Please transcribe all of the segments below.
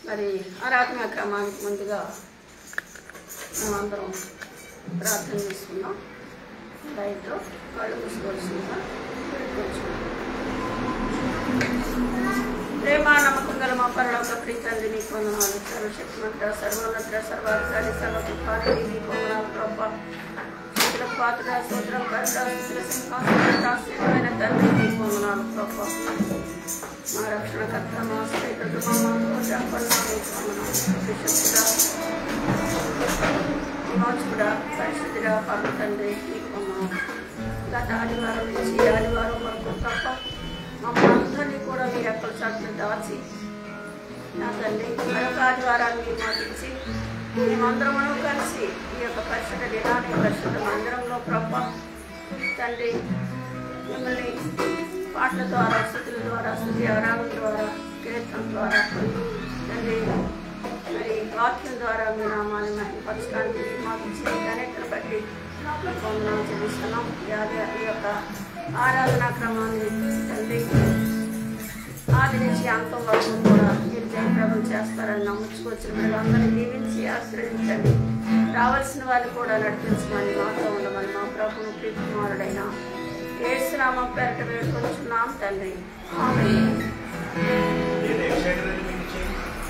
మరి ఆరాధన క్రమానికి ముందుగా మేమందరం ప్రార్థన చేసుకుందాం లైట్లో కళ్ళు మూసుకోవాల్సిందిగా పెట్టుకోవచ్చు ప్రేమ నమ్మకం గల మా పరలోక ప్రీతండి నీ పొందనాలు సర్వశక్తిమంత సర్వోన్నత సర్వాధికారి సర్వకృపాని నీ పొందనాలు ప్రభా స్థుతుల పాత్ర సూత్రం కరుణ స్థుతుల సింహాసనం ఆశ్చర్యమైన తండ్రి నీ పొందనాలు ప్రభా మా రక్షణకర్త మా స్నేహితుడు మా మాతో చెప్పండి నీ పొందనాలు విశుద్ధుడా విమోచకుడా పరిశుద్ధుడా పర్వ తండ్రి నీ పొందనాలు గత ఆదివారం నుంచి ఈ ఆదివారం వరకు తప్ప మమ్మల్ని అందరినీ కూడా మీ రెక్కల చాటును దాచి నా తండ్రి మరొక ఆదివారాన్ని మీరు మాకు ఇచ్చి మేమందరం కలిసి ఈ యొక్క పరిశుద్ధ దినాన్ని పరిశుద్ధ మందిరంలో ప్రభ తండ్రి మిమ్మల్ని పాటల ద్వారా స్థుతుల ద్వారా స్థుతి అవరాగం ద్వారా కీర్తన ద్వారా తండ్రి మరి వాక్యం ద్వారా మీ నామాన్ని మహిమపరచడానికి మీరు మాకు ఇచ్చిన కనెక్ట్ను బట్టి వందనాలు చెల్లిస్తున్నాం ఈ ఆది- ఈ యొక్క ఆరాధనా క్రమాన్ని తండ్రి ఆది నుంచి అంతం వరకు కూడా మీరు జయప్రభం చేస్తారని నమ్ముచుకొచ్చిన వీళ్ళందరినీ దీవించి ఆశ్రయించండి రావాల్సిన వారిని కూడా నడిపించమని మాతో ఉండమని మా ప్రభువు ప్రీతికుమారుడైన ఏసునామం పేరట వేడుకొచ్చున్నాం తండ్రి ఆమేన్. నేను ఎక్సైటెడ్ అని మీకు ఇచ్చేది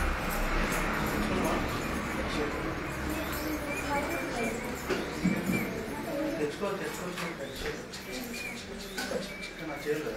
తెచ్చుకో తెచ్చుకో నా చేయలేదు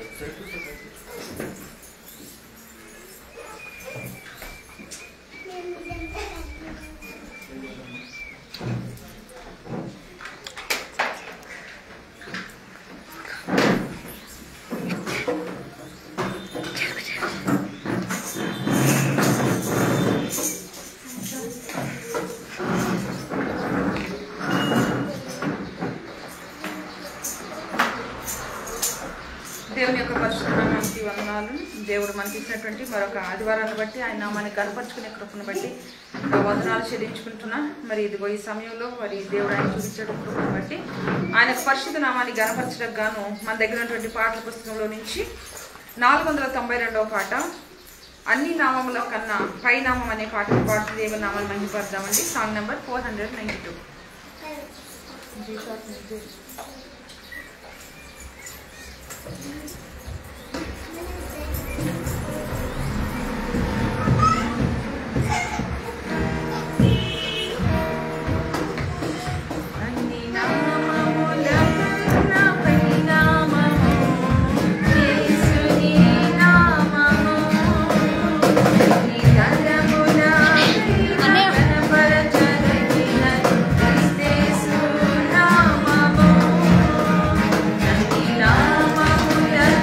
దేవుని యొక్క పరిశుభ్రానికి వందనాలు దేవుడు మనకి ఇచ్చినటువంటి మరొక ఆదివారాన్ని బట్టి ఆయన నామాన్ని కనపరుచుకునే కృపను బట్టి ఆ వందనాలు చెల్లించుకుంటున్నా మరి ఇదిగో ఈ సమయంలో మరి దేవుడు ఆయన చూపించే కృపను బట్టి ఆయన పరిశుద్ధ నామాన్ని గనపరచడానికి గాను మన దగ్గర ఉన్నటువంటి పాటల పుస్తకంలో నుంచి నాలుగు వందల తొంభై రెండవ పాట అన్ని నామముల కన్నా పై నామం అనే పాట పాట దేవుని నామాన్ని మంచిపడదామండి song number four hundred ninety two అన్ని నామముల కన్నా పై నామము యేసుని నామము నిరంతరమున కనపరచదగిన క్రీస్తేసు నామము అన్ని నామముల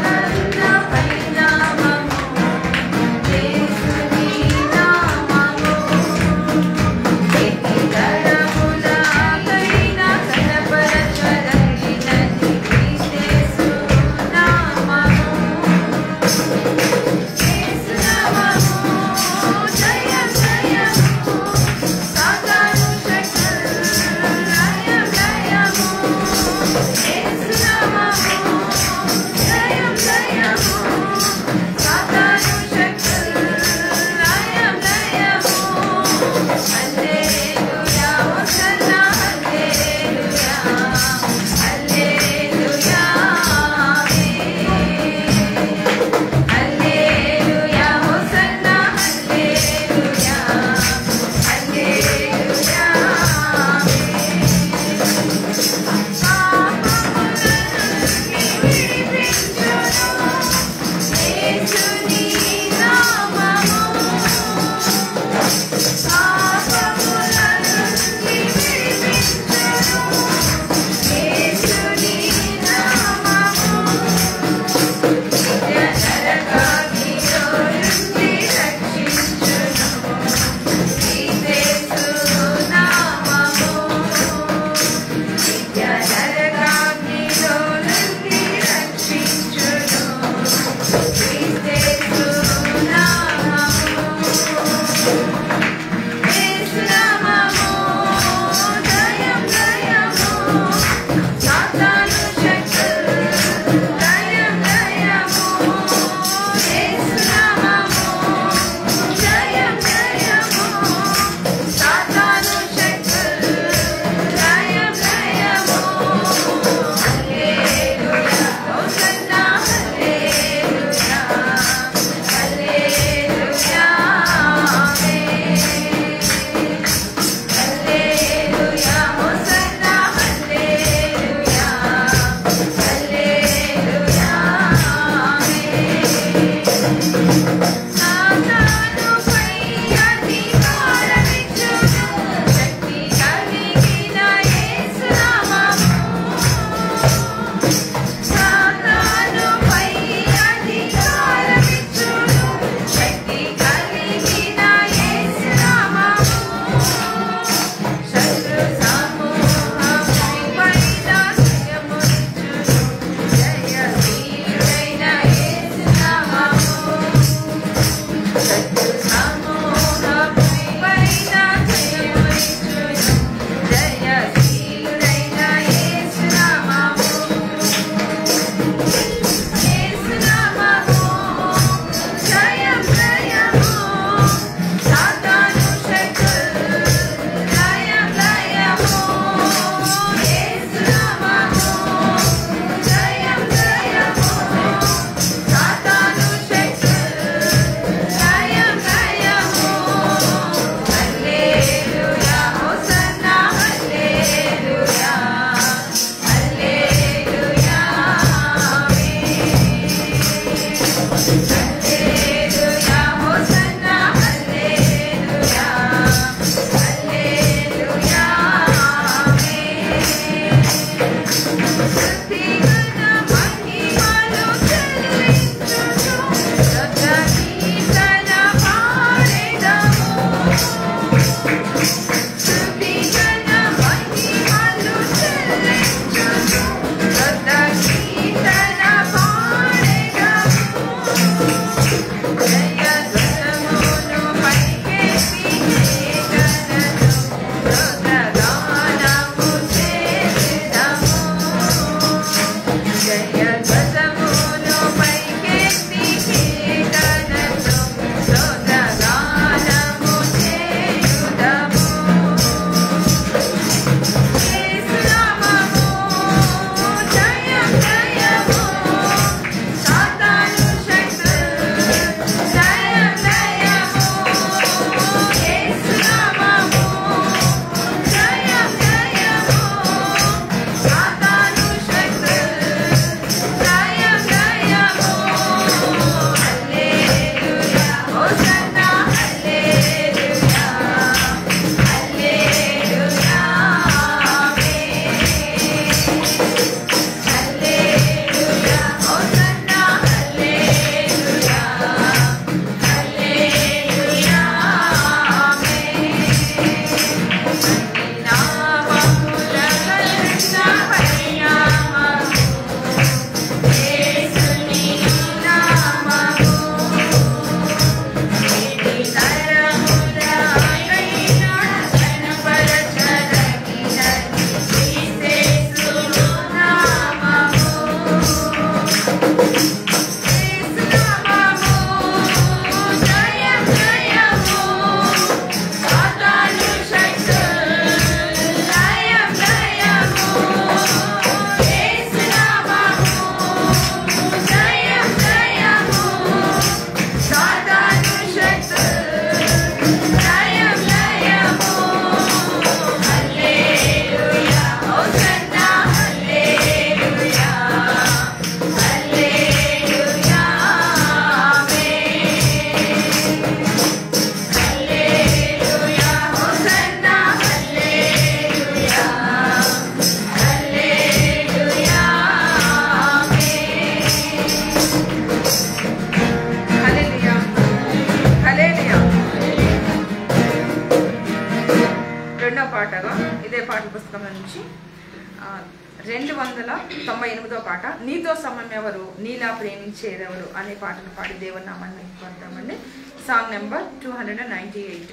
పుస్తకంలో నుంచి ఆ, రెండు వందల తొంభై ఎనిమిదో పాట నీతో సమయం ఎవరు నీలా ప్రేమించేదెవరు అనే పాటను పాడి దేవుని నామాన్ని పడతామండి song number two hundred and ninety eight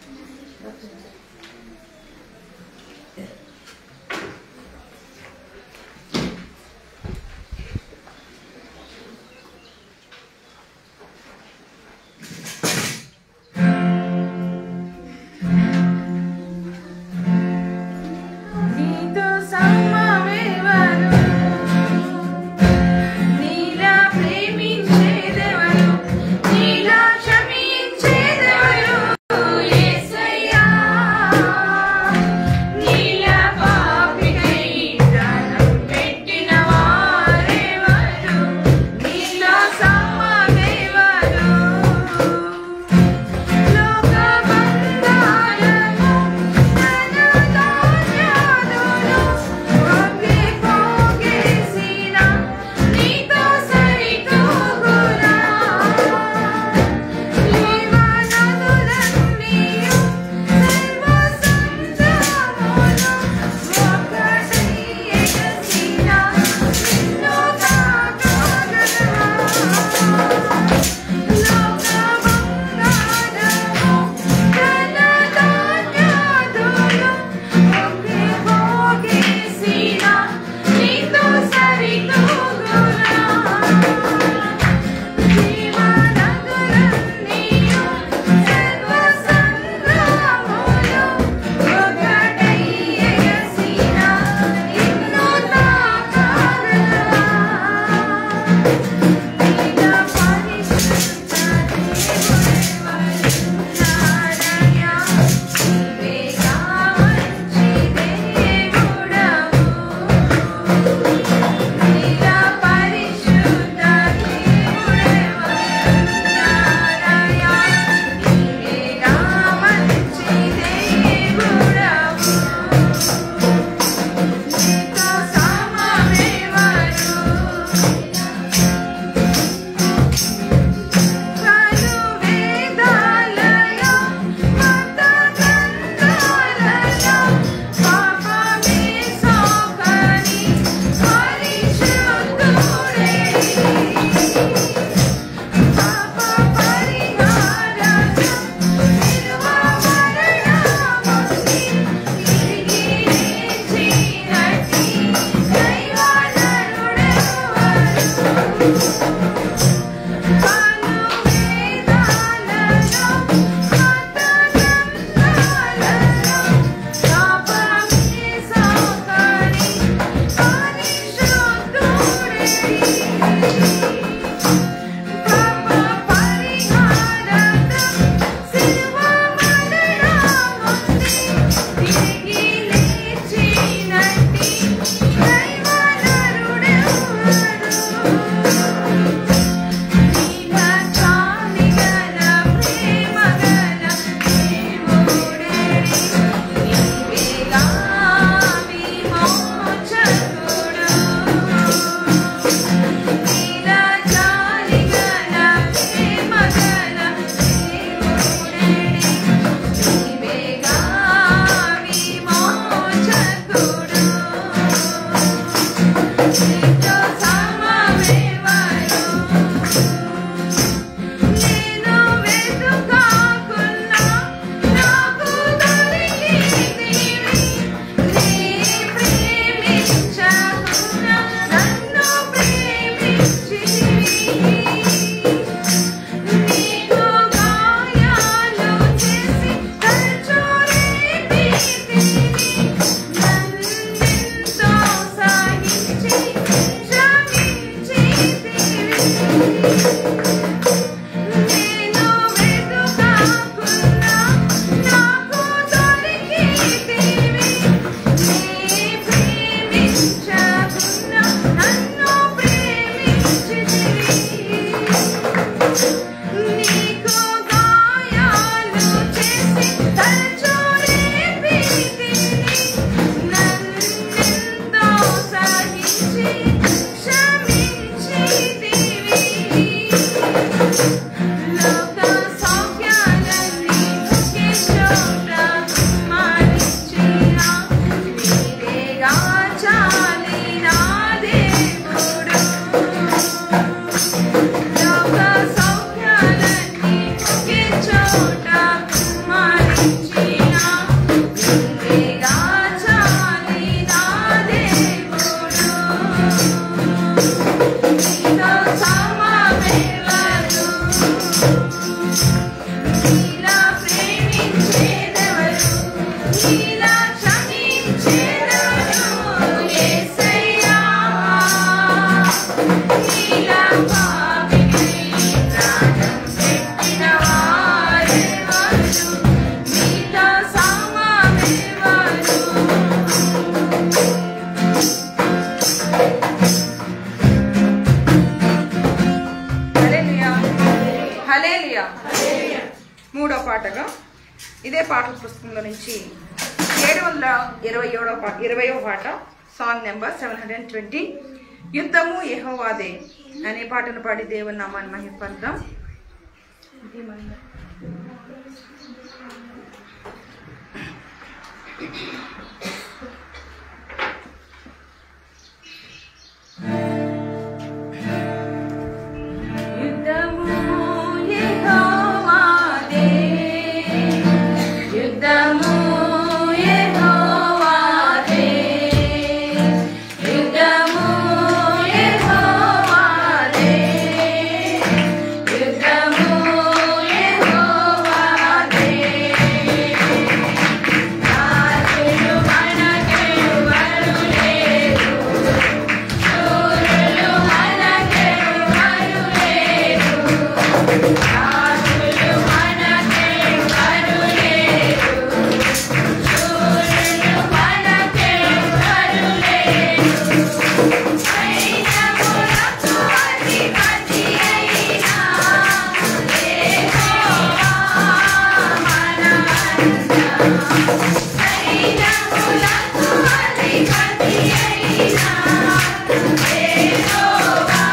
నీతో సమమెవరు నీలా ప్రేమించేదెవరు నీలా క్షమించేదెవరు యేసయ్యా కుమ్మరించిన నిన్నేగా చాలి నా దేవుడు నీతో సమమెవరు నీలా ప్రేమించేదెవరు నీలా క్షమించేదెవరు యేసయ్యా నీలా పాపిని ప్రాణం పెట్టిన వారెవరు నీతో సమమెవరు హల్లెలూయా హల్లెలూయా మూడో పాటగా ఇదే పాటల పుస్తకంలో నుంచి ఏడు వందల ఇరవై ఏడో పాట ఇరవయో పాట song number seven hundred twenty యుద్ధము యెహోవాదే అనే పాటను పాడి దేవుని నామాన్ని మహిపడదాం యుద్ధము యెహోవాదే యుద్ధము యెహోవాదే యుద్ధము యెహోవాదే యుద్ధము యెహోవాదే రాజులు మనకెవరు లేరు శూరులు మనకెవరు లేరు రాజులు మనకెవరు లేరు శూరులు మనకెవరు లేరు సైన్యములకు అధిపతి అయిన యెహోవా మన సైన్యములకు అధిపతి అయిన యెహోవా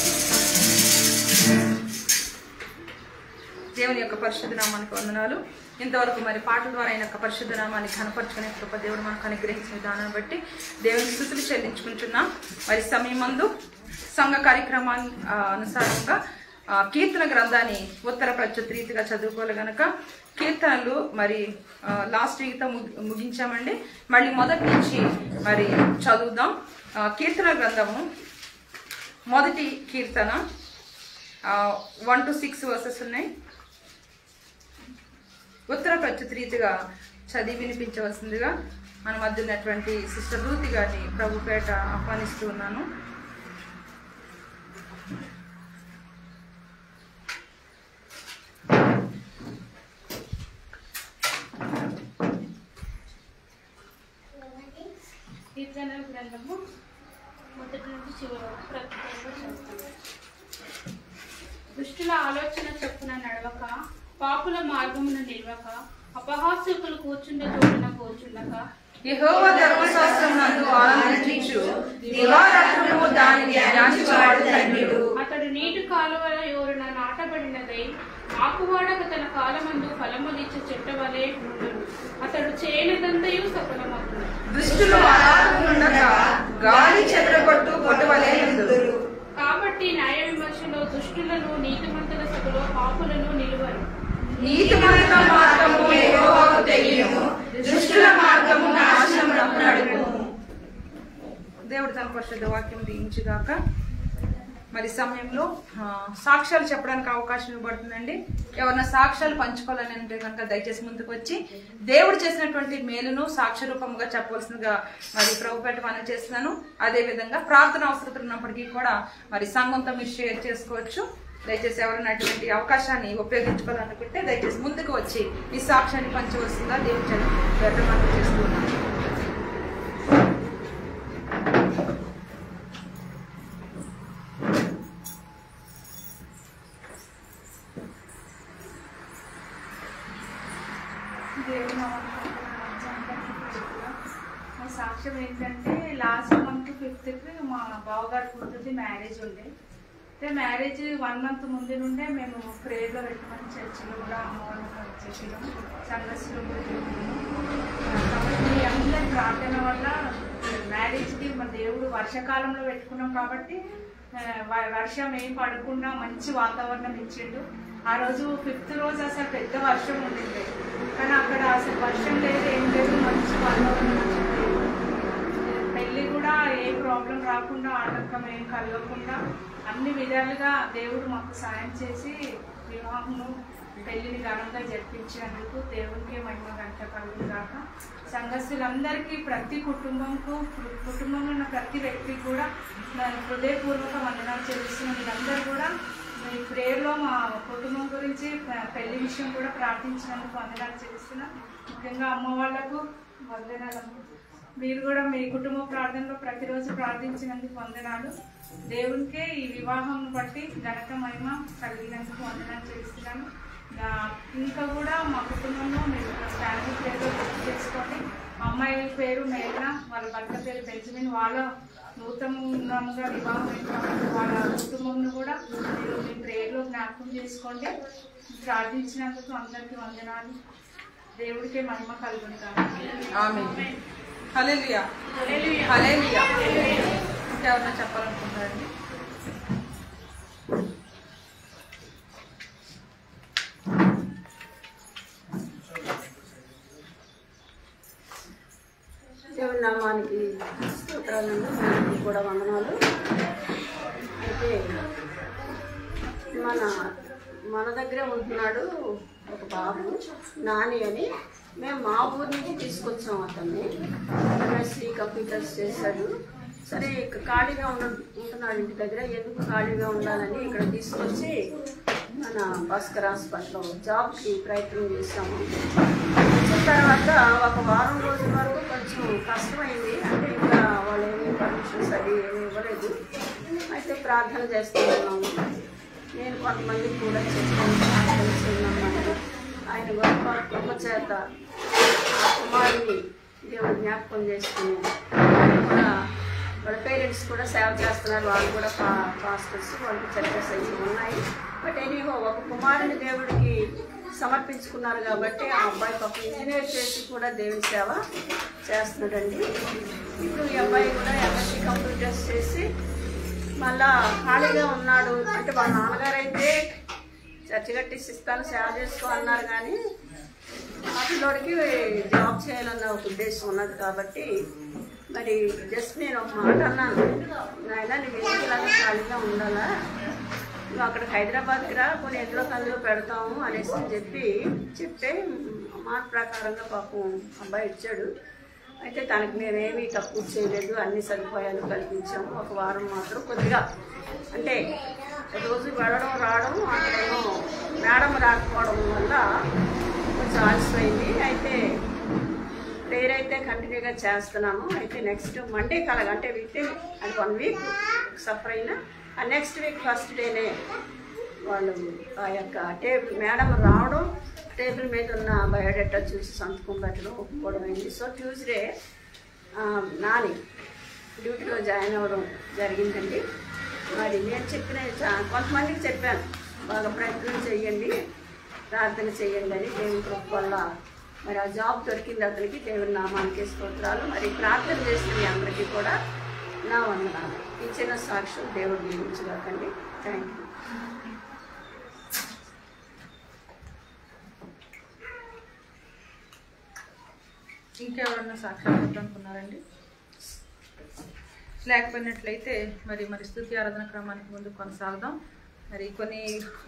దేవుని యొక్క పరిశుద్ధ నామానికి వందనాలు ఇంతవరకు మరి పాటల ద్వారా ఆయన యొక్క పరిశుద్ధ నామాన్ని కనపరుచుకునే కృప దేవుడు మనకు అనుగ్రహించిన విధానాన్ని బట్టి దేవుని స్థుతులు చెల్లించుకుంటున్నాం మరి సమయమందు సంఘ కార్యక్రమాన్ని ఆ, అనుసారంగా ఆ, కీర్తన గ్రంథాన్ని ఉత్తర ప్రత్యుత రీతిగా చదువుకోవాలి గనక కీర్తనలు మరి ఆ, లాస్ట్ వీక్తో ముగి- ముగించామండి మళ్ళీ మొదటి నుంచి మరి చదువుదాం ఆ, కీర్తన గ్రంథము మొదటి కీర్తన వన్ టు సిక్స్ వర్సెస్ ఉన్నాయి ఉత్తర ప్రత్యుత రీతిగా చదివి వినిపించవలసిందిగా మన మధ్య ఉన్నటువంటి సిస్టర్ రూతి గారిని ప్రభుపేట ఆహ్వానిస్తూ ఉన్నాను కీర్తనల గ్రంథము మొదటి నుంచి చివరి వరకు ప్రత్యేకంగా చదువుతాను దుష్టుల ఆలోచన చొప్పున నడవక పాపుల మార్గమున నిలవక అపహాస్యకులు కూర్చుండ చోటున కూర్చుండక యెహోవా ధర్మశాస్త్రం నందు ఆనందించు దివారాత్రులు దానిని ధ్యానించువాడు ధన్యుడు అతడు నీటి కాలువల యోరున నాటబడినదై ఆకువాడక తన కాలమందు ఫలములిచ్చే చెట్ట వలె ఉండును అతడు చేయనిదంతయు సఫలమగును దుష్టులు ఆరాధకుండక గాలి చెదరగొట్టు పొట్టువలే ఉందురు కాబట్టి న్యాయ విమర్శలో దుష్టులను నీతిమంతుల సభలో పాపులను నిలువరు నీతిమంతుల మార్గము యెహోవాకు తెలియను దుష్టుల మార్గము నాశనమునకు నడుపును దేవుడు తన పరిశుద్ధ వాక్యం దీయించుగాక మరి సమయంలో ఆ, సాక్ష్యాలు చెప్పడానికి అవకాశం ఇవ్వబడుతుందండి ఎవరైనా సాక్ష్యాలు పంచుకోవాలని అంటే కనుక దయచేసి ముందుకు వచ్చి దేవుడు చేసినటువంటి మేలును సాక్ష్య రూపంగా చెప్పవలసిందిగా మరి ప్రభుపేట మనం చేస్తున్నాను అదే విధంగా ప్రార్థన అవసరతలు ఉన్నప్పటికీ కూడా మరి సంఘంతో మీరు షేర్ చేసుకోవచ్చు దయచేసి ఎవరైనా అటువంటి అవకాశాన్ని ఉపయోగించుకోవాలనుకుంటే దయచేసి ముందుకు వచ్చి ఈ సాక్ష్యాన్ని పంచవలసిందిగా దేవుడు చేత మనం చేస్తున్నాను దేవుని నామమున మా సాక్ష్యం ఏంటంటే లాస్ట్ మంత్ ఫిఫ్త్కి మా బావగారి కూతురుది మ్యారేజ్ ఉండే అయితే మ్యారేజ్ వన్ మంత్ ముందు నుండే మేము ప్రేయర్లో పెట్టమని చర్చిలో కూడా అమ్మవాళ్ళకి వచ్చేసాం సంఘస్లో కూడా పెట్టాము. కాబట్టి అందరి ప్రార్థన వల్ల మ్యారేజ్కి మా దేవుడు వర్షాకాలంలో పెట్టుకున్నాం కాబట్టి ఆ, వ- వర్షం ఏం పడకుండా మంచి వాతావరణం ఇచ్చిండు ఆ రోజు ఫిఫ్త్ రోజు అసలు పెద్ద వర్షం ఉండింది కానీ అక్కడ అసలు వర్షం లేదు ఏం లేదు మంచి వాతావరణం వచ్చింది పెళ్ళి కూడా ఏ ప్రాబ్లం రాకుండా ఆటంకం ఏం కలగకుండా అన్ని విధాలుగా దేవుడు మాకు సాయం చేసి వివాహము పెళ్లిని ఘనంగా జరిపించినందుకు దేవునికి మహిమ గంట కలుగుగాక సంఘస్థులందరికీ ప్రతి కుటుంబంకు కుటుంబంలో ఉన్న ప్రతి వ్యక్తికి కూడా నా హృదయపూర్వక వందనాలు చెల్లిస్తున్నాను మీరందరూ కూడా మీ ప్రేయర్లో మా కుటుంబం గురించి పె- పెళ్లి విషయం కూడా ప్రార్థించినందుకు వందనాలు చెల్లిస్తున్నాం ముఖ్యంగా అమ్మ వాళ్ళకు వందనాలు మీరు కూడా మీ కుటుంబ ప్రార్థనలో ప్రతిరోజు ప్రార్థించినందుకు వందనాలు దేవునికే ఈ వివాహం బట్టి ఘనత మహిమ కలిగినందుకు వందనాలు చేస్తున్నాను ఆ, ఇంకా కూడా మా కుటుంబంలో మీరు ఫ్యామిలీ పేరు గుర్తు చేసుకోండి అమ్మాయి పేరు మేఘన వాళ్ళ భర్త పేరు బెంజమిన్ వాళ్ళ నూతనంగా వివాహం అయిన కాబట్టి వాళ్ళ కుటుంబంను కూడా మీరు మీ ప్రేయర్లో జ్ఞాపకం చేసుకోండి ప్రార్థించినందుకు అందరికీ వందనాలు దేవుడికే మహిమ కలుగును కావాలి ఆమె హల్లెలూయా హల్లెలూయా ఇంకెవరైనా చెప్పాలనుకుంటారండి దేవుని నామానికి స్తోత్రాలండి మీకు కూడా వందనాలు అయితే మన మన దగ్గరే ఉంటున్నాడు ఒక బాబు నాని అని మేము మా ఊరి నుంచి తీసుకొచ్చాం అతన్ని ఎంఎస్సి కంప్యూటర్స్ చేశాడు సరే ఇక ఖాళీగా ఉండ ఉంటున్నాడు ఇంటి దగ్గర ఎందుకు ఖాళీగా ఉండాలని ఇక్కడ తీసుకొచ్చి మన భాస్కర్ హాస్పిటల్లో జాబ్కి ప్రయత్నం చేశాము వచ్చిన తర్వాత ఒక వారం రోజుల వరకు కొంచెం కష్టమైంది అంటే ఇంకా వాళ్ళు ఏమీ పర్మిషన్స్ అది ఏమీ ఇవ్వలేదు అయితే ప్రార్థన చేస్తూ ఉన్నాము నేను కొంతమందికి కూడా చెప్తాను ప్రార్థన చేస్తున్నామని ఆయన గొప్ప గొప్ప చేత ఆ కుమారుని దేవుడు జ్ఞాపకం చేసుకుని ఆయన కూడా వాళ్ళ పేరెంట్స్ కూడా సేవ చేస్తున్నారు వాళ్ళు కూడా పా పాస్టర్స్ వాళ్ళకి చర్చస్ అవి ఉన్నాయి బట్ ఎనీహో ఒక కుమారుని దేవుడికి సమర్పించుకున్నారు కాబట్టి ఆ అబ్బాయి పాపం ఇంజనీర్ చేసి కూడా దేవుని సేవ చేస్తున్నాడండి ఇప్పుడు ఈ అబ్బాయి కూడా ఎంఎస్సీ కంప్యూటర్స్ చేసి మళ్ళా ఖాళీగా ఉన్నాడు అంటే వాళ్ళ నాన్నగారు అయితే చర్చి కట్టిసి ఇస్తాను సేవ చేసుకో అన్నారు కానీ ఆ పిల్లోడికి జాబ్ చేయాలన్న ఒక ఉద్దేశం ఉన్నది కాబట్టి మరి జస్ట్ నేను ఒక మాట అన్నాను నాయన నువ్వు ఎందుకు ఇలాగ ఖాళీగా ఉండాలా నువ్వు అక్కడికి హైదరాబాద్కి రా కొన్ని ఎట్లో కళ్ళు పెడతాము అనేసి అని చెప్పి చెప్తే మాట ప్రకారంగా పాపం అబ్బాయి ఇచ్చాడు అయితే తనకి మేమేమీ తక్కువ చేయలేదు అన్ని సదుపాయాలు కల్పించాము ఒక వారం మాత్రం కొద్దిగా అంటే రోజు వెళ్ళడం రావడం అక్కడేమో మేడం రాకపోవడం వల్ల కొంచెం ఆలస్యమైంది అయితే ప్రేయర్ అయితే కంటిన్యూగా చేస్తున్నాము అయితే నెక్స్ట్ మండే కలగ అంటే విత్ ఇన్ అది వన్ వీక్ సఫర్ అయినా ఆ నెక్స్ట్ వీక్ ఫస్ట్ డేనే వాళ్ళు ఆ యొక్క టేబుల్ మేడం రావడం టేబుల్ మీద ఉన్న బయోడేటా చూసి సంతకం పెట్టడం ఒప్పుకోవడం అయింది సో ట్యూస్డే ఆ, నాని డ్యూటీలో జాయిన్ అవ్వడం జరిగిందండి మరి నేను చెప్పిన చా- కొంతమందికి చెప్పాను బాగా ప్రయత్నం చేయండి ప్రార్థన చేయండి అని దేవుని కృప వల్ల మరి ఆ జాబ్ దొరికింది అతనికి దేవుని నామానికి స్తోత్రాలు మరి ప్రార్థన చేసిన మీ అందరికీ కూడా నా వందనాలు ఈ చిన్న సాక్ష్యం దేవుడు దీవించగాకండి థ్యాంక్ యూ ఇంకెవరన్నా సాక్ష్యాలు చెప్పాలనుకున్నారండి లేకపోయినట్లయితే మరి మరి స్థుతి ఆరాధన క్రమానికి ముందు కొనసాగుదాం మరి కొన్ని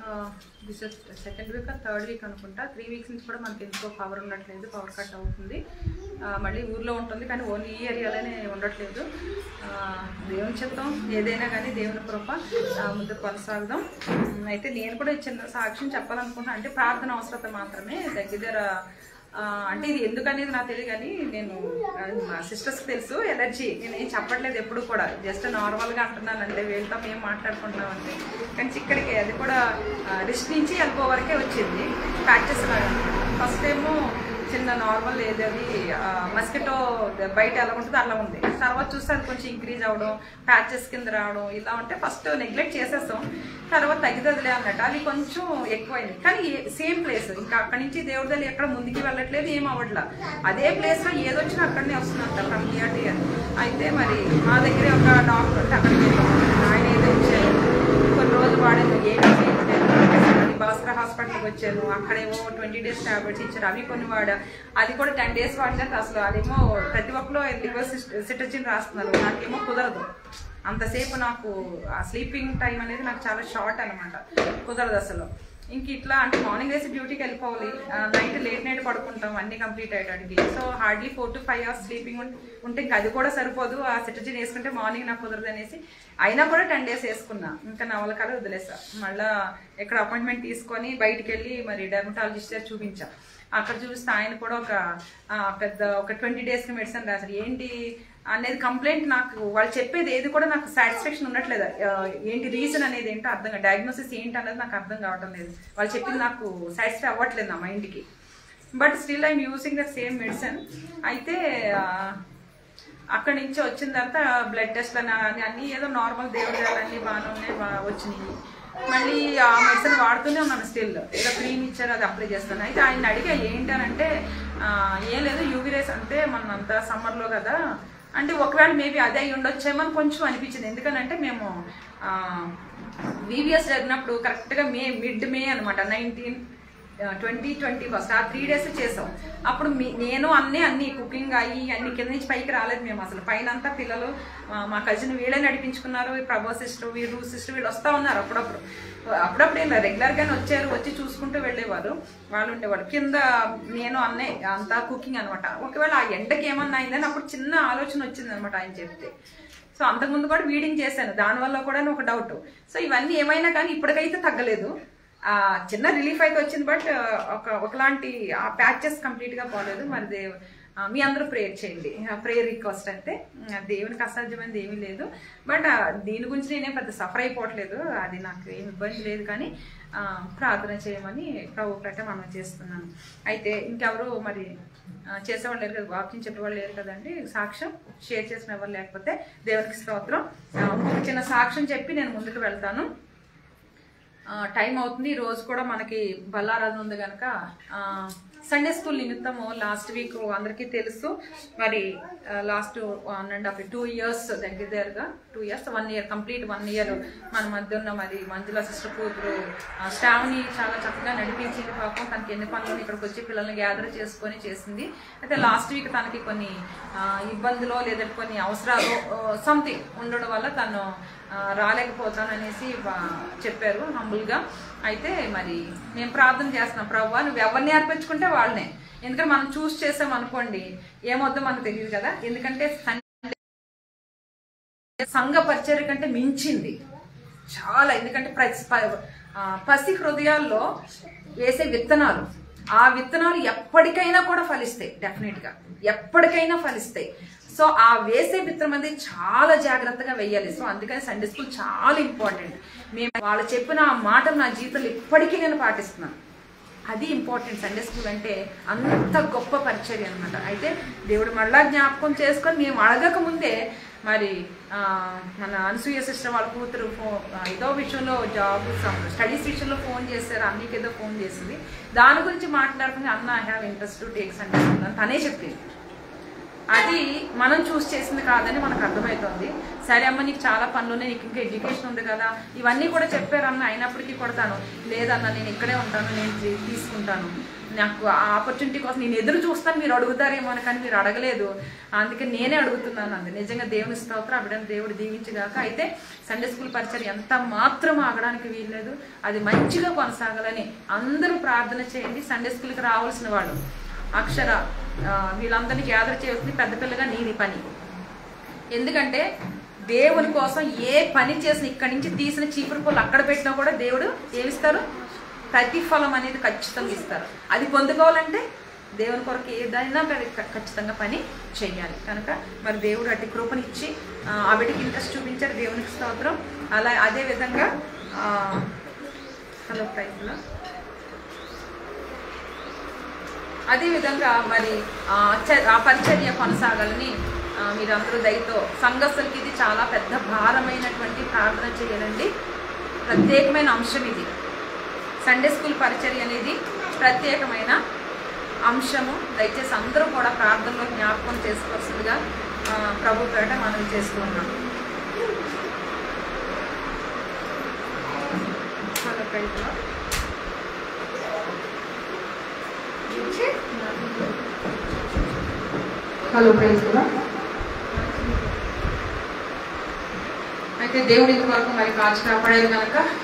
సెకండ్ వీక్ థర్డ్ వీక్ అనుకుంటా త్రీ వీక్స్ నుంచి కూడా మనకి ఎందుకో పవర్ ఉండట్లేదు పవర్ కట్ అవుతుంది ఆ, మళ్ళీ ఊర్లో ఉంటుంది కానీ ఓన్లీ ఈ ఏరియాలోనే ఉండట్లేదు ఆ, దేవుని చిత్తం ఏదైనా కానీ దేవుని కృప ఆ, ముందు కొనసాగుదాం ఉమ్, అయితే నేను కూడా ఈ చిన్న సాక్ష్యం చెప్పాలనుకుంటున్నాను అంటే ప్రార్థన అవసరత మాత్రమే దగ్గర ఆ, అంటే ఇది ఎందుకు అనేది నాకు తెలియదు కానీ నేను ఆ, మా సిస్టర్స్కి తెలుసు ఎలర్జీ నేను ఏం చెప్పట్లేదు ఎప్పుడు కూడా జస్ట్ నార్మల్గా అంటున్నాను అంటే వీళ్ళతో మేము మాట్లాడుకుంటున్నాం అంటే కానీ ఇక్కడికి అది కూడా రిస్ట్ నుంచి ఎల్బో వరకే వచ్చింది ప్రాక్టీస్ లాగా ఫస్ట్ ఏమో చిన్న నార్మల్ ఏది అది మస్కిటో బయట ఎలా ఉంటుందో అలా ఉంది తర్వాత చూస్తే అది కొంచెం ఇంక్రీజ్ అవ్వడం ప్యాచెస్ కింద రావడం ఇలా ఉంటే ఫస్ట్ నెగ్లెక్ట్ చేసేస్తాం తర్వాత తగ్గుతుందిలే అన్నట్టు అది కొంచెం ఎక్కువైంది కానీ సేమ్ ప్లేస్ ఇంకా అక్కడి నుంచి దేవుడి దగ్గర ఎక్కడ ముందుకి వెళ్ళట్లేదు ఏం అవ్వట్లా అదే ప్లేస్ లో ఏదొచ్చినా అక్కడనే వస్తుందంట ఫ్రమ్ ఇయర్ టు ఇయర్ అయితే మరి మా దగ్గరే ఒక డాక్టర్ ఉంటే అక్కడికి వెళ్ళాం ఆయన ఏదో ఇచ్చారు కొన్ని రోజులు వాడేది ఏమీ చేయట్లేదు మళ్ళీ భాస్కర్ హాస్పిటల్కి వచ్చాను అక్కడేమో ట్వంటీ డేస్ టాబ్లెట్స్ ఇచ్చారు అవి కొన్ని వాడా అది కూడా టెన్ డేస్ వాడినాక అసలు అదేమో ప్రతి ఒక్కరు లివర్ సిటచిన్ రాస్తున్నారు నాకేమో కుదరదు అంతసేపు నాకు ఆ స్లీపింగ్ టైం అనేది నాకు చాలా షార్ట్ అనమాట కుదరదు అసలు ఇంక ఇట్లా అంటే మార్నింగ్ వేసి డ్యూటీకి వెళ్ళిపోవాలి నైట్ లేట్ నైట్ పడుకుంటాం అన్ని కంప్లీట్ అయ్యేటానికి so hardly four to five hours sleeping ఉంటే ఇంకా అది కూడా సరిపోదు ఆ సిటజిన్ వేసుకుంటే మార్నింగ్ నాకు కుదరదు అనేసి అయినా కూడా టెన్ డేస్ వేసుకున్నా ఇంకా నా వల్ల కాదు వదిలేసా మళ్ళా ఎక్కడ అపాయింట్మెంట్ తీసుకొని బయటికి వెళ్ళి మరి డెర్మటాలజిస్ట్ దగ్గర చూపించా అక్కడ చూపిస్తే ఆయన కూడా ఒక ఆ, పెద్ద ఒక ట్వంటీ డేస్కి మెడిసిన్ రాశారు ఏంటి అనేది కంప్లైంట్ నాకు వాళ్ళు చెప్పేది ఏది కూడా నాకు సాటిస్ఫాక్షన్ ఉండట్లేదు ఆ, ఏంటి రీజన్ అనేది ఏంటో అర్థం డయాగ్నోసిస్ ఏంటి అనేది నాకు అర్థం కావటం లేదు వాళ్ళు చెప్పింది నాకు సాటిస్ఫై అవ్వట్లేదు నా మైండ్కి but still I'm using the same medicine అయితే ఆ, అక్కడి నుంచి వచ్చిన తర్వాత బ్లడ్ టెస్ట్ అని అన్ని ఏదో నార్మల్ దేవుడి అన్నీ బాగానే ఉన్నాయి బా- వచ్చినాయి మళ్ళీ ఆ మెడిసిన్ వాడుతూనే ఉన్నాను స్టిల్ ఏదో క్రీమ్ ఇచ్చారు అది అప్లై చేస్తాను అయితే ఆయన అడిగా ఏంటనంటే ఆ, ఏం లేదు యూవీ రేస్ అంటే మన అంత సమ్మర్లో కదా అంటే ఒకవేళ మేబీ అదే అయి ఉండొచ్చేమో అని కొంచెం అనిపించింది ఎందుకనంటే మేము వివిఎస్ జరిగినప్పుడు కరెక్ట్గా మే మిడ్ మే అనమాట నైన్టీన్ ట్వంటీ ట్వంటీ ఫస్ట్ ఆ త్రీ డేస్ చేసాం అప్పుడు మీ నేను అన్నీ అన్ని కుకింగ్ అయ్యి అన్ని కింద నుంచి పైకి రాలేదు మేము అసలు పైన అంతా పిల్లలు ఆ, మా కజిన్ వీళ్ళే నడిపించుకున్నారు ఈ ప్రభా సిస్టర్ వీళ్ళు సిస్టర్ వీళ్ళు వస్తూ ఉన్నారు అప్పుడప్పుడు అప్పుడప్పుడు ఇలా రెగ్యులర్గానే వచ్చారు వచ్చి చూసుకుంటూ వెళ్ళేవారు వాళ్ళు ఉండేవారు కింద నేను అన్నే అంతా కుకింగ్ అనమాట ఒకవేళ ఆ ఎండకి ఏమన్నా అయిందని అప్పుడు చిన్న ఆలోచన వచ్చింది అనమాట ఆయన చెప్తే సో అంతకుముందు కూడా వీడింగ్ చేశాను దానివల్ల కూడా ఒక డౌట్ సో ఇవన్నీ ఏమైనా కానీ ఇప్పటికైతే తగ్గలేదు ఆ చిన్న రిలీఫ్ అయితే వచ్చింది బట్ ఒక ఒకలాంటి ఆ ప్యాచెస్ కంప్లీట్ గా పోలేదు మరి దేవ్ ఆ, మీ అందరూ ప్రేయర్ చేయండి ప్రేయర్ రిక్వెస్ట్ అంటే ఆ, దేవునికి అసాధ్యమైనది ఏమీ లేదు బట్ ఆ, దీని గురించి నేనేం పెద్ద సఫర్ అయిపోవట్లేదు అది నాకు ఏమి ఇబ్బంది లేదు కానీ ఆ, ప్రార్థన చేయమని ప్రభు ప్రట మనం చేస్తున్నాను అయితే ఇంకెవరు మరి ఆ, చేసేవాళ్ళు లేరు కదా వాక్యం చెప్పేవాళ్ళు లేరు కదండి సాక్ష్యం షేర్ చేసిన ఎవరు లేకపోతే దేవునికి స్తోత్రం ఆ, ఇంకొక చిన్న సాక్ష్యం చెప్పి నేను ముందుకు వెళ్తాను టైం అవుతుంది ఈ రోజు కూడా మనకి బల్లారాధన ఉంది కనుక సండే స్కూల్ నిమిత్తము లాస్ట్ వీక్ అందరికీ తెలుసు మరి last one and half two years దగ్గర దగ్గరగా two years one year complete one year మన మధ్య ఉన్న మరి మంజుల సిస్టర్ కూతురు ఆ, శ్రావణి చాలా చక్కగా నడిపించింది పాపం తనకి ఎన్ని పనులు ఇక్కడికి వచ్చి పిల్లల్ని గ్యాదర్ చేసుకొని చేసింది అయితే లాస్ట్ వీక్ తనకి కొన్ని ఆ, ఇబ్బందులు లేదంటే కొన్ని అవసరాలు సంథింగ్ ఉండడం వల్ల తను ఆ, రాలేకపోతాననేసి వా- చెప్పారు హంబుల్గా అయితే మరి మేము ప్రార్థన చేస్తున్నాం ప్రభు నువ్వు ఎవరిని అర్పించుకుంటే వాళ్ళనే ఎందుకంటే మనం చూస్ చేసాం అనుకోండి ఏమవుద్దో మనకు తెలియదు కదా ఎందుకంటే సండే సంఘ పరిచర్య కంటే మించింది చాలా ఎందుకంటే ప్రతి ప- ఆ, పసి హృదయాల్లో వేసే విత్తనాలు ఆ విత్తనాలు ఎప్పటికైనా కూడా ఫలిస్తాయి డెఫినెట్ గా ఎప్పటికైనా ఫలిస్తాయి సో ఆ వేసే విత్తనం అనేది చాలా జాగ్రత్తగా వేయాలి సో అందుకని సండే స్కూల్ చాలా ఇంపార్టెంట్ మేము వాళ్ళు చెప్పిన ఆ మాటలు నా జీవితంలో ఇప్పటికీ నేను పాటిస్తున్నాను అది ఇంపార్టెంట్ సండే స్కూల్ అంటే అంత గొప్ప పరిచర్య అనమాట అయితే దేవుడు మళ్ళా జ్ఞాపకం చేసుకొని మేము అడగక ముందే మరి ఆ, మన అనసూయ సిస్టర్ వాళ్ళ కూతురు ఫోన్ ఏదో విషయంలో జాబ్ స్టడీస్ విషయంలో ఫోన్ చేశారు అన్నికి ఏదో ఫోన్ చేసింది దాని గురించి మాట్లాడుకుని అన్న I have interest to take Sunday school అని తనే చెప్పింది అది మనం చూస్ చేసింది కాదని మనకు అర్థమవుతుంది సరే అమ్మ నీకు చాలా పనులు ఉన్నాయి నీకు ఇంకా ఎడ్యుకేషన్ ఉంది కదా ఇవన్నీ కూడా చెప్పారన్న అయినప్పటికీ కూడా తాను లేదన్న నేను ఇక్కడే ఉంటాను నేను తీ- తీసుకుంటాను నాకు ఆ ఆపర్చునిటీ కోసం నేను ఎదురు చూస్తాను మీరు అడుగుతారేమో అని కానీ మీరు అడగలేదు అందుకే నేనే అడుగుతున్నాను అంది నిజంగా దేవుని స్తోత్రం అవిడని దేవుడు దీవించగాక అయితే సండే స్కూల్ పరిచయం ఎంత మాత్రం ఆగడానికి వీల్లేదు అది మంచిగా కొనసాగాలని అందరూ ప్రార్థన చేయండి సండే స్కూల్కి రావాల్సిన వాళ్ళు అక్షర ఆ, వీళ్ళందరినీ గ్యాదర్ చేస్తుంది పెద్ద పిల్లగా నీది పని ఎందుకంటే దేవుని కోసం ఏ పని చేసిన ఇక్కడి నుంచి తీసిన చీపురు పుల్లు అక్కడ పెట్టినా కూడా దేవుడు ఏమిస్తారు ప్రతిఫలం అనేది ఖచ్చితంగా ఇస్తారు అది పొందుకోవాలంటే దేవుని కొరకు ఏదైనా మరి ఖ- ఖచ్చితంగా పని చెయ్యాలి కనుక మరి దేవుడు అట్టి కృపనిచ్చి ఆ, ఆవిడకి ఇంట్రెస్ట్ చూపించారు దేవునికి స్తోత్రం అలా అదే విధంగా ఆ, హలో ప్రైజ్లో అదేవిధంగా మరి ఆ, చ- ఆ పరిచర్య కొనసాగాలని ఆ, మీరందరూ దయతో సంఘస్థులకి ఇది చాలా పెద్ద భారమైనటువంటి ప్రార్థన చేయాలండి ప్రత్యేకమైన అంశం ఇది సండే స్కూల్ పరిచర్య అనేది ప్రత్యేకమైన అంశము దయచేసి అందరూ కూడా ప్రార్థనలో జ్ఞాపకం చేసుకోవాల్సిందిగా ఆ, ప్రభు పేట మనం చేస్తూ ఉన్నాం హలో ప్రైజ్లో. హలో ప్రైజ్ కూడా అయితే దేవుడి ఇంతవరకు మరి కాచి కాపాడారు కనుక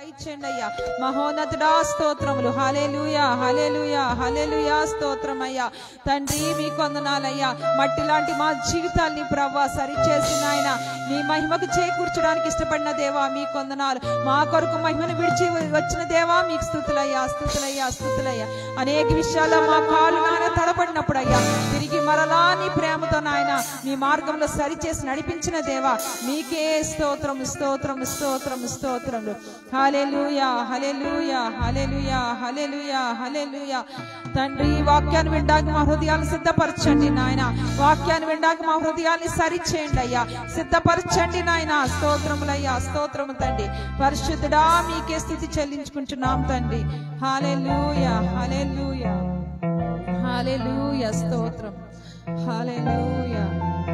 దయచేయండి అయ్యా మహోన్నతుడా స్తోత్రములు హలేలుయా హలేలుయా హలేలుయా స్తోత్రం అయ్యా తండ్రి మీ కొందనాలయ్యా మట్టి లాంటి మా జీవితాల్ని ప్రవ్వా సరిచేసిన ఆయన నీ మహిమకు చేకూర్చడానికి ఇష్టపడిన దేవా మీ కొందనాలు మా కొరకు మహిమను విడిచి వచ్చిన దేవా మీకు స్థుతులయ్యా స్థుతులయ్యా స్థుతులయ్యా అనేక విషయాల్లో మా కాలు నాయన తడబడినప్పుడు అయ్యా తిరిగి మరలా నీ ప్రేమతో నాయన మీ మార్గంలో సరిచేసి నడిపించిన దేవా మీకే స్తోత్రం స్తోత్రం స్తోత్రం స్తోత్రములు hallelujah hallelujah hallelujah hallelujah hallelujah తండ్రి ఈ వాక్యాన్ని వినడానికి మా హృదయాన్ని సిద్ధపరచండి నాయన వాక్యాన్ని వినడానికి మా హృదయాన్ని సరిచేయండి అయ్యా సిద్ధపరచండి నాయన స్తోత్రములయ్యా స్తోత్రము తండ్రి పరిశుద్ధుడా మీకే స్థితి చెల్లించుకుంటున్నాం తండ్రి హాలెలూయా హాలెలూయా హాలెలూయా స్తోత్రం హాలెలూయా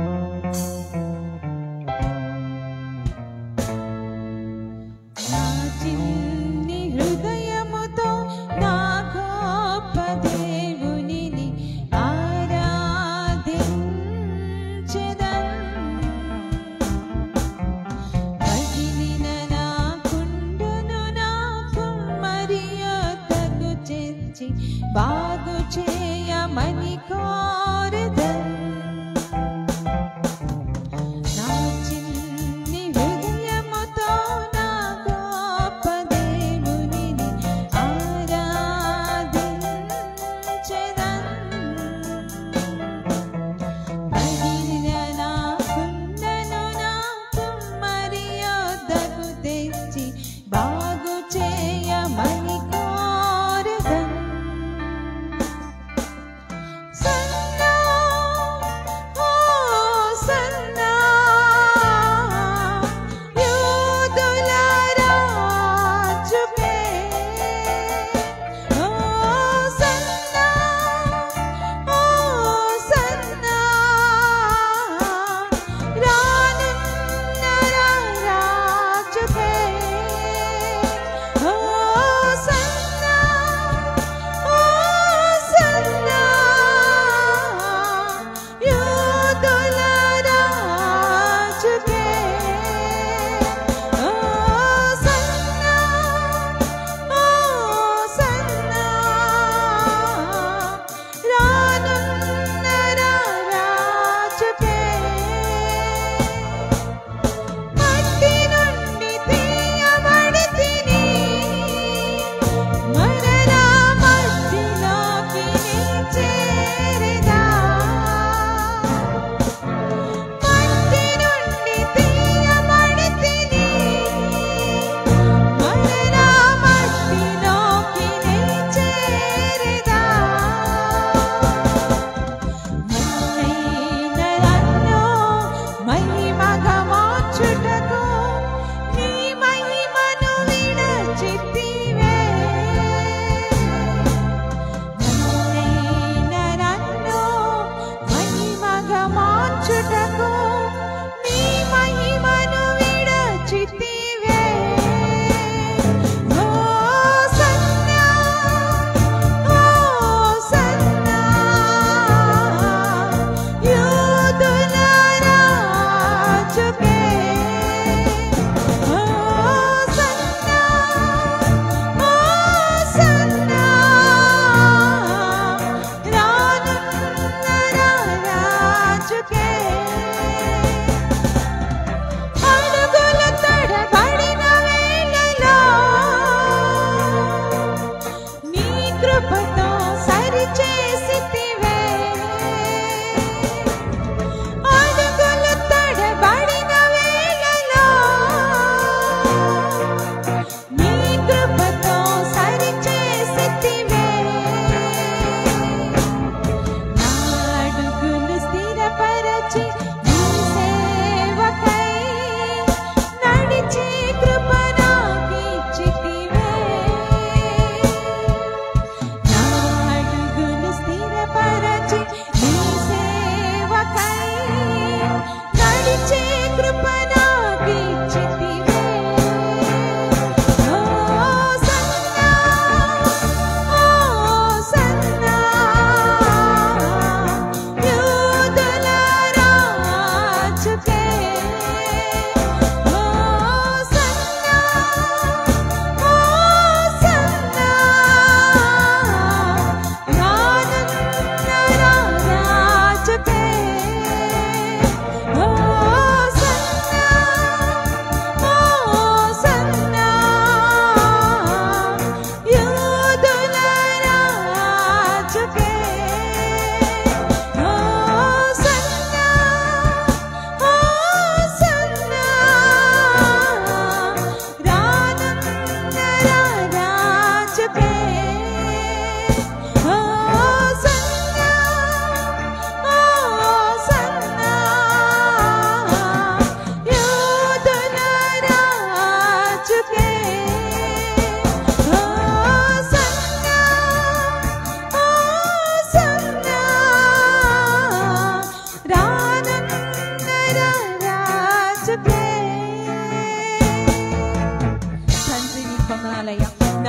నా చిన్ని హృదయముతో నా గొప్ప దేవునిని ఆరాధించెదన్. పగిలిన నా కుండను నా కుమ్మరియొద్దకు చేర్చి బాగు చేయమని కోరెదన్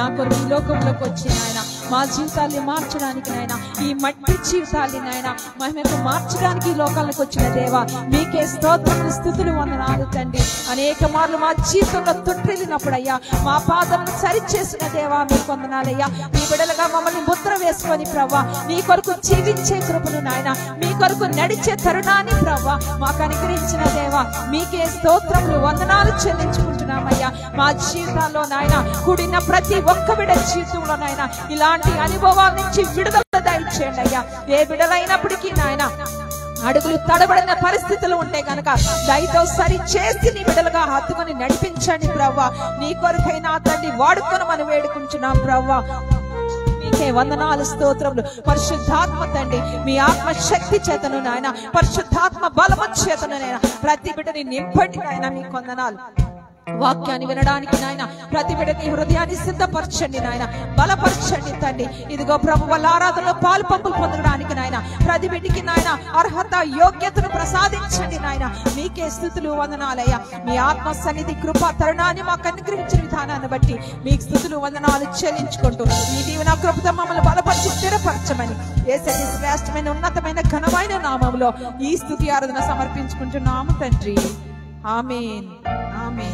నా కొరకు ఈ లోకంలోకి వచ్చి నాయన మా జీవితాల్ని మార్చడానికి నాయన ఈ మట్టి జీవితాల్ని నాయన మహిమకు మార్చడానికి ఈ లోకాలకు వచ్చిన దేవా మీకే స్తోత్రములు స్థుతులు వందనాలు తండ్రి అనేక మార్లు మా జీవితంలో తొట్టిల్లినప్పుడయ్యా మా పాదములు సరిచేసిన దేవా మీకు వందనాలయ్యా మీ బిడలుగా మమ్మల్ని ముద్ర వేసుకొని ప్రవ్వా నీ కొరకు జీవించే కృపను నాయన మీ కొరకు నడిచే తరుణాన్ని ప్రవ్వా మాకు అనుగ్రహించిన దేవా మీకే స్తోత్రములు వందనాలు చెల్లించుకుంటున్నామయ్యా మా జీవితాల్లో నాయన కూడిన ప్రతి ఒక్క బిడ జీవితంలో నాయన ఇలాంటి అనుభవాల నుంచి విడుదల దయచేయండి అయ్యా ఏ బిడలైనప్పటికీ నాయన అడుగులు తడబడిన పరిస్థితులు ఉంటే గనక దయతో సరి చేసి నీ బిడలుగా హత్తుకొని నడిపించండి ప్రవ్వా నీ కొరకైనా తండ్రి వాడుకొని మనం వేడుకుంటున్నాం ప్రవ్వా మీకే వందనాలు స్తోత్రములు పరిశుద్ధాత్మ తండ్రి మీ ఆత్మ శక్తి చేతను నాయన పరిశుద్ధాత్మ బలము చేతను నాయన ప్రతి బిడ్డని నింపండి నాయన మీకు వందనాలు వాక్యాన్ని వినడానికి నాయన ప్రతి బిడ్డకి హృదయాన్ని సిద్ధపరచండి నాయన బలపరచండి తండ్రి ఇదిగో ప్రభు వాళ్ళ ఆరాధనలో పాలు పంపులు పొందడానికి నాయన ప్రతి బిడ్డకి నాయన అర్హత యోగ్యతను ప్రసాదించండి నాయన మీకే స్థుతులు వందనాలయ్యా మీ ఆత్మ సన్నిధి కృప తరుణాన్ని మాకు అనుగ్రహించిన విధానాన్ని బట్టి మీకు స్థుతులు వందనాలు చెల్లించుకుంటూ ఈ దీవెన కృపతో మమ్మల్ని బలపరిచి స్థిరపరచమని ఏసరి శ్రేష్టమైన ఉన్నతమైన ఘనమైన నామంలో ఈ స్థుతి ఆరాధన సమర్పించుకుంటున్నాము తండ్రి ఆమెన్ ఆమెన్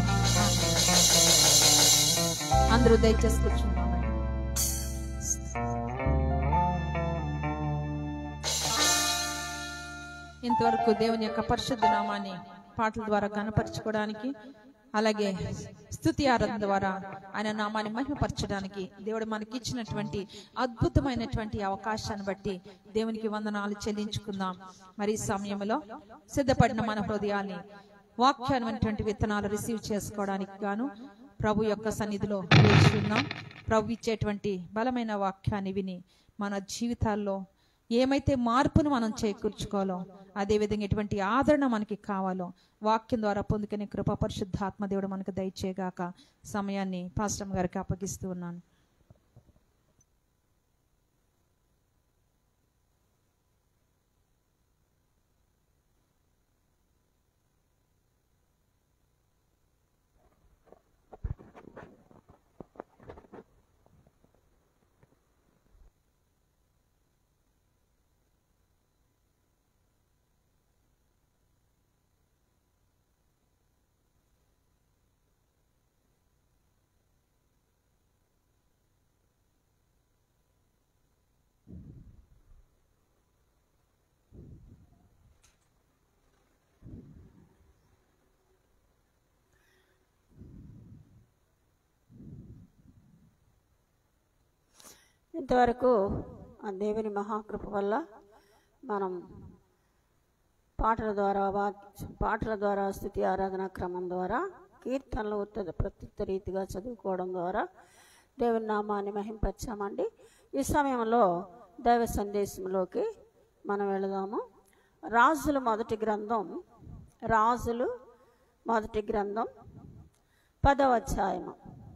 అందరూ దయచేసి కూర్చున్నామండి ఇంతవరకు దేవుని యొక్క పరిశుద్ధ నామాన్ని పాటల ద్వారా గనపరచుకోవడానికి అలాగే స్థుతి ఆరాధన ద్వారా ఆయన నామాన్ని మహిమపరచడానికి దేవుడు మనకి ఇచ్చినటువంటి అద్భుతమైనటువంటి అవకాశాన్ని బట్టి దేవునికి వందనాలు చెల్లించుకుందాం మరి ఈ సమయంలో సిద్ధపడిన మన హృదయాల్ని వాక్యాన్మైనటువంటి విత్తనాలు రిసీవ్ చేసుకోవడానికి గాను ప్రభు యొక్క సన్నిధిలో వేచి ఉన్నాం ప్రభు ఇచ్చేటువంటి బలమైన వాక్యాన్ని విని మన జీవితాల్లో ఏమైతే మార్పును మనం చేకూర్చుకోవాలో అదేవిధంగా ఎటువంటి ఆదరణ మనకి కావాలో వాక్యం ద్వారా పొందుకునే కృప పరిశుద్ధాత్మ దేవుడు మనకు దయచేగాక సమయాన్ని పాస్టమ్ గారికి అప్పగిస్తూ ఉన్నాను ఇంతవరకు ఆ దేవుని మహాకృప వల్ల మనం పాటల ద్వారా వా- పాటల ద్వారా స్థుతి ఆరాధన క్రమం ద్వారా కీర్తనలు ఉత్త ప్రత్యుత్త రీతిగా చదువుకోవడం ద్వారా దేవుని నామాన్ని మహింపరచామండి ఈ సమయంలో దైవ సందేశంలోకి మనం వెళదాము రాజుల మొదటి గ్రంథం రాజులు మొదటి గ్రంథం పదవ అధ్యాయము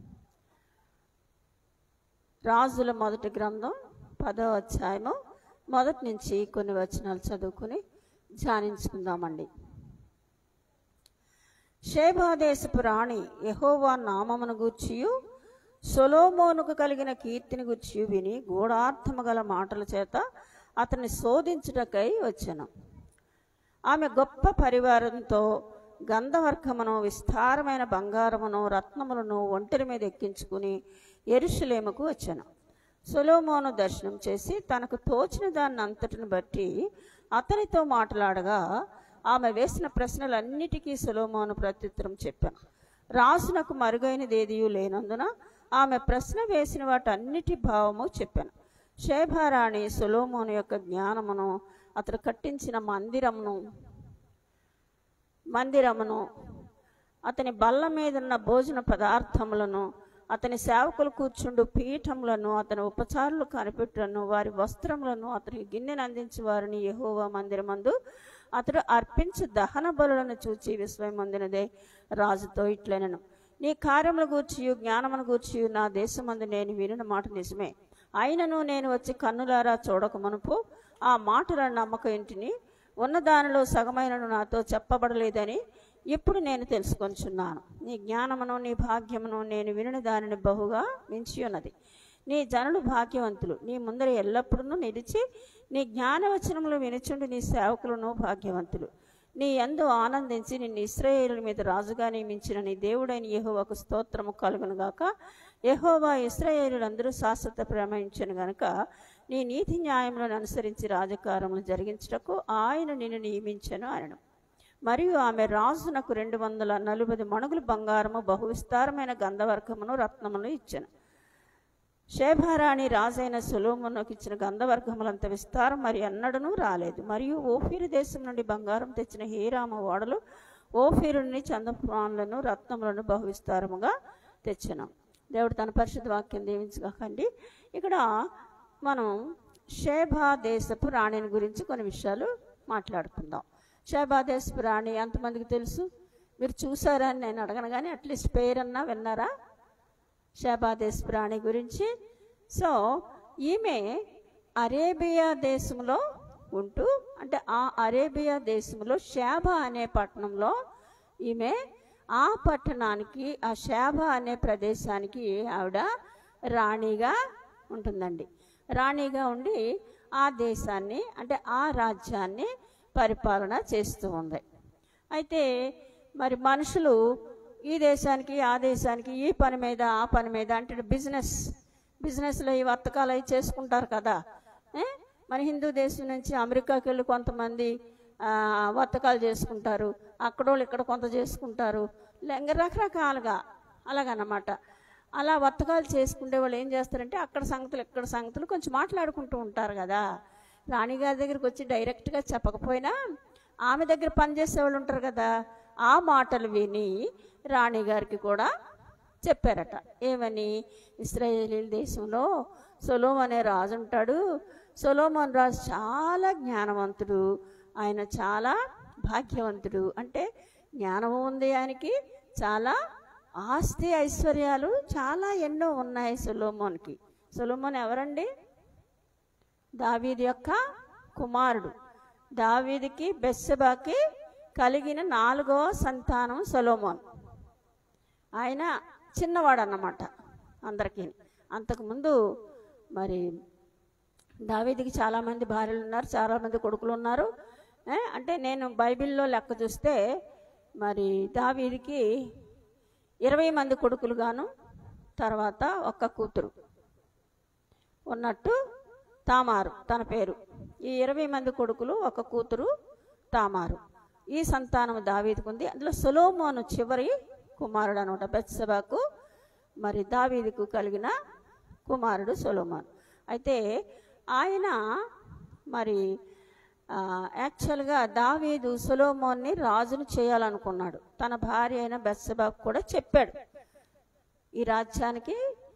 రాజుల మొదటి గ్రంథం పదో అధ్యాయము మొదటి నుంచి కొన్ని వచనాలు చదువుకుని ధ్యానించుకుందామండి షేబాదేశపు రాణి యెహోవా నామమును గూర్చియు సొలోమోనుకు కలిగిన కీర్తిని గూర్చియు విని గూఢార్థము గల మాటల చేత అతన్ని శోధించుటకై వచ్చెను ఆమె గొప్ప పరివారంతో గంధవర్గమును విస్తారమైన బంగారమును రత్నములను ఒంటరి మీద ఎక్కించుకుని ఎరుషులేముకు వచ్చాను సొలోమోను దర్శనం చేసి తనకు తోచిన దాన్ని అంతటిని బట్టి అతనితో మాట్లాడగా ఆమె వేసిన ప్రశ్నలన్నిటికీ సొలోమోను ప్రత్యుత్తరం చెప్పాను రాజునకు మరుగైనది ఏదియూ లేనందున ఆమె ప్రశ్న వేసిన వాటన్నిటి భావము చెప్పాను శేభారాణి సొలోమోను యొక్క జ్ఞానమును అతడు కట్టించిన మందిరమును మందిరమును అతని బల్ల మీద ఉన్న భోజన పదార్థములను అతని సేవకులు కూర్చుండు పీఠములను అతని ఉపచారులు కనిపెట్టులను వారి వస్త్రములను అతనికి గిన్నెను అందించి వారిని యెహోవా మందిరమందు అతడు అర్పించు దహన బలులను చూచి విస్మయమొందినదే రాజుతో ఇట్లనను నీ కార్యముల గూర్చియు జ్ఞానమును గూర్చియు నా దేశమందు నేను వినిన మాట నిజమే అయినను నేను వచ్చి కన్నులారా చూడక మునుపు ఆ మాటల నమ్మక ఇంటిని ఉన్న దానిలో సగమైనను నాతో చెప్పబడలేదని ఇప్పుడు నేను తెలుసుకొంచున్నాను నీ జ్ఞానమును నీ భాగ్యమును నేను వినిన దానిని బహుగా మించి ఉన్నది నీ జనులు భాగ్యవంతులు నీ ముందర ఎల్లప్పుడూ నిలిచి నీ జ్ఞానవచనములు వినుచుండి నీ సేవకులను భాగ్యవంతులు నీ యందు ఆనందించి నిన్ను ఇస్రాయేలు మీద రాజుగా నియమించిన నీ దేవుడైన యెహోవాకు స్తోత్రము కలుగును గాక యెహోవా ఇస్రాయేలులందరూ శాశ్వత ప్రేమించను గనుక నీ నీతి న్యాయములను అనుసరించి రాజకారములు జరిగించుటకు ఆయన నిన్ను నియమించను అనను మరియు ఆమె రాజునకు రెండు వందల నలుబై మణుగులు బంగారము బహు విస్తారమైన గంధవర్గమును రత్నమును ఇచ్చెను శేభారాణి రాజైన సులోమునకు ఇచ్చిన గంధవర్గములంత విస్తారం మరి ఎన్నడూ రాలేదు మరియు ఓఫీరు దేశం నుండి బంగారం తెచ్చిన హీరామ ఓడలు ఓఫీరుని చందపాన్లను రత్నములను బహు విస్తారముగా తెచ్చెను దేవుడు తన పరిశుద్ధ వాక్యం దీవించకండి ఇక్కడ మనం షేభా దేశపు రాణిని గురించి కొన్ని విషయాలు మాట్లాడుకుందాం షేభా దేశపు రాణి ఎంతమందికి తెలుసు మీరు చూసారా అని నేను అడగను కానీ అట్లీస్ట్ పేరన్నా విన్నారా షాబాదేశ్ ప్రాణి గురించి సో ఈమె అరేబియా దేశంలో ఉంటూ అంటే ఆ అరేబియా దేశంలో షాబా అనే పట్టణంలో ఈమె ఆ పట్టణానికి ఆ షాబా అనే ప్రదేశానికి ఆవిడ రాణిగా ఉంటుందండి రాణిగా ఉండి ఆ దేశాన్ని అంటే ఆ రాజ్యాన్ని పరిపాలన చేస్తూ ఉంది అయితే మరి మనుషులు ఈ దేశానికి ఆ దేశానికి ఈ పని మీద ఆ పని మీద అంటే బిజినెస్ బిజినెస్లో ఈ వర్తకాలు అవి చేసుకుంటారు కదా ఏ? మన హిందూ దేశం నుంచి అమెరికాకి వెళ్ళి కొంతమంది ఆ, వర్తకాలు చేసుకుంటారు అక్కడోళ్ళు ఇక్కడ కొంత చేసుకుంటారు లే- రకరకాలుగా అలాగన్నమాట అలా వర్తకాలు చేసుకునే వాళ్ళు ఏం చేస్తారంటే అక్కడ సంగతులు ఇక్కడ సంగతులు కొంచెం మాట్లాడుకుంటూ ఉంటారు కదా రాణిగారి దగ్గరికి వచ్చి డైరెక్ట్గా చెప్పకపోయినా ఆమె దగ్గర పనిచేసే వాళ్ళు ఉంటారు కదా ఆ మాటలు విని రాణిగారికి కూడా చెప్పారట ఏమని ఇస్రాయేలీల దేశంలో సొలోమ్ అనే రాజు ఉంటాడు సొలోమోన్ రాజు చాలా జ్ఞానవంతుడు ఆయన చాలా భాగ్యవంతుడు అంటే జ్ఞానము ఉంది ఆయనకి చాలా ఆస్తి ఐశ్వర్యాలు చాలా ఎన్నో ఉన్నాయి సొలోమోన్కి సొలోమోన్ ఎవరండి దావీది యొక్క కుమారుడు దావీదికి బెస్సబాకి కలిగిన నాలుగవ సంతానం సొలోమోన్ ఆయన చిన్నవాడు అన్నమాట అందరికీ అంతకుముందు మరి దావీదికి చాలామంది భార్యలు ఉన్నారు చాలామంది కొడుకులు ఉన్నారు ఏ, అంటే నేను బైబిల్లో లెక్క చూస్తే మరి దావీదికి ఇరవై మంది కొడుకులు గాను తర్వాత ఒక్క కూతురు ఉన్నట్టు తామారు తన పేరు ఈ ఇరవై మంది కొడుకులు ఒక కూతురు తామారు ఈ సంతానం దావీదుకుంది అందులో సొలోమోను చివరి కుమారుడు అనమాట బెత్సబాకు మరి దావీదుకు కలిగిన కుమారుడు సొలోమోన్ అయితే ఆయన మరి ఆ, యాక్చువల్గా దావీదు సొలోమోన్ని రాజును చేయాలనుకున్నాడు తన భార్య అయిన బెత్సబాకు కూడా చెప్పాడు ఈ రాజ్యానికి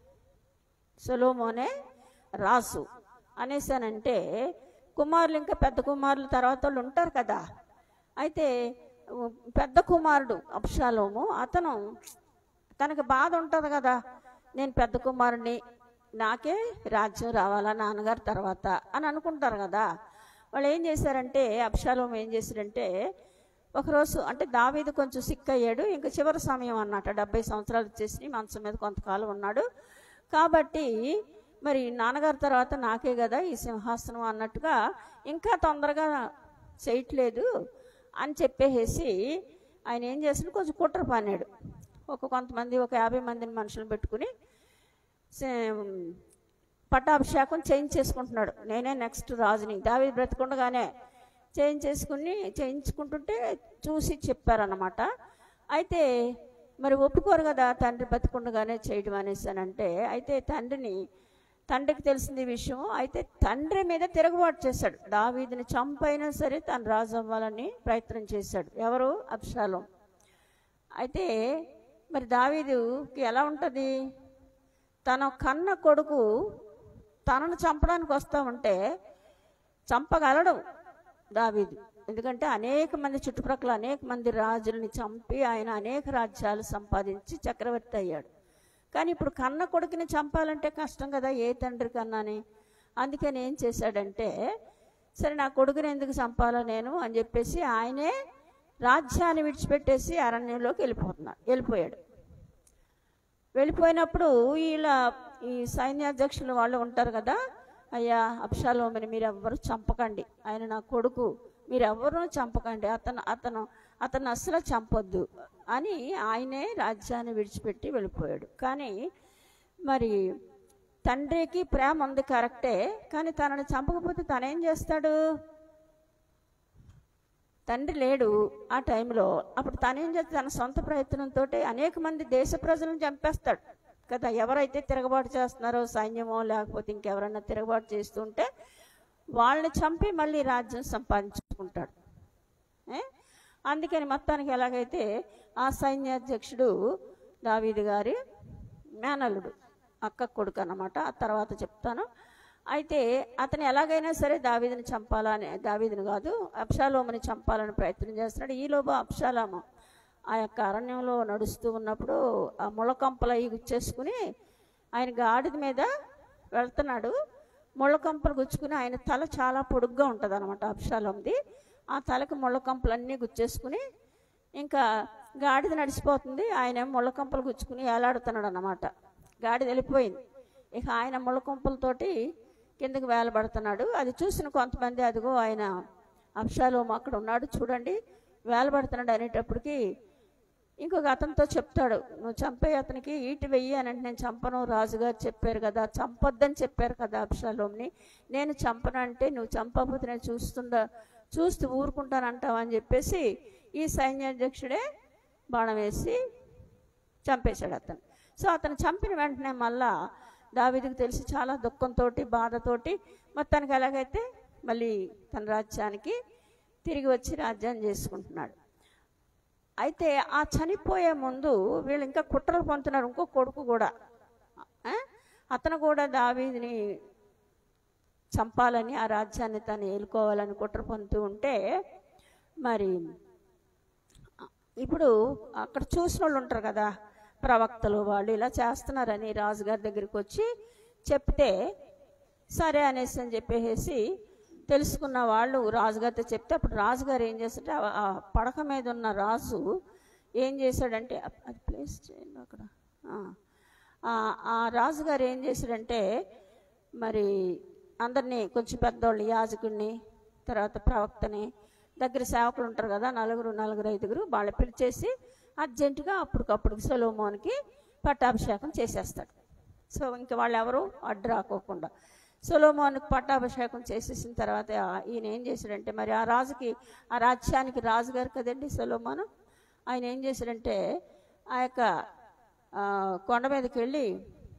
సొలోమోనే రాసు అనేసానంటే కుమారులు ఇంకా పెద్ద కుమారులు తర్వాత వాళ్ళు ఉంటారు కదా అయితే ఉ, పెద్ద కుమారుడు అప్షాలోము అతను తనకి బాధ ఉంటుంది కదా నేను పెద్ద కుమారుడిని నాకే రాజ్యం రావాలా నాన్నగారు తర్వాత అని అనుకుంటారు కదా వాళ్ళు ఏం చేశారంటే అప్షాలోం ఏం చేశారంటే ఒకరోజు అంటే దావీదు కొంచెం సిక్ అయ్యాడు ఇంకా చివరి సమయం అన్నమాట డెబ్బై సంవత్సరాలు వచ్చేసి మంచం మీద కొంతకాలం ఉన్నాడు కాబట్టి మరి నాన్నగారి తర్వాత నాకే కదా ఈ సింహాసనం అన్నట్టుగా ఇంకా తొందరగా చేయట్లేదు అని చెప్పేసి ఆయన ఏం చేసిన కొంచెం కుట్ర పన్నాడు ఒక కొంతమంది ఒక యాభై మందిని మనుషులను పెట్టుకుని సే- పట్టాభిషేకం చేయించేసుకుంటున్నాడు నేనే నెక్స్ట్ రాజుని దావి బ్రతికుండగానే చేయించేసుకుని చేయించుకుంటుంటే చూసి చెప్పారన్నమాట అయితే మరి ఒప్పుకోరు కదా తండ్రి బతికుండగానే చేయడం అనేసి అని అంటే అయితే తండ్రిని తండ్రికి తెలిసింది ఈ విషయం అయితే తండ్రి మీద తిరుగుబాటు చేశాడు దావీదిని చంపైనా సరే తను రాజు అవ్వాలని ప్రయత్నం చేశాడు ఎవరు అబ్షాలం అయితే మరి దావీదుకి ఎలా ఉంటుంది తన కన్న కొడుకు తనను చంపడానికి వస్తూ ఉంటే చంపగలడు దావీదు ఎందుకంటే అనేక మంది చుట్టుప్రక్కల అనేక మంది రాజుల్ని చంపి ఆయన అనేక రాజ్యాలు సంపాదించి చక్రవర్తి అయ్యాడు కానీ ఇప్పుడు కన్న కొడుకుని చంపాలంటే కష్టం కదా ఏ తండ్రి కన్నాని అందుకని ఏం చేశాడంటే సరే నా కొడుకుని ఎందుకు చంపాలో నేను అని చెప్పేసి ఆయనే రాజ్యాన్ని విడిచిపెట్టేసి అరణ్యంలోకి వెళ్ళిపోతున్నాడు వెళ్ళిపోయాడు వెళ్ళిపోయినప్పుడు వీళ్ళ ఈ సైన్యాధ్యక్షులు వాళ్ళు ఉంటారు కదా అయ్యా అప్షాలోమని మీరు ఎవ్వరు చంపకండి ఆయన నా కొడుకు మీరు ఎవ్వరూ చంపకండి అతను అతను అతను అసలు చంపొద్దు అని ఆయనే రాజ్యాన్ని విడిచిపెట్టి వెళ్ళిపోయాడు కానీ మరి తండ్రికి ప్రేమ ఉంది కరెక్టే కానీ తనని చంపకపోతే తనేం చేస్తాడు తండ్రి లేడు ఆ టైంలో అప్పుడు తనేం చేస్తే తన సొంత ప్రయత్నంతో అనేక మంది దేశ ప్రజలను చంపేస్తాడు కదా ఎవరైతే తిరగబాటు చేస్తున్నారో సైన్యమో లేకపోతే ఇంకెవరన్నా తిరగబాటు చేస్తుంటే వాళ్ళని చంపి మళ్ళీ రాజ్యం సంపాదించుకుంటాడు ఏ? అందుకని మొత్తానికి ఎలాగైతే ఆ సైన్యాధ్యక్షుడు దావీదు గారి మేనల్లుడు అక్క కొడుకు అన్నమాట ఆ తర్వాత చెప్తాను అయితే అతను ఎలాగైనా సరే దావీదుని చంపాలని దావీదుని కాదు అప్షాలోముని చంపాలని ప్రయత్నం చేస్తున్నాడు ఈలోపు అప్షాలోము ఆ యొక్క అరణ్యంలో నడుస్తూ ఉన్నప్పుడు ఆ ముళ్ళకంపలు అవి గుచ్చేసుకుని ఆయన గాడిద మీద వెళ్తున్నాడు ముళ్ళకంపలు గుచ్చుకుని ఆయన తల చాలా పొడుగ్గా ఉంటుంది అనమాట అప్షాలోంది ఆ తలకి ముళ్ళకంపలన్నీ గుచ్చేసుకుని ఇంకా గాడిద నడిచిపోతుంది ఆయన ముళ్ళకంపలు గుచ్చుకుని ఏలాడుతున్నాడు అన్నమాట గాడిద వెళ్ళిపోయింది ఇక ఆయన ముళ్ళకంపలతోటి కిందకి వేలబడుతున్నాడు అది చూసిన కొంతమంది అదిగో ఆయన అప్షాలోము అక్కడ ఉన్నాడు చూడండి వేలబడుతున్నాడు అనేటప్పటికి ఇంకొక అతనితో చెప్తాడు నువ్వు చంపే అతనికి ఈటి వెయ్యి అని అంటే నేను చంపను రాజుగారు చెప్పారు కదా చంపొద్దని చెప్పారు కదా అప్షాలోమ్ని నేను చంపను అంటే నువ్వు చంపకపోతే నేను చూస్తుండా చూస్తూ ఊరుకుంటానంటావా అని చెప్పేసి ఈ సైన్యాధ్యక్షుడే బాణం వేసి చంపేశాడు అతను సో అతను చంపిన వెంటనే మళ్ళా దావీదుకు తెలిసి చాలా దుఃఖంతో బాధతోటి మొత్తానికి ఎలాగైతే మళ్ళీ తన రాజ్యానికి తిరిగి వచ్చి రాజ్యాన్ని చేసుకుంటున్నాడు అయితే ఆ చనిపోయే ముందు వీళ్ళు ఇంకా కుట్రలు పొందుతున్నారు ఇంకో కొడుకు కూడా ఆ? అతను కూడా దావీదిని చంపాలని ఆ రాజ్యాన్ని తను ఏలుకోవాలని కుట్ర పొందుతూ ఉంటే మరి ఇప్పుడు అక్కడ చూసిన వాళ్ళు ఉంటారు కదా ప్రవక్తలు వాళ్ళు ఇలా చేస్తున్నారని రాజుగారి దగ్గరికి వచ్చి చెప్తే సరే అనేసి అని చెప్పేసి తెలుసుకున్న వాళ్ళు రాజుగారితో చెప్తే అప్పుడు రాజుగారు ఏం చేస్తారంటే ఆ- ఆ పడక మీద ఉన్న రాజు ఏం చేశాడంటే అప్- అది ప్లేస్ చేయండి అక్కడ ఆ. ఆ- ఆ రాజుగారు ఏం చేశాడంటే మరి అందరినీ కొంచెం పెద్దోళ్ళు యాజకుడిని తర్వాత ప్రవక్తని దగ్గర సేవకులు ఉంటారు కదా నలుగురు నలుగురు ఐదుగురు వాళ్ళు పిలిచేసి అర్జెంటుగా అప్పటికప్పుడు సొలోమోన్కి పట్టాభిషేకం చేసేస్తాడు సో ఇంక వాళ్ళు ఎవరు అడ్డు రాకోకుండా సొలోమోన్కి పట్టాభిషేకం చేసేసిన తర్వాత ఈయన ఏం చేశాడంటే మరి ఆ రాజుకి ఆ రాజ్యానికి రాజుగారు కదండి సొలోమోను ఆయన ఏం చేశాడంటే ఆ యొక్క ఆ, కొండ మీదకి వెళ్ళి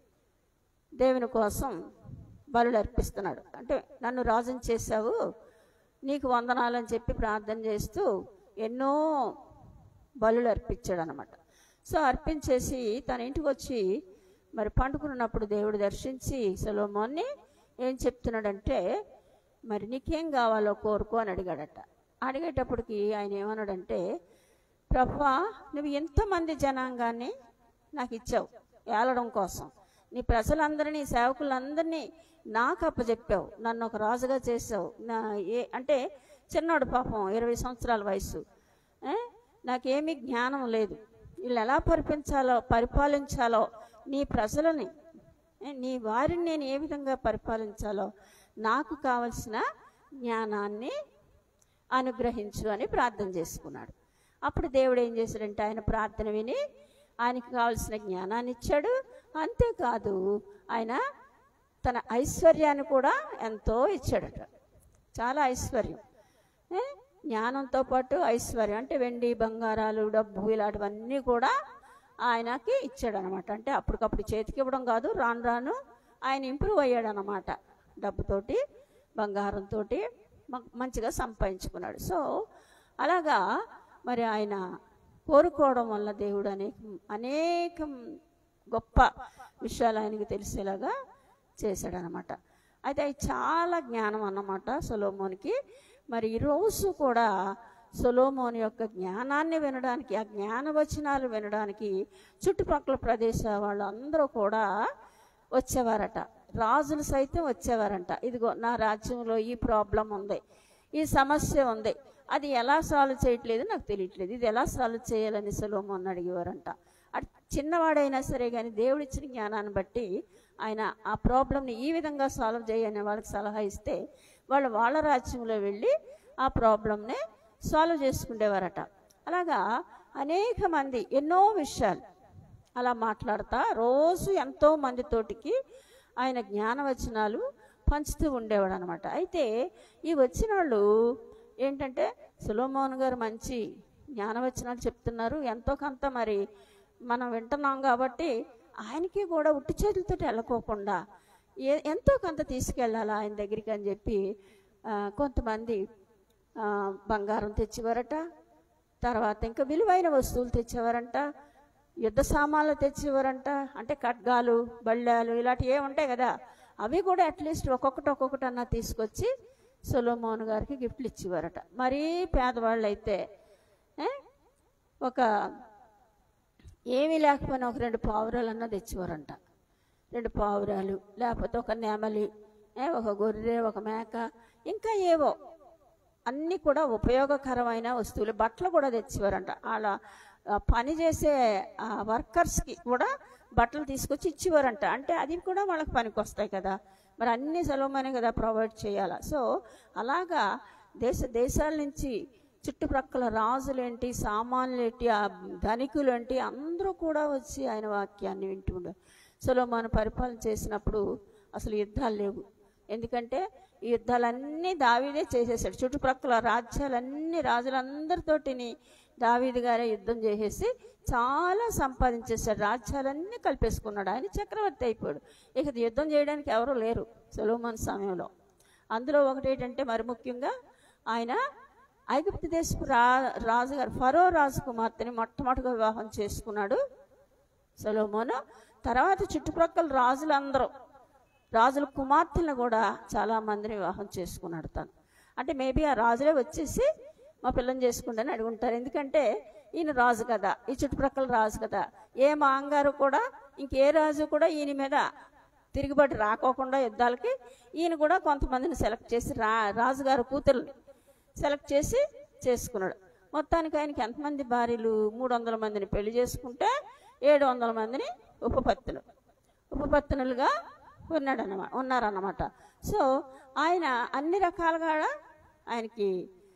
దేవుని కోసం బలులు అర్పిస్తున్నాడు అంటే నన్ను రాజుని చేశావు నీకు వందనాలని చెప్పి ప్రార్థన చేస్తూ ఎన్నో బలులు అర్పించాడు అనమాట సో అర్పించేసి తన ఇంటికి వచ్చి మరి పండుకున్నప్పుడు దేవుడు దర్శించి సొలోమోన్ని ఏం చెప్తున్నాడంటే మరి నీకేం కావాలో కోరుకో అని అడిగాడట అడిగేటప్పటికి ఆయన ఏమన్నాడంటే ప్రభా నువ్వు ఎంతమంది జనాంగాన్ని నాకు ఇచ్చావు ఏలడం కోసం నీ ప్రజలందరినీ సేవకులందరినీ నాకు అప్పచెప్పావు నన్ను ఒక రాజుగా చేసావు నా ఏ అంటే చిన్నోడు పాపం ఇరవై సంవత్సరాల వయసు ఏ? నాకేమీ జ్ఞానం లేదు వీళ్ళు ఎలా పరిపించాలో పరిపాలించాలో నీ ప్రజలని ఏ, నీ వారిని నేను ఏ విధంగా పరిపాలించాలో నాకు కావలసిన జ్ఞానాన్ని అనుగ్రహించు అని ప్రార్థన చేసుకున్నాడు అప్పుడు దేవుడు ఏం చేశాడంటే ఆయన ప్రార్థన విని ఆయనకి కావలసిన జ్ఞానాన్ని ఇచ్చాడు అంతేకాదు ఆయన తన ఐశ్వర్యాన్ని కూడా ఎంతో ఇచ్చాడట చాలా ఐశ్వర్యం ఏ? జ్ఞానంతో పాటు ఐశ్వర్యం అంటే వెండి బంగారాలు డబ్బు ఇలాంటివన్నీ కూడా ఆయనకి ఇచ్చాడు అనమాట అంటే అప్పటికప్పుడు చేతికి ఇవ్వడం కాదు రాను రాను ఆయన ఇంప్రూవ్ అయ్యాడు అనమాట డబ్బుతోటి బంగారంతో మంచిగా సంపాదించుకున్నాడు సో అలాగా మరి ఆయన కోరుకోవడం వల్ల దేవుడు అనేక అనేకం గొప్ప విషయాలు ఆయనకి తెలిసేలాగా చేశాడనమాట అయితే అది చాలా జ్ఞానం అన్నమాట సొలోమోనికి మరి ఈరోజు కూడా సొలోమోని యొక్క జ్ఞానాన్ని వినడానికి ఆ జ్ఞాన వచనాలు వినడానికి చుట్టుపక్కల ప్రదేశ వాళ్ళు అందరూ కూడా వచ్చేవారట రాజులు సైతం వచ్చేవారంట ఇదిగో నా రాజ్యంలో ఈ ప్రాబ్లం ఉంది ఈ సమస్య ఉంది అది ఎలా సాల్వ్ చేయట్లేదు నాకు తెలియట్లేదు ఇది ఎలా సాల్వ్ చేయాలని సొలోమోన్ అడిగేవారంట అట్ చిన్నవాడైనా సరే కానీ దేవుడిచ్చిన జ్ఞానాన్ని బట్టి ఆయన ఆ ప్రాబ్లమ్ని ఈ విధంగా సాల్వ్ చేయని వాళ్ళకి సలహా ఇస్తే వాళ్ళు వాళ్ళ రాజ్యంలో వెళ్ళి ఆ ప్రాబ్లమ్ని సాల్వ్ చేసుకునేవారట అలాగా అనేక మంది ఎన్నో విషయాలు అలా మాట్లాడతా రోజు ఎంతో మందితోటికి ఆయన జ్ఞానవచనాలు పంచుతూ ఉండేవాడు అనమాట అయితే ఈ వచ్చిన వాళ్ళు ఏంటంటే సులోమోహన్ గారు మంచి జ్ఞానవచనాలు చెప్తున్నారు ఎంతో కొంత మరి మనం వింటున్నాం కాబట్టి ఆయనకి కూడా ఉట్టి చేతులతో వెళ్ళకోకుండా ఏ ఎంతో కొంత తీసుకెళ్ళాలి ఆయన దగ్గరికి అని చెప్పి ఆ, కొంతమంది ఆ, బంగారం తెచ్చేవారట తర్వాత ఇంకా విలువైన వస్తువులు తెచ్చేవారంట యుద్ధ సామాన్లు తెచ్చేవారంట అంటే ఖడ్గాలు బళ్ళాలు ఇలాంటివి ఏమి ఉంటాయి కదా అవి కూడా అట్లీస్ట్ ఒక్కొక్కటి ఒక్కొక్కటి అన్నా తీసుకొచ్చి సొలోమోన్ గారికి గిఫ్ట్లు ఇచ్చేవారట మరీ పేదవాళ్ళు అయితే ఏ, ఒక ఏమీ లేకపోయినా ఒక రెండు పావురాలు అన్నా తెచ్చేవారంట రెండు పావురాలు లేకపోతే ఒక నెమలి ఏ, ఒక గొర్రె ఒక మేక ఇంకా ఏవో అన్నీ కూడా ఉపయోగకరమైన వస్తువులు బట్టలు కూడా తెచ్చేవారంట వాళ్ళ ఆ, పని చేసే వర్కర్స్కి కూడా బట్టలు తీసుకొచ్చి ఇచ్చేవారంట అంటే అది కూడా వాళ్ళకి పనికి వస్తాయి కదా మరి అన్ని సులభమనే కదా ప్రొవైడ్ చేయాలి సో అలాగా దేశ దేశాల నుంచి చుట్టుప్రక్కల రాజులేంటి సామాన్యులేంటి ఆ ధనికులేంటి అందరూ కూడా వచ్చి ఆయన వాక్యాన్ని వింటుండే సొలోమాను పరిపాలన చేసినప్పుడు అసలు యుద్ధాలు లేవు ఎందుకంటే ఈ యుద్ధాలన్నీ దావీదే చేసేసాడు చుట్టుప్రక్కల రాజ్యాలన్నీ రాజులందరితోటిని దావీదు గారే యుద్ధం చేసేసి చాలా సంపాదించేశాడు రాజ్యాలన్నీ కలిపేసుకున్నాడు ఆయన చక్రవర్తి అయిపోయాడు ఇక యుద్ధం చేయడానికి ఎవరు లేరు సొలోమన్ సమయంలో అందులో ఒకటి ఏంటంటే మరి ముఖ్యంగా ఆయన ఐగుప్తు దేశపు రా రాజుగారు ఫరో రాజు కుమార్తెని మొట్టమొదటిగా వివాహం చేసుకున్నాడు సొలోమోను తర్వాత చుట్టుప్రక్కల రాజులందరూ రాజుల కుమార్తెలను కూడా చాలా మందిని వివాహం చేసుకున్నాడు తను అంటే మేబీ ఆ రాజులే వచ్చేసి మా పిల్లని చేసుకుంటాను అడుగుంటారు ఎందుకంటే ఈయన రాజు కదా ఈ చుట్టుప్రక్కల రాజు కదా ఏ మాంగారు కూడా ఇంకే రాజు కూడా ఈయన మీద తిరుగుబాటు రాకోకుండా యుద్ధాలకి ఈయన కూడా కొంతమందిని సెలెక్ట్ చేసి రా రాజుగారు కూతుర్ని సెలెక్ట్ చేసి చేసుకున్నాడు మొత్తానికి ఆయనకి ఎంతమంది భార్యలు మూడు వందల మందిని పెళ్లి చేసుకుంటే ఏడు వందల మందిని ఉపపత్తులు ఉపపత్నులుగా ఉన్నాడన్నమాట ఉన్నారన్నమాట సో ఆయన అన్ని రకాలుగా ఆయనకి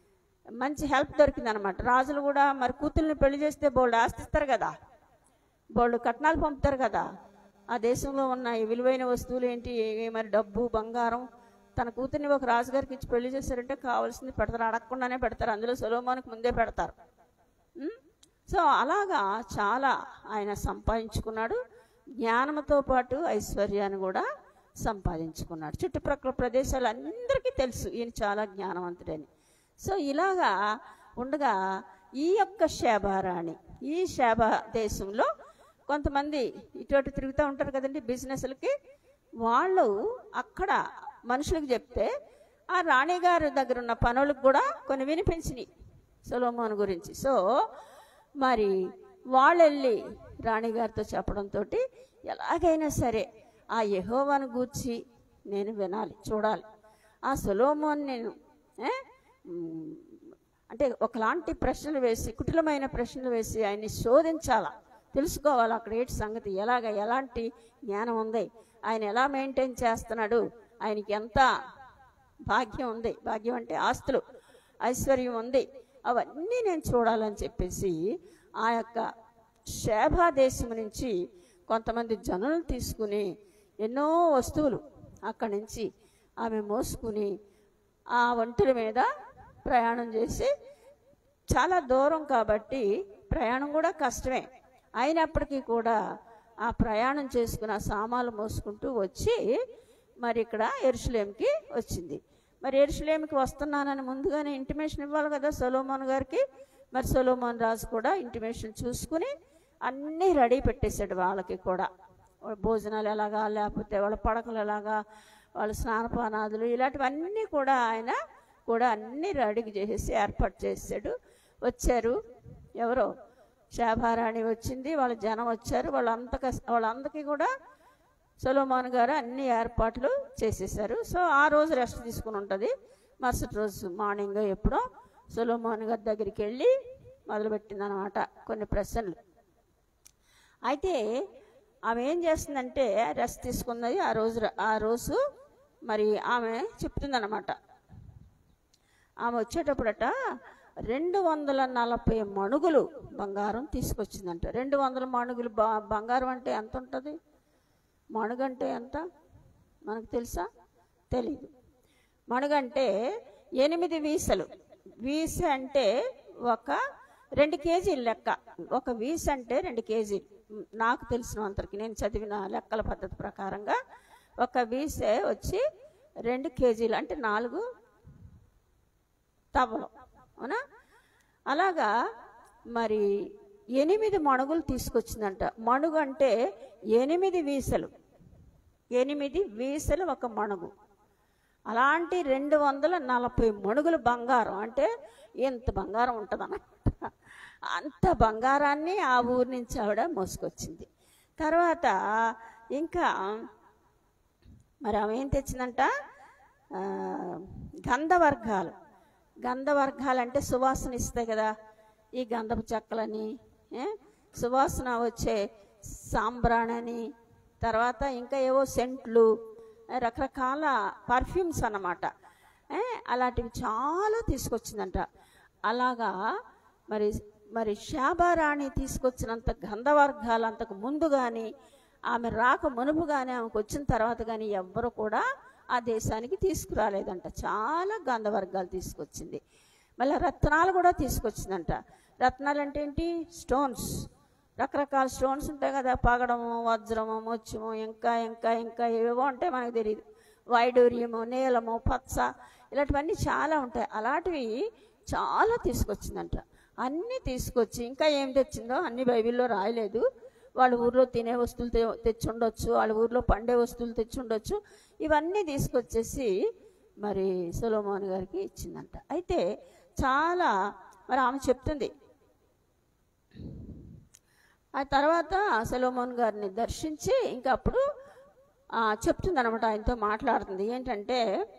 మంచి హెల్ప్ దొరికిందనమాట రాజులు కూడా మరి కూతుర్ని పెళ్లి చేస్తే బోల్డ్ ఆస్తిస్తారు కదా బోల్డ్ కట్నాలు పంపుతారు కదా ఆ దేశంలో ఉన్న ఈ విలువైన వస్తువులు ఏంటి ఏ మరి డబ్బు బంగారం తన కూతుర్ని ఒక రాజుగారికి ఇచ్చి పెళ్లి చేశారంటే కావాల్సింది పెడతారు అడగకుండానే పెడతారు అందులో సొలోమానికి ముందే పెడతారు ఉం? సో అలాగా చాలా ఆయన సంపాదించుకున్నాడు జ్ఞానంతో పాటు ఐశ్వర్యాన్ని కూడా సంపాదించుకున్నాడు చుట్టుప్రక్కల ప్రదేశాలు అందరికీ తెలుసు ఈయన చాలా జ్ఞానవంతుడని సో ఇలాగా ఉండగా ఈ యొక్క శాబారాణి ఈ శాబా దేశంలో కొంతమంది ఇటు అటు తిరుగుతూ ఉంటారు కదండి బిజినెస్లకి వాళ్ళు అక్కడ మనుషులకు చెప్తే ఆ రాణిగారి దగ్గర ఉన్న పనులకు కూడా కొన్ని వినిపించినాయి సొలోమోన్ గురించి సో మరి వాళ్ళు వెళ్ళి రాణిగారితో చెప్పడంతో ఎలాగైనా సరే ఆ యెహోవాను గూర్చి నేను వినాలి చూడాలి ఆ సొలోమోన్ నేను ఏ, మ్, అంటే ఒకలాంటి ప్రశ్నలు వేసి కుటిలమైన ప్రశ్నలు వేసి ఆయన్ని శోధించాల తెలుసుకోవాలి అక్కడ ఏంటి సంగతి ఎలాగ ఎలాంటి జ్ఞానం ఉంది ఆయన ఎలా మెయింటైన్ చేస్తున్నాడు ఆయనకి ఎంత భాగ్యం ఉంది భాగ్యం అంటే ఆస్తులు ఐశ్వర్యం ఉంది అవన్నీ నేను చూడాలని చెప్పేసి ఆ యొక్క శేభా దేశం నుంచి కొంతమంది జనులను తీసుకుని ఎన్నో వస్తువులు అక్కడి నుంచి ఆమె మోసుకుని ఆ ఒంటరి మీద ప్రయాణం చేసి చాలా దూరం కాబట్టి ప్రయాణం కూడా కష్టమే అయినప్పటికీ కూడా ఆ ప్రయాణం చేసుకుని ఆ సామాన్లు మోసుకుంటూ వచ్చి మరి ఇక్కడ ఎరుసలేంకి వచ్చింది మరి ఎరుసలేంకి వస్తున్నానని ముందుగానే ఇంటిమేషన్ ఇవ్వాలి కదా సొలోమోన్ గారికి మరి సొలోమోన్ రాజు కూడా ఇంటిమేషన్ చూసుకుని అన్నీ రెడీ పెట్టేశాడు వాళ్ళకి కూడా వాళ్ళ భోజనాలు ఎలాగా లేకపోతే వాళ్ళ పడకలు ఎలాగా వాళ్ళ స్నానపానాదులు ఇలాంటివన్నీ కూడా ఆయన కూడా అన్నీ రెడీ చేసేసి ఏర్పాటు చేసాడు వచ్చారు ఎవరో శాభారాణి వచ్చింది వాళ్ళ జనం వచ్చారు వాళ్ళంత వాళ్ళందరికీ కూడా సొలోమాన్ గారు అన్ని ఏర్పాట్లు చేసేసారు సో ఆ రోజు రెస్ట్ తీసుకుని ఉంటుంది మరుసటి రోజు మార్నింగ్ ఎప్పుడో సొలోమోన్ గారి దగ్గరికి వెళ్ళి మొదలుపెట్టింది అనమాట కొన్ని ప్రశ్నలు అయితే ఆమె ఏం చేస్తుందంటే రెస్ట్ తీసుకున్నది ఆ రోజు ఆ రోజు మరి ఆమె చెప్తుందన్నమాట ఆమె వచ్చేటప్పుడట రెండు వందల నలభై మణుగులు బంగారం తీసుకొచ్చిందంట రెండు వందల మణుగులు బా బంగారం అంటే ఎంత ఉంటుంది మణుగంటే ఎంత మనకు తెలుసా తెలీదు మణుగంటే ఎనిమిది వీసలు వీస అంటే ఒక రెండు కేజీలు లెక్క ఒక వీస అంటే రెండు కేజీలు నాకు తెలిసినంతరికి నేను చదివిన లెక్కల పద్ధతి ప్రకారంగా ఒక వీసే వచ్చి రెండు కేజీలు అంటే నాలుగు తవ్వలు అవునా అలాగా మరి ఎనిమిది మణుగులు తీసుకొచ్చిందంట మణుగు అంటే ఎనిమిది వీసలు ఎనిమిది వీసలు ఒక మణుగు అలాంటి రెండు వందల నలభై మణుగులు బంగారం అంటే ఎంత బంగారం ఉంటుందన్నమాట అంత బంగారాన్ని ఆ ఊరి నుంచి ఆవిడ మోసుకొచ్చింది తర్వాత ఇంకా మరి ఆమె ఏం తెచ్చిందంట ఆ, గంధవర్గాలు గంధవర్గాలు అంటే సువాసన ఇస్తాయి కదా ఈ గంధపు చెక్కలని ఏ? సువాసన వచ్చే సాంబ్రాణని తర్వాత ఇంకా ఏవో సెంట్లు ఏ, రకరకాల పర్ఫ్యూమ్స్ అన్నమాట ఏ, అలాంటివి చాలా తీసుకొచ్చిందంట అలాగా మరి మరి శాబారాణి తీసుకొచ్చినంత గంధవర్గాలు అంతకు ముందు కానీ ఆమె రాక మునుపు కానీ ఆమెకు వచ్చిన తర్వాత కానీ ఎవ్వరు కూడా ఆ దేశానికి తీసుకురాలేదంట చాలా గంధవర్గాలు తీసుకొచ్చింది మళ్ళీ రత్నాలు కూడా తీసుకొచ్చిందంట రత్నాలు అంటే ఏంటి స్టోన్స్ రకరకాల స్టోన్స్ ఉంటాయి కదా పగడము వజ్రము ముత్యము ఇంకా ఇంకా ఇంకా ఏవేవో ఉంటాయి మనకు తెలియదు వైడూర్యము నీలము పచ్చ ఇలాంటివన్నీ చాలా ఉంటాయి అలాంటివి చాలా తీసుకొచ్చిందంట అన్నీ తీసుకొచ్చి ఇంకా ఏం తెచ్చిందో అన్ని బైబిల్లో రాయలేదు వాళ్ళ ఊర్లో తినే వస్తువులు తె- తెచ్చుండొచ్చు వాళ్ళ ఊర్లో పండే వస్తువులు తెచ్చుండొచ్చు ఇవన్నీ తీసుకొచ్చేసి మరి సొలోమోన్ గారికి ఇచ్చిందంట అయితే చాలా మరి ఆమె చెప్తుంది ఆ తర్వాత సొలోమోన్ గారిని దర్శించి ఇంకా అప్పుడు చెప్తుంది అనమాట ఆయనతో మాట్లాడుతుంది ఏంటంటే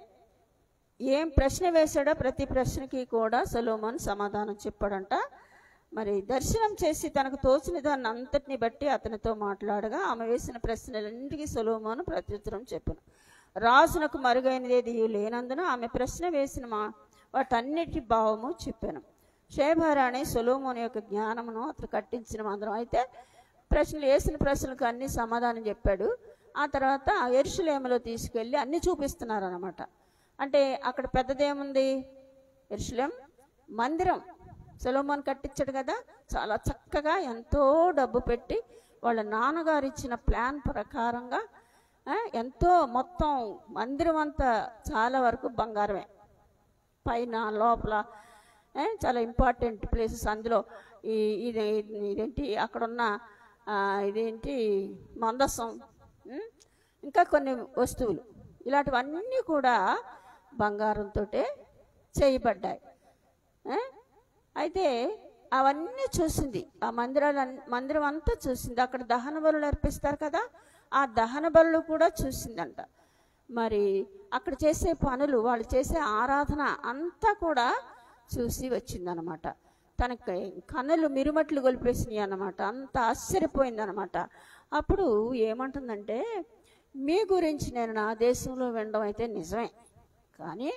ఏం ప్రశ్న వేశాడో ప్రతి ప్రశ్నకి కూడా సొలోమోన్ సమాధానం చెప్పాడంట మరి దర్శనం చేసి తనకు తోచిన దాన్ని అంతటిని బట్టి అతనితో మాట్లాడగా ఆమె వేసిన ప్రశ్నలన్నిటికీ సొలోమోను ప్రత్యుత్తరం చెప్పాను రాజునకు మరుగైనది ఏది లేనందున ఆమె ప్రశ్న వేసిన మా వాటన్నిటి భావము చెప్పాను శేభారాణి సొలోమోని యొక్క జ్ఞానమును అతను కట్టించిన మందరం అయితే ప్రశ్నలు వేసిన ప్రశ్నలకు అన్ని సమాధానం చెప్పాడు ఆ తర్వాత ఎరుషులేములో తీసుకెళ్ళి అన్ని చూపిస్తున్నారు అనమాట అంటే అక్కడ పెద్దదేముంది ఎరుషులేం మందిరం సొలోమోన్ కట్టించాడు కదా చాలా చక్కగా ఎంతో డబ్బు పెట్టి వాళ్ళ నాన్నగారు ఇచ్చిన ప్లాన్ ప్రకారంగా ఆ, ఎంతో మొత్తం మందిరం అంతా చాలా వరకు బంగారమే పైన లోపల ఏ, చాలా ఇంపార్టెంట్ ప్లేసెస్ అందులో ఈ ఇది ఇదేంటి అక్కడున్న ఆ, ఇదేంటి మందసం ఉం? ఇంకా కొన్ని వస్తువులు ఇలాంటివన్నీ కూడా బంగారంతో చేయబడ్డాయి ఏ? అయితే అవన్నీ చూసింది ఆ మందిరాలు మందిరం అంతా చూసింది అక్కడ దహన బలులు అర్పిస్తారు కదా ఆ దహన బలులు కూడా చూసిందంట మరి అక్కడ చేసే పనులు వాళ్ళు చేసే ఆరాధన అంతా కూడా చూసి వచ్చిందనమాట తనకి కన్నులు మిరుమట్లు గొలిపేసినాయి అన్నమాట అంత ఆశ్చర్యపోయిందనమాట అప్పుడు ఏమంటుందంటే మీ గురించి నేను నా దేశంలో వినడం అయితే నిజమే కానీ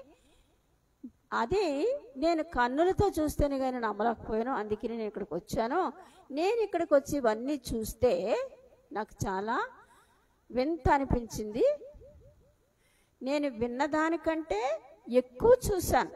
అది నేను కన్నులతో చూస్తేనే కానీ నమ్మలేకపోయాను అందుకే నేను ఇక్కడికి వచ్చాను నేను ఇక్కడికి వచ్చి ఇవన్నీ చూస్తే నాకు చాలా వింత అనిపించింది నేను విన్నదానికంటే ఎక్కువ చూశాను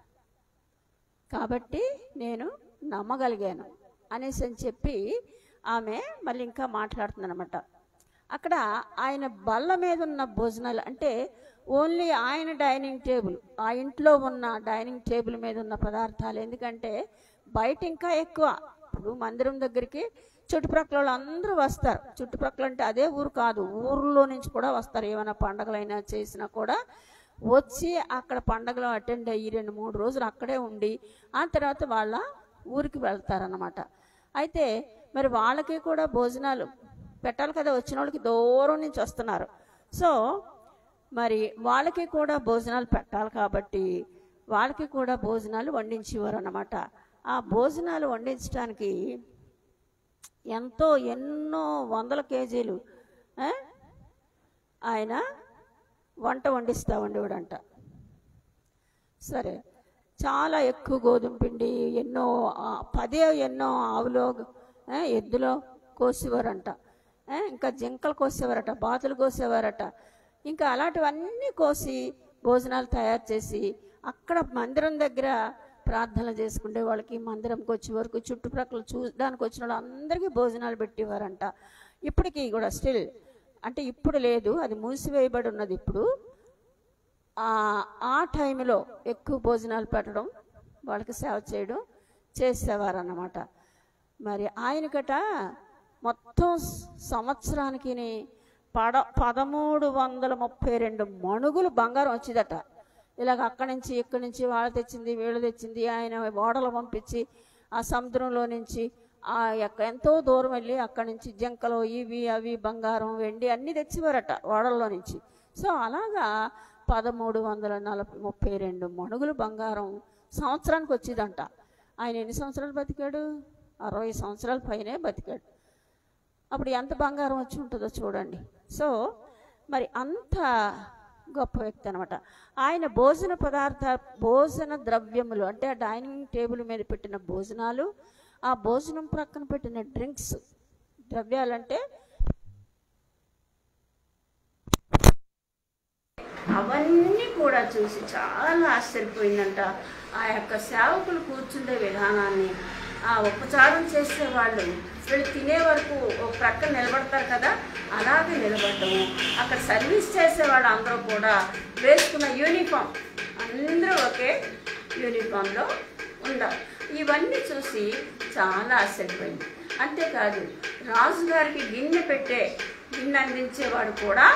కాబట్టి నేను నమ్మగలిగాను అనేసి అని చెప్పి ఆమె మళ్ళీ ఇంకా మాట్లాడుతుందన్నమాట అక్కడ ఆయన బల్ల మీద ఉన్న భోజనాలు అంటే ఓన్లీ ఆయన డైనింగ్ టేబుల్ ఆ ఇంట్లో ఉన్న డైనింగ్ టేబుల్ మీద ఉన్న పదార్థాలు ఎందుకంటే బయట ఇంకా ఎక్కువ ఇప్పుడు మందిరం దగ్గరికి చుట్టుప్రక్కల వాళ్ళు అందరూ వస్తారు చుట్టుప్రక్కల అంటే అదే ఊరు కాదు ఊర్లో నుంచి కూడా వస్తారు ఏమైనా పండగలైనా చేసినా కూడా వచ్చి అక్కడ పండగలు అటెండ్ అయ్యి రెండు మూడు రోజులు అక్కడే ఉండి ఆ తర్వాత వాళ్ళ ఊరికి వెళ్తారన్నమాట అయితే మరి వాళ్ళకి కూడా భోజనాలు పెట్టాలి కదా వచ్చిన వాళ్ళకి దూరం నుంచి వస్తున్నారు సో మరి వాళ్ళకి కూడా భోజనాలు పెట్టాలి కాబట్టి వాళ్ళకి కూడా భోజనాలు వండించేవారు అన్నమాట ఆ భోజనాలు వండించడానికి ఎంతో ఎన్నో వందల కేజీలు ఆ, ఆయన వంట వండిస్తూ ఉండేవాడంట సరే చాలా ఎక్కువ గోధుమ పిండి ఎన్నో ఆ, పదే ఎన్నో ఆవులో ఆ, ఎద్దులో కోసేవారంట ఆ, ఇంకా జింకలు కోసేవారట బాతులు కోసేవారట ఇంకా అలాంటివన్నీ కోసి భోజనాలు తయారు చేసి అక్కడ మందిరం దగ్గర ప్రార్థనలు చేసుకుంటే వాళ్ళకి మందిరంకి వచ్చే వరకు చుట్టుప్రక్కల చూడడానికి వచ్చిన వాళ్ళు అందరికీ భోజనాలు పెట్టేవారంట ఇప్పటికీ కూడా స్టిల్ అంటే ఇప్పుడు లేదు అది మూసివేయబడి ఉన్నది ఇప్పుడు ఆ ఆ టైంలో ఎక్కువ భోజనాలు పెట్టడం వాళ్ళకి సేవ చేయడం చేసేవారు అన్నమాట మరి ఆయనకట మొత్తం సంవత్సరానికి పద పదమూడు వందల ముప్పై రెండు మణుగులు బంగారం వచ్చిందట ఇలాగ అక్కడి నుంచి ఇక్కడి నుంచి వాళ్ళు తెచ్చింది వీళ్ళు తెచ్చింది ఆయన ఓడలు పంపించి ఆ సముద్రంలో నుంచి ఆ యొక్క ఎంతో దూరం వెళ్ళి అక్కడి నుంచి జింకలు ఇవి అవి బంగారం వెండి అన్నీ తెచ్చివారట ఓడల్లో నుంచి సో అలాగా పదమూడు వందల నలభై ముప్పై రెండు మణుగులు బంగారం సంవత్సరానికి వచ్చిందంట ఆయన ఎన్ని సంవత్సరాలు బతికాడు అరవై సంవత్సరాల పైనే బతికాడు అప్పుడు ఎంత బంగారం వచ్చి ఉంటుందో చూడండి సో మరి అంత గొప్ప వ్యక్తి అనమాట ఆయన భోజన పదార్థ భోజన ద్రవ్యములు అంటే ఆ డైనింగ్ టేబుల్ మీద పెట్టిన భోజనాలు ఆ భోజనం ప్రక్కన పెట్టిన డ్రింక్స్ ద్రవ్యాలంటే అవన్నీ కూడా చూసి చాలా ఆశ్చర్యపోయిందంట ఆ యొక్క సేవకులు కూర్చుండే విధానాన్ని ఆ ఉపచారం చేసే వాళ్ళు వీళ్ళు తినే వరకు ఒక ప్రక్కన నిలబడతారు కదా అలాగే నిలబడటము అక్కడ సర్వీస్ చేసే వాళ్ళు అందరూ కూడా వేసుకున్న యూనిఫామ్ అందరూ ఒకే యూనిఫామ్లో ఉండాలి ఇవన్నీ చూసి చాలా ఆశ్చర్యపోయింది అంతేకాదు రాజుగారికి గిన్నె పెట్టే గిన్నె అందించేవాడు కూడా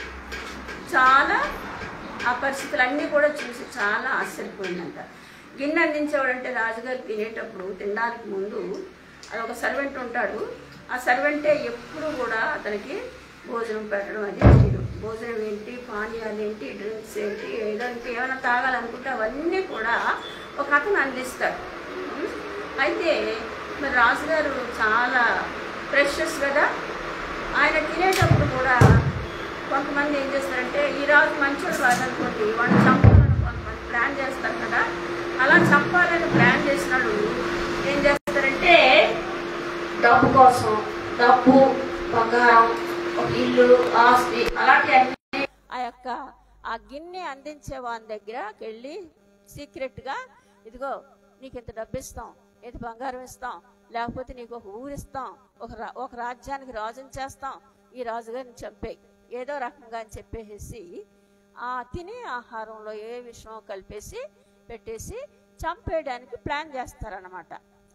చాలా ఆ పరిస్థితులన్నీ కూడా చూసి చాలా ఆశ్చర్యపోయిందంట గిన్నె అందించేవాడంటే రాజుగారు తినేటప్పుడు తినడానికి ముందు అది ఒక సర్వెంట్ ఉంటాడు ఆ సర్వెంటే ఎప్పుడు కూడా అతనికి భోజనం పెట్టడం అది చేయడు భోజనం ఏంటి పానీయాలు ఏంటి డ్రింక్స్ ఏంటి ఏదో ఇంకేమైనా తాగాలనుకుంటే అవన్నీ కూడా ఒక అతను అందిస్తాడు ఉం? అయితే మరి రాజుగారు చాలా ప్రెషస్ కదా ఆయన తినేటప్పుడు కూడా కొంతమంది ఏం చేస్తారంటే ఈ రాజు మంచోడు కాదనుకోండి వాడిని చంపాలని కొంతమంది ప్లాన్ చేస్తారు కదా అలా చంపాలని ప్లాన్ చేసినాడు ఏం చేస్తారంటే డబ్బు కోసం డబ్బు బంగారం ఒక ఇల్లు ఆస్తి అలాంటి ఆ యొక్క ఆ గిన్నె అందించే వాని దగ్గరకి వెళ్ళి సీక్రెట్గా ఇదిగో నీకు ఇంత డబ్బు ఇస్తాం ఇంత బంగారం ఇస్తాం లేకపోతే నీకు ఒక ఊరు ఇస్తాం ఒక రా- ఒక రాజ్యానికి రాజుని చేస్తాం ఈ రాజుగారిని చంపేయి ఏదో రకంగా అని చెప్పేసి ఆ తినే ఆహారంలో ఏ విషయం కలిపేసి పెట్టేసి చంపేయడానికి ప్లాన్ చేస్తారన్నమాట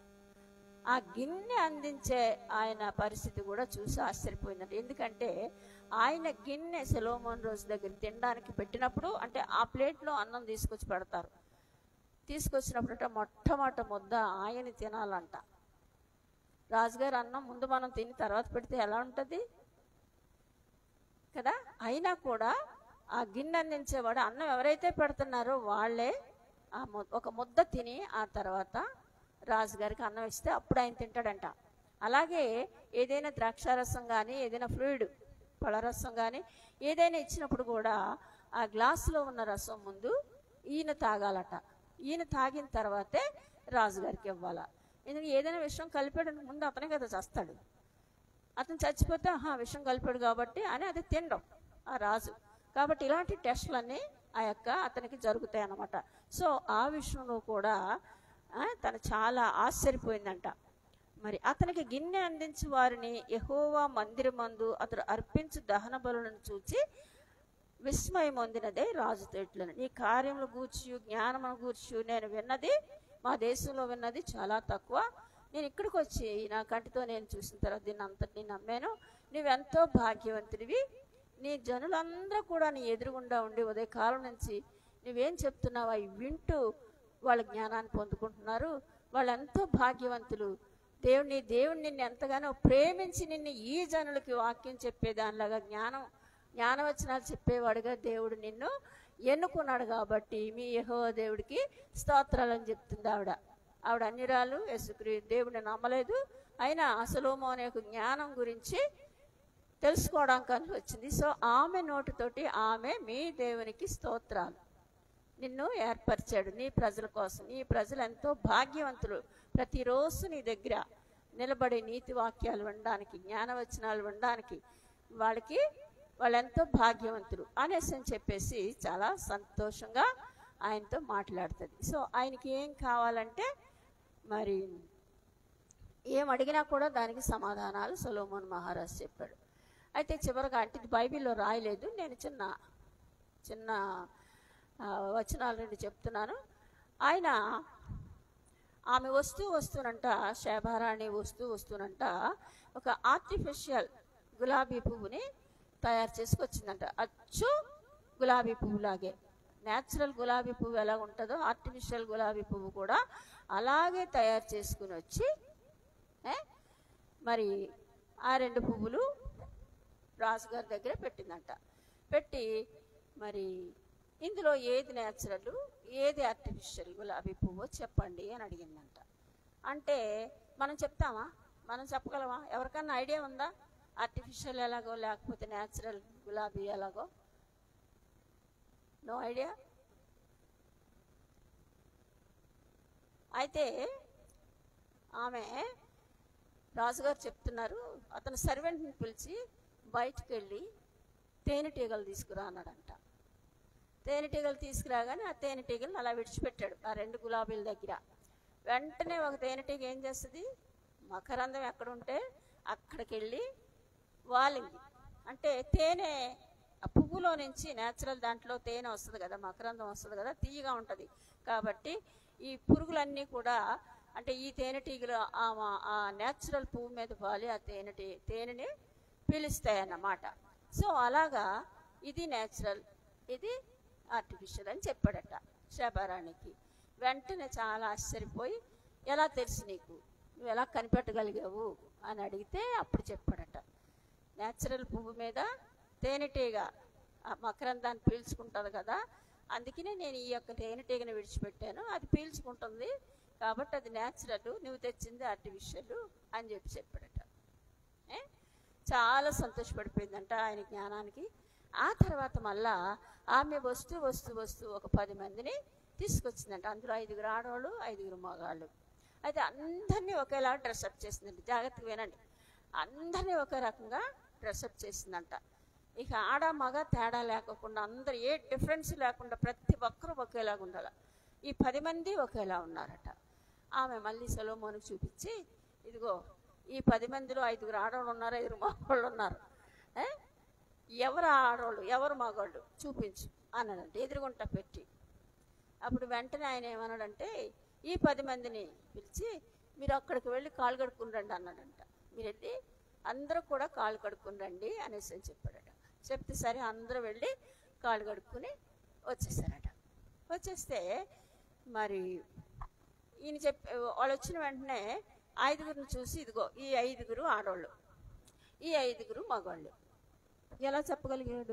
ఆ గిన్నె అందించే ఆయన పరిస్థితి కూడా చూసి ఆశ్చర్యపోయిందంట ఎందుకంటే ఆయన గిన్నె సెలోమోన్ రోజు దగ్గర తినడానికి పెట్టినప్పుడు అంటే ఆ ప్లేట్లో అన్నం తీసుకొచ్చి పెడతారు తీసుకొచ్చినప్పుడట మొట్టమొదట ముద్ద ఆయన తినాలంట రాజుగారు అన్నం ముందు మనం తిని తర్వాత పెడితే ఎలా ఉంటుంది కదా అయినా కూడా ఆ గిన్నె అందించేవాడు అన్నం ఎవరైతే పెడుతున్నారో వాళ్ళే ఆ ము- ఒక ముద్ద తిని ఆ తర్వాత రాజుగారికి అన్నం ఇస్తే అప్పుడు ఆయన తింటాడంట అలాగే ఏదైనా ద్రాక్షారసం కానీ ఏదైనా ఫ్లూయిడ్ పళ్ళరసం కానీ ఏదైనా ఇచ్చినప్పుడు కూడా ఆ గ్లాసులో ఉన్న రసం ముందు ఈయన తాగాలట ఈయన తాగిన తర్వాతే రాజుగారికి ఇవ్వాలా ఎందుకంటే ఏదైనా విషయం కలిపాడానికి ముందు అతనే కదా చేస్తాడు అతను చచ్చిపోతే ఆహా విషం కలిపాడు కాబట్టి అని అది తినడం ఆ రాజు కాబట్టి ఇలాంటి టెస్టులన్నీ ఆ యొక్క అతనికి జరుగుతాయి అన్నమాట సో ఆ విషయంలో కూడా ఆ, తను చాలా ఆశ్చర్యపోయిందంట మరి అతనికి గిన్నె అందించి వారిని యహోవా మందిరమందు అతడు అర్పించు దహన బలులను చూచి విస్మయం పొందినదే రాజు తేట్లను నీ కార్యములు గూర్చి జ్ఞానమును గూర్చి నేను విన్నది మా దేశంలో విన్నది చాలా తక్కువ నేను ఇక్కడికి వచ్చి నా కంటితో నేను చూసిన తర్వాత దీన్ని అంతటిని నమ్మాను నువ్వెంతో భాగ్యవంతుడివి నీ జనులందరూ కూడా నీ ఎదురుగుండా ఉండి ఉదయకాలం నుంచి నువ్వేం చెప్తున్నావు అవి వింటూ వాళ్ళ జ్ఞానాన్ని పొందుకుంటున్నారు వాళ్ళు ఎంతో భాగ్యవంతులు దేవుని దేవుని నిన్ను ఎంతగానో ప్రేమించి నిన్ను ఈ జనులకి వాక్యం చెప్పేదానిలాగా జ్ఞానం జ్ఞానవచనాలు చెప్పేవాడుగా దేవుడు నిన్ను ఎన్నుకున్నాడు కాబట్టి మీ యహో దేవుడికి స్తోత్రాలని చెప్తుంది ఆవిడ ఆవిడ అన్నిరాలు యేసుక్రీ దేవుడిని నమ్మలేదు అయినా అసలోమోని యొక్క జ్ఞానం గురించి తెలుసుకోవడానికి వచ్చింది సో ఆమె నోటితోటి ఆమె మీ దేవునికి స్తోత్రాలు నిన్ను ఏర్పరిచాడు నీ ప్రజల కోసం నీ ప్రజలు ఎంతో భాగ్యవంతులు ప్రతిరోజు నీ దగ్గర నిలబడి నీతి వాక్యాలు వినడానికి జ్ఞానవచనాలు వినడానికి వాళ్ళకి వాళ్ళు ఎంతో భాగ్యవంతులు అనేసి అని చెప్పేసి చాలా సంతోషంగా ఆయనతో మాట్లాడుతుంది సో ఆయనకి ఏం కావాలంటే మరి ఏం అడిగినా కూడా దానికి సమాధానాలు సొలోమోన్ మహారాజ్ చెప్పాడు అయితే చివరిగా అంటే ఇది బైబిల్లో రాయలేదు నేను చిన్న చిన్న ఆ, వచనాలు రెండు చెప్తున్నాను ఆయన ఆమె వస్తూ వస్తునంట శేభారాణి వస్తూ వస్తునంట ఒక ఆర్టిఫిషియల్ గులాబీ పువ్వుని తయారు చేసుకొచ్చిందంట అచ్చు గులాబీ పువ్వులాగే న్యాచురల్ గులాబీ పువ్వు ఎలా ఉంటుందో ఆర్టిఫిషియల్ గులాబీ పువ్వు కూడా అలాగే తయారు చేసుకుని వచ్చి ఏ, మరి ఆ రెండు పువ్వులు రాజుగారి దగ్గర పెట్టిందంట పెట్టి మరి ఇందులో ఏది న్యాచురల్ ఏది ఆర్టిఫిషియల్ గులాబీ పువ్వు చెప్పండి అని అడిగిందంట అంటే మనం చెప్తామా మనం చెప్పగలమా ఎవరికన్నా ఐడియా ఉందా ఆర్టిఫిషియల్ ఎలాగో లేకపోతే న్యాచురల్ గులాబీ ఎలాగో నో ఐడియా అయితే ఆమె రాజుగారు చెప్తున్నారు అతను సర్వెంట్ని పిలిచి బయటికి వెళ్ళి తేనెటీగలు తీసుకురా అన్నాడంట తేనెటీగలు తీసుకురాగానే ఆ తేనెటీగలను అలా విడిచిపెట్టాడు ఆ రెండు గులాబీల దగ్గర వెంటనే ఒక తేనెటీగ ఏం చేస్తుంది మకరందం ఎక్కడ ఉంటే అక్కడికి వెళ్ళి వాలింది అంటే తేనె ఆ పువ్వులో నుంచి నేచురల్ దాంట్లో తేనె వస్తుంది కదా మకరందం వస్తుంది కదా తీయగా ఉంటుంది కాబట్టి ఈ పురుగులన్నీ కూడా అంటే ఈ తేనెటీగలు ఆ మా- ఆ నేచురల్ పువ్వు మీద వాలి ఆ తేనెటి తేనెని పీలుస్తాయి అన్నమాట సో అలాగా ఇది నేచురల్ ఇది ఆర్టిఫిషియల్ అని చెప్పాడట శబారానికి వెంటనే చాలా ఆశ్చర్యపోయి ఎలా తెలుసు నీకు నువ్వు ఎలా కనిపెట్టగలిగావు అని అడిగితే అప్పుడు చెప్పాడట నేచురల్ పువ్వు మీద తేనెటీగ ఆ మకరందాన్ని పీల్చుకుంటుంది కదా అందుకనే నేను ఈ యొక్క తేనెటీగను విడిచిపెట్టాను అది పీల్చుకుంటుంది కాబట్టి అది నేచురల్ నువ్వు తెచ్చింది ఆర్టిఫిషియల్ అని చెప్పి చెప్పాడట ఏ? చాలా సంతోషపడిపోయిందంట ఆయన జ్ఞానానికి ఆ తర్వాత మళ్ళా ఆమె వస్తూ వస్తూ వస్తూ ఒక పది మందిని తీసుకొచ్చిందంట అందులో ఐదుగురు ఆడవాళ్ళు ఐదుగురు మగాళ్ళు అయితే అందరినీ ఒకేలా డ్రెస్అప్ చేసిందండి జాగ్రత్తగా వినండి అందరినీ ఒకే రకంగా డ్రెస్అప్ చేసిందంట ఇక ఆడ మగ తేడా లేకుండా అందరు ఏ డిఫరెన్స్ లేకుండా ప్రతి ఒక్కరూ ఒకేలాగా ఉండాలి ఈ పది మంది ఒకేలా ఉన్నారట ఆమె మళ్ళీ సొలోమోనికి చూపించి ఇదిగో ఈ పది మందిలో ఐదుగురు ఆడవాళ్ళు ఉన్నారు ఐదుగురు మగవాళ్ళు ఉన్నారు ఏ? ఎవరు ఆడవాళ్ళు ఎవరు మగవాళ్ళు చూపించు అన్నాడంట ఎదురుగుంట పెట్టి అప్పుడు వెంటనే ఆయన ఏమన్నాడంటే ఈ పది మందిని పిలిచి మీరు అక్కడికి వెళ్ళి కాలు కడుక్కుని రండి అన్నాడంట మీరు వెళ్ళి అందరూ కూడా కాలు కడుక్కుని రండి అనేసి అని చెప్పాడట చెప్తే సరే అందరూ వెళ్ళి కాలు కడుక్కుని వచ్చేసారట వచ్చేస్తే మరి ఈయన చెప్ వాళ్ళు వచ్చిన వెంటనే ఐదుగురిని చూసి ఇదిగో ఈ ఐదుగురు ఆడవాళ్ళు ఈ ఐదుగురు మగవాళ్ళు ఎలా చెప్పగలిగాడు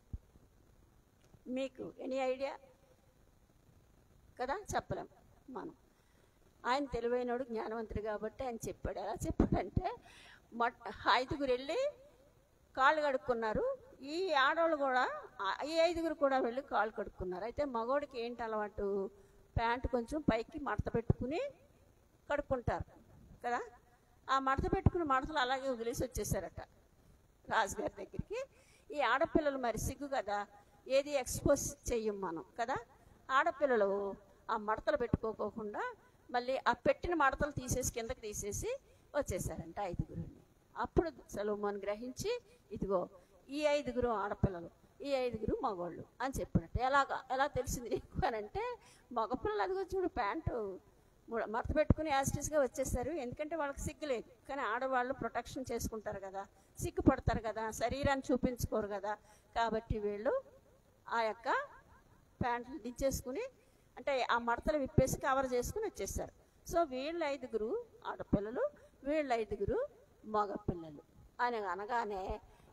మీకు ఎనీ ఐడియా కదా చెప్పలేం మనం ఆయన తెలివైనడు జ్ఞానవంతుడు కాబట్టి ఆయన చెప్పాడు ఎలా చెప్పాడంటే మొట్ట ఐదుగురు వెళ్ళి కాళ్ళు కడుక్కున్నారు ఈ ఆడవాళ్ళు కూడా ఆ- ఈ ఐదుగురు కూడా వెళ్ళి కాళ్ళు కడుక్కున్నారు అయితే మగోడికి ఏంటి అలవాటు ప్యాంటు కొంచెం పైకి మడత పెట్టుకుని కడుక్కుంటారు కదా ఆ మడత పెట్టుకుని మడతలు అలాగే వదిలేసి వచ్చేసారట రాజుగారి దగ్గరికి ఈ ఆడపిల్లలు మరి సిగ్గు కదా ఏది ఎక్స్పోజ్ చెయ్యం మనం కదా ఆడపిల్లలు ఆ మడతలు పెట్టుకోకోకుండా మళ్ళీ ఆ పెట్టిన మడతలు తీసేసి కిందకి తీసేసి వచ్చేసారంట ఐదుగురుని అప్పుడు సలోమోన్ గ్రహించి ఇదిగో ఈ ఐదుగురు ఆడపిల్లలు ఈ ఐదుగురు మగవాళ్ళు అని చెప్పాడట ఎలాగా ఎలా తెలిసింది నీకు అని అంటే మగపిల్లలు అదిగో చూడు ప్యాంటు ము- మడత పెట్టుకుని యాజిటీస్గా వచ్చేసారు ఎందుకంటే వాళ్ళకి సిగ్గు లేదు కానీ ఆడవాళ్ళు ప్రొటెక్షన్ చేసుకుంటారు కదా సిగ్గుపడతారు కదా శరీరాన్ని చూపించుకోరు కదా కాబట్టి వీళ్ళు ఆ యొక్క ప్యాంట్లు దించేసుకుని అంటే ఆ మడతలు విప్పేసి కవర్ చేసుకుని వచ్చేసారు సో వీళ్ళ ఐదుగురు ఆడపిల్లలు వీళ్ళ ఐదుగురు మగపిల్లలు అని అనగానే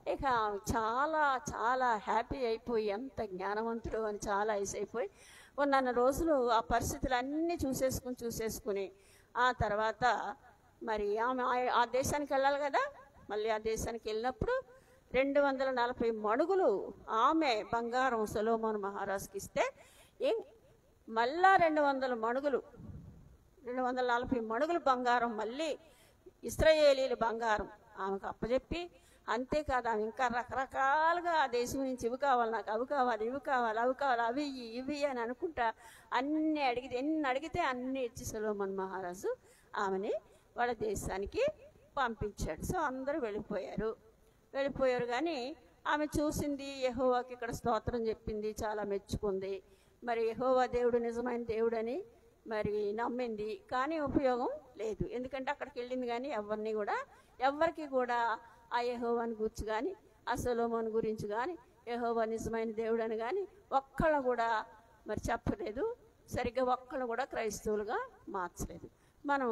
ఇక చాలా చాలా హ్యాపీ అయిపోయి ఎంత జ్ఞానవంతుడు అని చాలా అయిపోయి ఉన్న రోజులు ఆ పరిస్థితులన్నీ చూసేసుకుని చూసేసుకుని ఆ తర్వాత మరి ఆమె ఆ- ఆ దేశానికి వెళ్ళాలి కదా మళ్ళీ ఆ దేశానికి వెళ్ళినప్పుడు రెండు వందల నలభై మణుగులు ఆమె బంగారం సొలోమోన్ మహారాజుకి ఇస్తే ఏం మళ్ళా రెండు వందల మణుగులు రెండు వందల నలభై మణుగులు బంగారం మళ్ళీ ఇస్రాయేలీల బంగారం ఆమెకు అప్పచెప్పి అంతేకాదు ఆమె ఇంకా రకరకాలుగా ఆ దేశం నుంచి ఇవి కావాలి నాకు అవి కావాలి ఇవి కావాలి అవి కావాలి అవి ఇయ్యి, ఇవి ఇయ్యి అని అనుకుంటా అన్ని అడిగితే ఎన్ని అడిగితే అన్ని ఇచ్చి సొలోమన్ మహారాజు ఆమెని వాళ్ళ దేశానికి పంపించాడు సో అందరూ వెళ్ళిపోయారు వెళ్ళిపోయారు కానీ ఆమె చూసింది యెహోవాకి ఇక్కడ స్తోత్రం చెప్పింది చాలా మెచ్చుకుంది మరి యెహోవా దేవుడు నిజమైన దేవుడని మరి నమ్మింది కానీ ఉపయోగం లేదు ఎందుకంటే అక్కడికి వెళ్ళింది కానీ ఎవరిని కూడా ఎవరికి కూడా ఆ యెహోవాని గురించి కానీ ఆ సొలోమోన్ గురించి కానీ యెహోవా నిజమైన దేవుడు అని కానీ ఒక్కళ్ళు కూడా మరి చెప్పలేదు సరిగ్గా ఒక్కళ్ళు కూడా క్రైస్తవులుగా మార్చలేదు మనం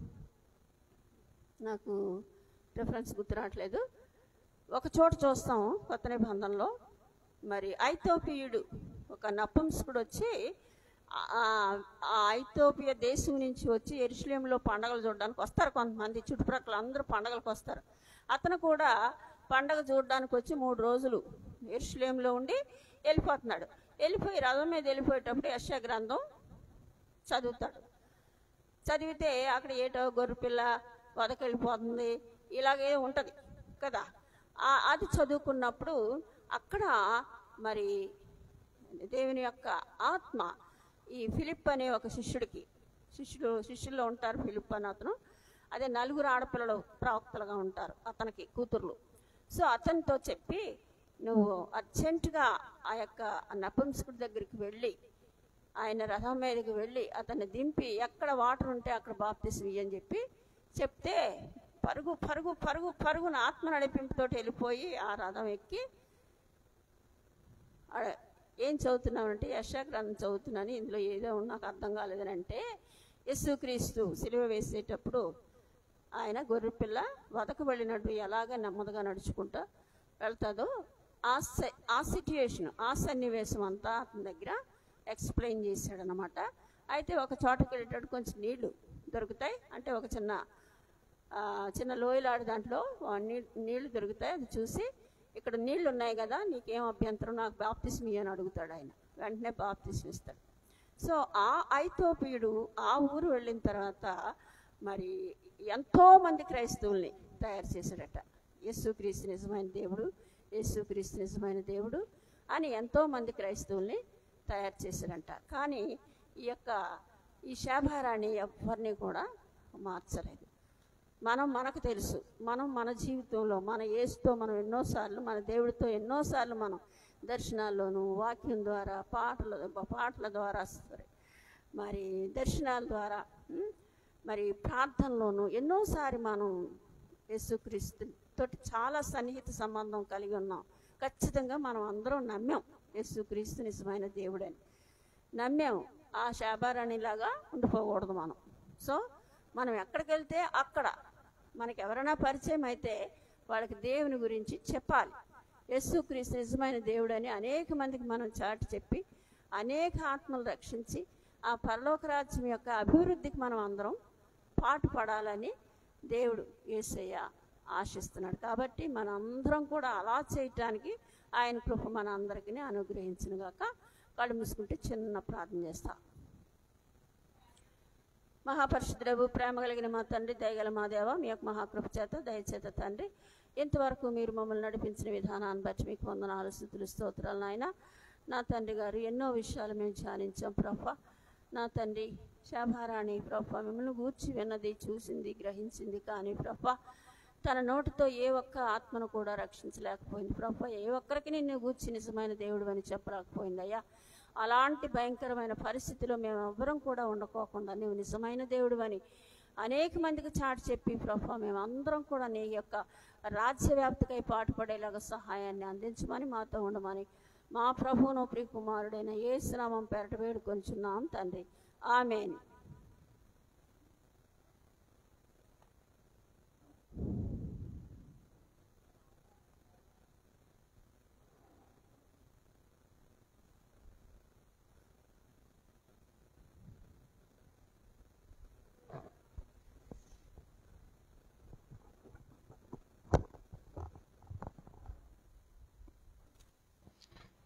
నాకు రిఫరెన్స్ గుర్తు రావట్లేదు ఒక చోట చూస్తాం కొత్త నిబంధనలో మరి ఐతోపియుడు ఒక నపుంసకుడు వచ్చి ఆ ఆ ఐతోపియ దేశం నుంచి వచ్చి ఎరుషలేంలో పండగలు చూడడానికి వస్తారు కొంతమంది చుట్టుప్రక్కల అందరూ పండగలకు వస్తారు అతను కూడా పండగ చూడడానికి వచ్చి మూడు రోజులు ఎరుషలేంలో ఉండి వెళ్ళిపోతున్నాడు వెళ్ళిపోయి రథం మీద వెళ్ళిపోయేటప్పుడు యశ గ్రంథం చదువుతాడు చదివితే అక్కడ ఏటో గొర్రెపిల్ల వదకెళ్ళిపోతుంది ఇలాగే ఉంటుంది కదా ఆ- అది చదువుకున్నప్పుడు అక్కడ మరి దేవుని యొక్క ఆత్మ ఈ ఫిలిప్ అనే ఒక శిష్యుడికి శిష్యుడు శిష్యుల్లో ఉంటారు ఫిలిప్ అని అతను అదే నలుగురు ఆడపిల్లలు ప్రవక్తలుగా ఉంటారు అతనికి కూతుర్లు సో అతనితో చెప్పి నువ్వు అర్జెంటుగా ఆ యొక్క నపుంసకుడి దగ్గరికి వెళ్ళి ఆయన రథం మీదకి వెళ్ళి అతన్ని దింపి ఎక్కడ వాటర్ ఉంటే అక్కడ బాప్తిసం ఇయ్యని చెప్పి చెప్తే పరుగు పరుగు పరుగు పరుగున ఆత్మ నడిపింపుతో వెళ్ళిపోయి ఆ రథం ఎక్కి ఆడ ఏం చదువుతున్నామంటే యశా గ్రంథం చదువుతున్నాను ఇందులో ఏదో ఉంది, నాకు అర్థం కాలేదని అంటే యేసుక్రీస్తు సిలువ వేసేటప్పుడు ఆయన గొర్రెపిల్ల వదకు వెళ్ళినట్టు ఎలాగ నెమ్మదిగా నడుచుకుంటా వెళ్తాదో ఆ స- ఆ సిట్యుయేషన్ ఆ సన్నివేశం అంతా అతని దగ్గర ఎక్స్ప్లెయిన్ చేశాడనమాట అయితే ఒక చోటకి వెళ్ళేటట్టు కొంచెం నీళ్లు దొరుకుతాయి అంటే ఒక చిన్న ఆ, చిన్న లోయలాడి దాంట్లో ఆ నీ- నీళ్లు దొరుకుతాయి అది చూసి ఇక్కడ నీళ్లు ఉన్నాయి కదా నీకేం అభ్యంతరం నాకు బాప్తిస్మ్ అని అడుగుతాడు ఆయన వెంటనే బాప్తిస్మ్ ఇస్తాడు సో ఆ ఐతోపియుడు ఆ ఊరు వెళ్ళిన తర్వాత మరి ఎంతో మంది క్రైస్తవుల్ని తయారు చేశాడట యేసుక్రీస్తు నిజమైన దేవుడు యేసుక్రీస్తు నిజమైన దేవుడు అని ఎంతో మంది క్రైస్తవుల్ని తయారు చేశాడంట కానీ ఈ యొక్క ఈ శాభారాన్ని ఎవరిని కూడా మార్చలేదు మనం మనకు తెలుసు మనం మన జీవితంలో మన ఏసుతో మనం ఎన్నోసార్లు మన దేవుడితో ఎన్నోసార్లు మనం దర్శనాల్లోనూ వాక్యం ద్వారా పాటల పాటల ద్వారా సరే మరి దర్శనాల ద్వారా ఉమ్, మరి ప్రార్థనలోనూ ఎన్నోసారి మనం యేసుక్రీస్తు తోటి చాలా సన్నిహిత సంబంధం కలిగి ఉన్నాం ఖచ్చితంగా మనం అందరం నమ్మాం యేసుక్రీస్తు నిజమైన దేవుడని నమ్మాం ఆ శాబారాణిలాగా ఉండిపోకూడదు మనం సో మనం ఎక్కడికి వెళ్తే అక్కడ మనకి ఎవరైనా పరిచయం అయితే వాళ్ళకి దేవుని గురించి చెప్పాలి యేసుక్రీస్తు నిజమైన దేవుడని అనేక మందికి మనం చాటి చెప్పి అనేక ఆత్మలు రక్షించి ఆ పరలోక రాజ్యం యొక్క అభివృద్ధికి మనం అందరం పాటు పడాలని దేవుడు యేసయ్య ఆశిస్తున్నాడు కాబట్టి మనందరం కూడా అలా చేయటానికి ఆయన కృప మన అందరికీ అనుగ్రహించిన గాక కళ్ళు మూసుకుంటే చిన్న ప్రార్థన చేస్తా మహాపరిశుద్ధుడవు ప్రేమ కలిగిన మా తండ్రి దయగల మా దేవ మీ యొక్క మహాకృప చేత దయచేత తండ్రి ఇంతవరకు మీరు మమ్మల్ని నడిపించిన విధానాన్ని బట్టి మీకు వందనాలు స్థుతులు స్తోత్రాలు నాయన నా తండ్రి గారు ఎన్నో విషయాలు మేము ధ్యానించాం ప్రభ నా తండ్రి శాభారాణి ప్రభ మిమ్మల్ని గూర్చి విన్నది చూసింది గ్రహించింది కానీ ప్రభ తన నోటితో ఏ ఒక్క ఆత్మను కూడా రక్షించలేకపోయింది ప్రభ ఏ ఒక్కరికి నిన్ను గూర్చి నిజమైన దేవుడు అని చెప్పలేకపోయింది అయ్యా అలాంటి భయంకరమైన పరిస్థితిలో మేము ఎవ్వరం కూడా ఉండకోకుండా నీవు నిజమైన దేవుడు అని అనేక మందికి చాటి చెప్పి ప్రభా మేము అందరం కూడా నీ యొక్క రాజ్యవ్యాప్తికై పాటుపడేలాగా సహాయాన్ని అందించమని మాతో ఉండమని మా ప్రభువును ప్రియకుమారుడైన ఏ స్నామం పెరట వేడుకొంచున్నాం తండ్రి ఆమెన్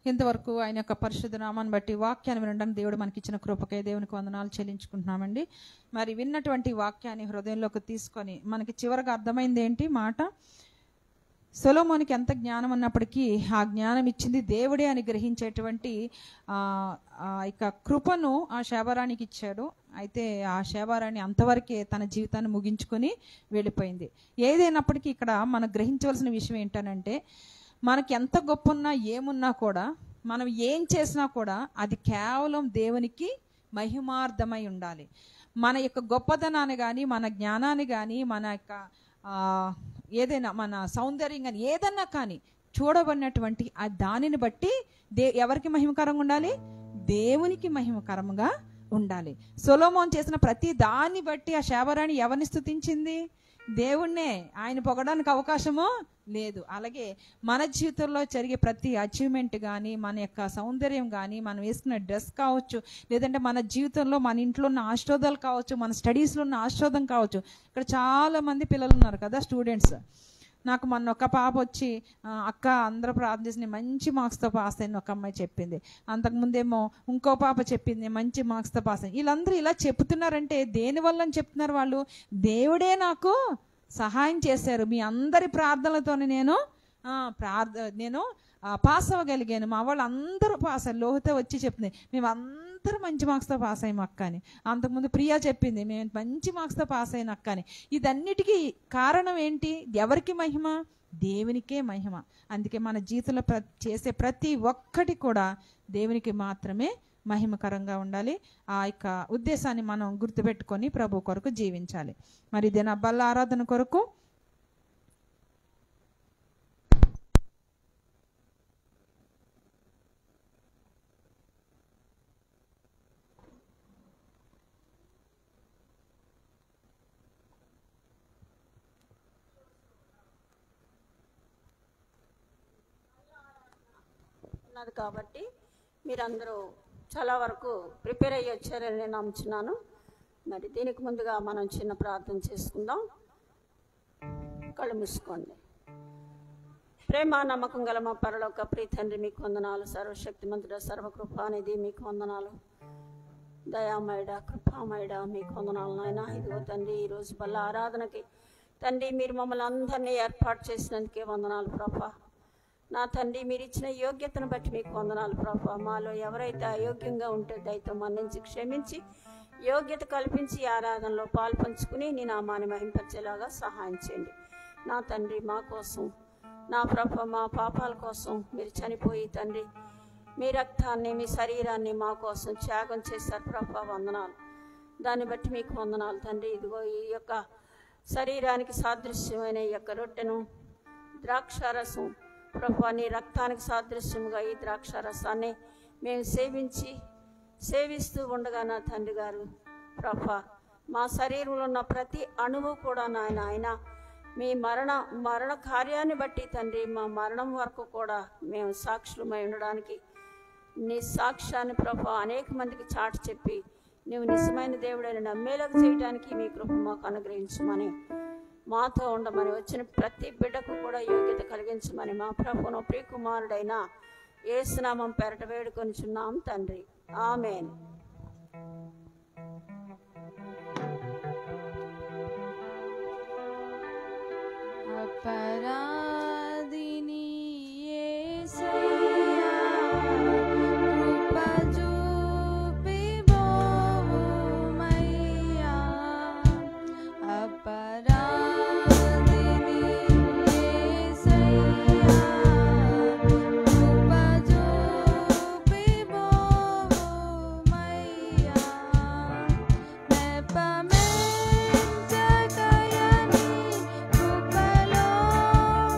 ఇంతవరకు ఆయన యొక్క పరిశుద్ధ నామాన్ని బట్టి వాక్యాన్ని వినడానికి దేవుడు మనకి ఇచ్చిన కృపకే దేవునికి వందనాలు చెల్లించుకుంటున్నామండి మరి విన్నటువంటి వాక్యాన్ని హృదయంలోకి తీసుకొని మనకి చివరికి అర్థమైంది ఏంటి మాట సొలోమోనికి ఎంత జ్ఞానం ఉన్నప్పటికీ ఆ జ్ఞానం ఇచ్చింది దేవుడే అని గ్రహించేటువంటి ఆ, ఆ ఇక కృపను ఆ శేబరానికి ఇచ్చాడు అయితే ఆ శేబరాణి అంతవరకే తన జీవితాన్ని ముగించుకొని వెళ్ళిపోయింది ఏదైనప్పటికీ ఇక్కడ మనం గ్రహించవలసిన విషయం ఏంటనంటే మనకి ఎంత గొప్ప ఉన్నా ఏమున్నా కూడా మనం ఏం చేసినా కూడా అది కేవలం దేవునికి మహిమార్థమై ఉండాలి మన యొక్క గొప్పతనాన్ని కానీ మన జ్ఞానాన్ని కానీ మన యొక్క ఆ, ఏదైనా మన సౌందర్యం కానీ ఏదన్నా కానీ చూడబడినటువంటి ఆ దానిని బట్టి దే ఎవరికి మహిమకరంగా ఉండాలి దేవునికి మహిమకరంగా ఉండాలి సొలోమోన్ చేసిన ప్రతి దాన్ని బట్టి ఆ శాబరాణి ఎవరిని స్తుతించింది దేవుణ్ణే ఆయన పొగడానికి అవకాశము లేదు అలాగే మన జీవితంలో జరిగే ప్రతి అచీవ్మెంట్ కానీ మన యొక్క సౌందర్యం కానీ మనం వేసుకున్న డ్రెస్ కావచ్చు లేదంటే మన జీవితంలో మన ఇంట్లో ఉన్న ఆశోదాలు కావచ్చు మన స్టడీస్లో ఉన్న ఆశోదం కావచ్చు ఇక్కడ చాలా మంది పిల్లలు ఉన్నారు కదా స్టూడెంట్స్ నాకు మొన్న ఒక పాప వచ్చి "ఆ, అక్క అందరూ ప్రార్థన చేసి నేను మంచి మార్క్స్తో పాస్ అయిన ఒక అమ్మాయి చెప్పింది అంతకుముందేమో ఇంకో పాప చెప్పింది మంచి మార్క్స్తో పాస్ అయింది వీళ్ళందరూ ఇలా చెప్తున్నారంటే దేని వల్ల అని చెప్తున్నారు వాళ్ళు దేవుడే నాకు సహాయం చేశారు మీ అందరి ప్రార్థనలతోనే నేను ఆ, ప్రార్థ నేను ఆ, పాస్ అవ్వగలిగాను మా వాళ్ళు అందరూ పాస్ అయ్యారు లోహిత వచ్చి చెప్పింది మేము అందరూ మంచి మార్క్స్తో పాస్ అయ్యాం అక్క అని అంతకుముందు ప్రియా చెప్పింది మేము మంచి మార్క్స్తో పాస్ అయిన అక్క అని ఇదన్నిటికీ కారణం ఏంటి ఎవరికి మహిమ దేవునికే మహిమ అందుకే మన జీవితంలో ప్ర చేసే ప్రతి ఒక్కటి కూడా దేవునికి మాత్రమే మహిమకరంగా ఉండాలి ఆ యొక్క ఉద్దేశాన్ని మనం గుర్తుపెట్టుకొని ప్రభు కొరకు జీవించాలి మరి ఇదే నా బల్ల ఆరాధన కొరకు ఉన్నది కాబట్టి మీరందరూ చాలా వరకు ప్రిపేర్ అయ్యి వచ్చారని నేను నమ్ముచున్నాను మరి దీనికి ముందుగా మనం చిన్న ప్రార్థన చేసుకుందాం కళ్ళు మూసుకోండి ప్రేమ నమ్మకం గల మా పరలోక ప్రీ తండ్రి మీకు వందనాలు సర్వశక్తిమంతుడ సర్వకృపానిధి మీకు వందనాలు దయామయుడ కృపామయుడ మీకు వందనాలు నాయన ఇదిగో తండ్రి ఈరోజు బల్ల ఆరాధనకి తండ్రి మీరు మమ్మల్ని అందరినీ ఏర్పాటు చేసినందుకే వందనాలు ప్రభా నా తండ్రి మీరు ఇచ్చిన యోగ్యతను బట్టి మీకు వందనాలు ప్రభా మాలో ఎవరైతే అయోగ్యంగా ఉంటే దయతో మన్నించి క్షమించి యోగ్యత కల్పించి ఈ ఆరాధనలో పాల్పంచుకుని నీ నామాన్ని మహింపచ్చేలాగా సహాయం చేయండి నా తండ్రి మా కోసం నా ప్రభ మా పాపాల కోసం మీరు చనిపోయి తండ్రి మీ రక్తాన్ని మీ శరీరాన్ని మా కోసం త్యాగం చేశారు ప్రభా వందనాలు దాన్ని బట్టి మీకు వందనాలు తండ్రి ఇదిగో ఈ యొక్క శరీరానికి సాదృశ్యమైన ఈ యొక్క రొట్టెను ద్రాక్షారసం ప్రభా నీ రక్తానికి సాదృశ్యముగా ఈ ద్రాక్షారసాన్ని మేము సేవించి సేవిస్తూ ఉండగా నా తండ్రి గారు ప్రభా మా శరీరంలో ఉన్న ప్రతి అణువు కూడా నాయన ఆయన మీ మరణ మరణ కార్యాన్ని బట్టి తండ్రి మా మరణం వరకు కూడా మేము సాక్షులమై ఉండడానికి నీ సాక్ష్యాన్ని ప్రభా అనేక మందికి చాటి చెప్పి నువ్వు నిజమైన దేవుడని నమ్మేలకు చేయడానికి మీ కృప మాకు అనుగ్రహించమని మాతో ఉండమని వచ్చిన ప్రతి బిడ్డకు కూడా యోగ్యత కలిగించమని మా ప్రభును ప్రియకుమారుడైన ఏసునామం పెరట వేడుకొనిచున్నాం తండ్రి ఆమెన్ అపరాధిని యేసయ్యా కృప చూపి బోవుమయ్యా అపరాధిని యేసయ్యా కృప చూపి బోవుమయ్యా నెపమెంచకయని కృపలో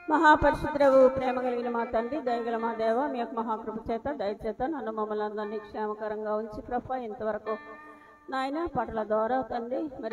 మహాపరిశుద్రవు ప్రేమ కలిగిన మా తండ్రి దయగల మా దేవ మీ యొక్క మహాకృప చేత దయచేత నన్ను మమ్మల్ని అందరినీ క్షేమకరంగా ఉంచి ప్రభ ఇంతవరకు నాయన పటల ద్వారా తండ్రి మరి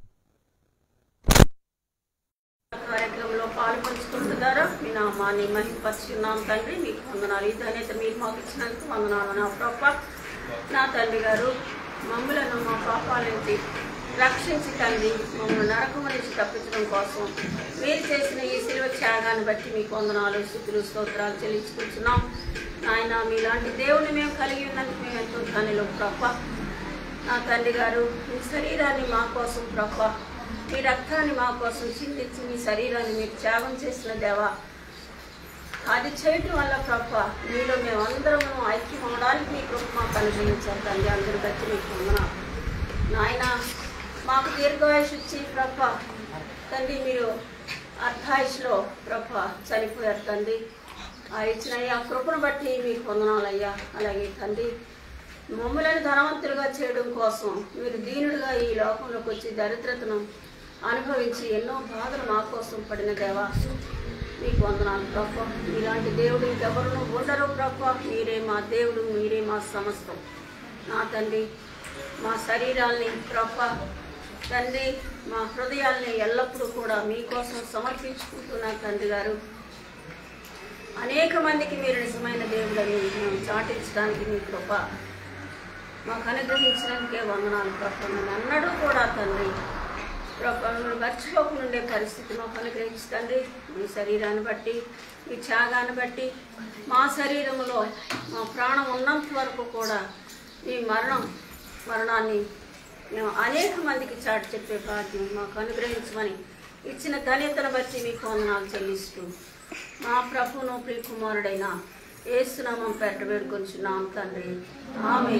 కార్యక్రమంలో పాలు పంచుకుంటున్నారా మీ నామాన్ని మహిపరుచున్నాం తండ్రి మీకు వందనాలు ఈ ధన్యత మీరు మాకు ఇచ్చినందుకు వందనాలు నా ప్రభ నా తండ్రి గారు మమ్మలను మా పాపాల నుంచి రక్షించి తండ్రి మమ్మల్ని నరకం నుంచి తప్పించడం కోసం మీరు చేసిన ఈ శిలువ త్యాగాన్ని బట్టి మీకు వందనాలు స్థుతులు స్తోత్రాలు చెల్లించుకుంటున్నాం నాయన మీలాంటి దేవుని మేము కలిగి ఉన్నందుకు మేము ఎంతో ధనిలో ప్రభ నా తండ్రి గారు మీ శరీరాన్ని మా కోసం ప్రభ మీ రక్తాన్ని మా కోసం చిందించి మీ శరీరాన్ని మీరు త్యాగం చేసిన దేవా అది చేయటం వల్ల ప్రభ మీలో మేము అందరము ఐక్యం అవడానికి మీ కృప మాకు అనుగ్రహించారు తండ్రి అందరి బట్టి మీకు వందనాలు నాయన మాకు దీర్ఘాయుష్ ఇచ్చి ప్రభ తండ్రి మీరు అర్ధాయుష్లో ప్రభ చనిపోయారు తండ్రి ఆ ఇచ్చిన ఆ కృపను బట్టి మీకు వందనాలయ్యా అలాగే తండ్రి మమ్మలను ధనవంతులుగా చేయడం కోసం మీరు దీనుడుగా ఈ లోకంలోకి వచ్చి దరిద్రతను అనుభవించి ఎన్నో బాధలు మా కోసం పడిన దేవా మీకు వందనాలు ప్రభ ఇలాంటి దేవుడు ఇంకెవరు ఉండరు ప్రభ మీరే మా దేవుడు మీరే మా సమస్తం నా తండ్రి మా శరీరాల్ని ప్రభ తండ్రి మా హృదయాల్ని ఎల్లప్పుడూ కూడా మీకోసం సమర్పించుకుంటున్నా తండ్రి గారు అనేక మందికి మీరు నిజమైన దేవుడని మేము చాటించడానికి మీ కృప మాకు అనుగ్రహించినందుకే వందనాలు ప్రభు నన్ను అన్నడూ కూడా తండ్రి ప్రభు మిమ్మల్ని మర్చిపోకుండా ఉండే పరిస్థితి మాకు అనుగ్రహించండి మీ శరీరాన్ని బట్టి మీ త్యాగాన్ని బట్టి మా శరీరంలో మా ప్రాణం ఉన్నంత వరకు కూడా మీ మరణం మరణాన్ని మేము అనేక మందికి చాటి చెప్పే భాగ్యం మాకు అనుగ్రహించమని ఇచ్చిన ధన్యతను బట్టి మీకు వందనాలు చెల్లిస్తూ మా ప్రభును ప్రియకుమారుడైన ఏసునామం పెట్ట వేడుకొంచున్నాం తండ్రి ఆమె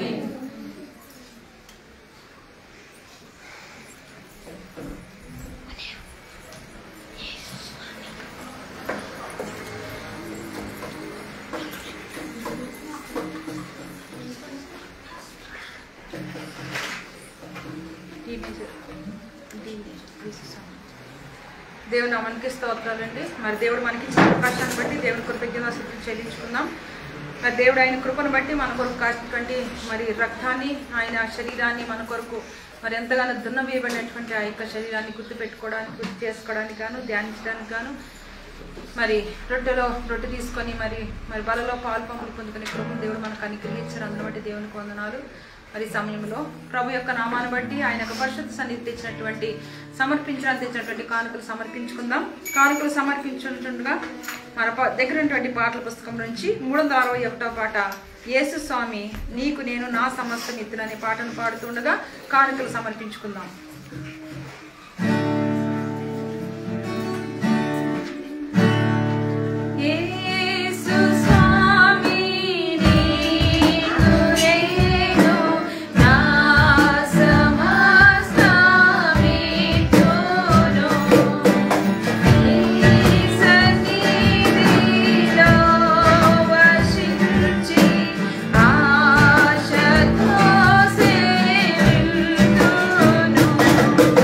దేవుని మనకి స్తోత్రాలండి మరి దేవుడు మనకి ఇచ్చిన అవకాశాన్ని బట్టి దేవుని కృతజ్ఞతలు చెల్లించుకుందాం మరి దేవుడు ఆయన కృపను బట్టి మన కొరకు కాసినటువంటి మరి రక్తాన్ని ఆయన శరీరాన్ని మన కొరకు మరి ఎంతగానో దున్నవేయబడినటువంటి ఆ యొక్క శరీరాన్ని గుర్తు పెట్టుకోవడానికి గుర్తు చేసుకోవడానికి గాను ధ్యానించడానికి గాను మరి రొట్టెలో రొట్టె తీసుకొని మరి మరి బలలో పాలు పంపులు పొందుకునే కృపను దేవుడు మనకు అనుగ్రహించారు అందులో బట్టి దేవునికి వందనాలు మరి ఈ సమయంలో ప్రభు యొక్క నామాన్ని బట్టి ఆయన యొక్క పరిశుద్ధ సన్నిధి తెచ్చినటువంటి సమర్పించడానికి తెచ్చినటువంటి కానుకలు సమర్పించుకుందాం కానుకలు సమర్పించుంటుండగా మన ప- దగ్గర ఉన్నటువంటి పాటల పుస్తకం నుంచి మూడు వందల అరవై ఒకటో పాట యేసు స్వామి నీకు నేను నా సమస్తం ఇత్తులు అనే పాటను పాడుతుండగా కానుకలు సమర్పించుకుందాం యేసు స్వామి నీకు నేను నా సమస్తమిత్తును నీ సన్నిధిలో వసించి ఆశతో సేవింతును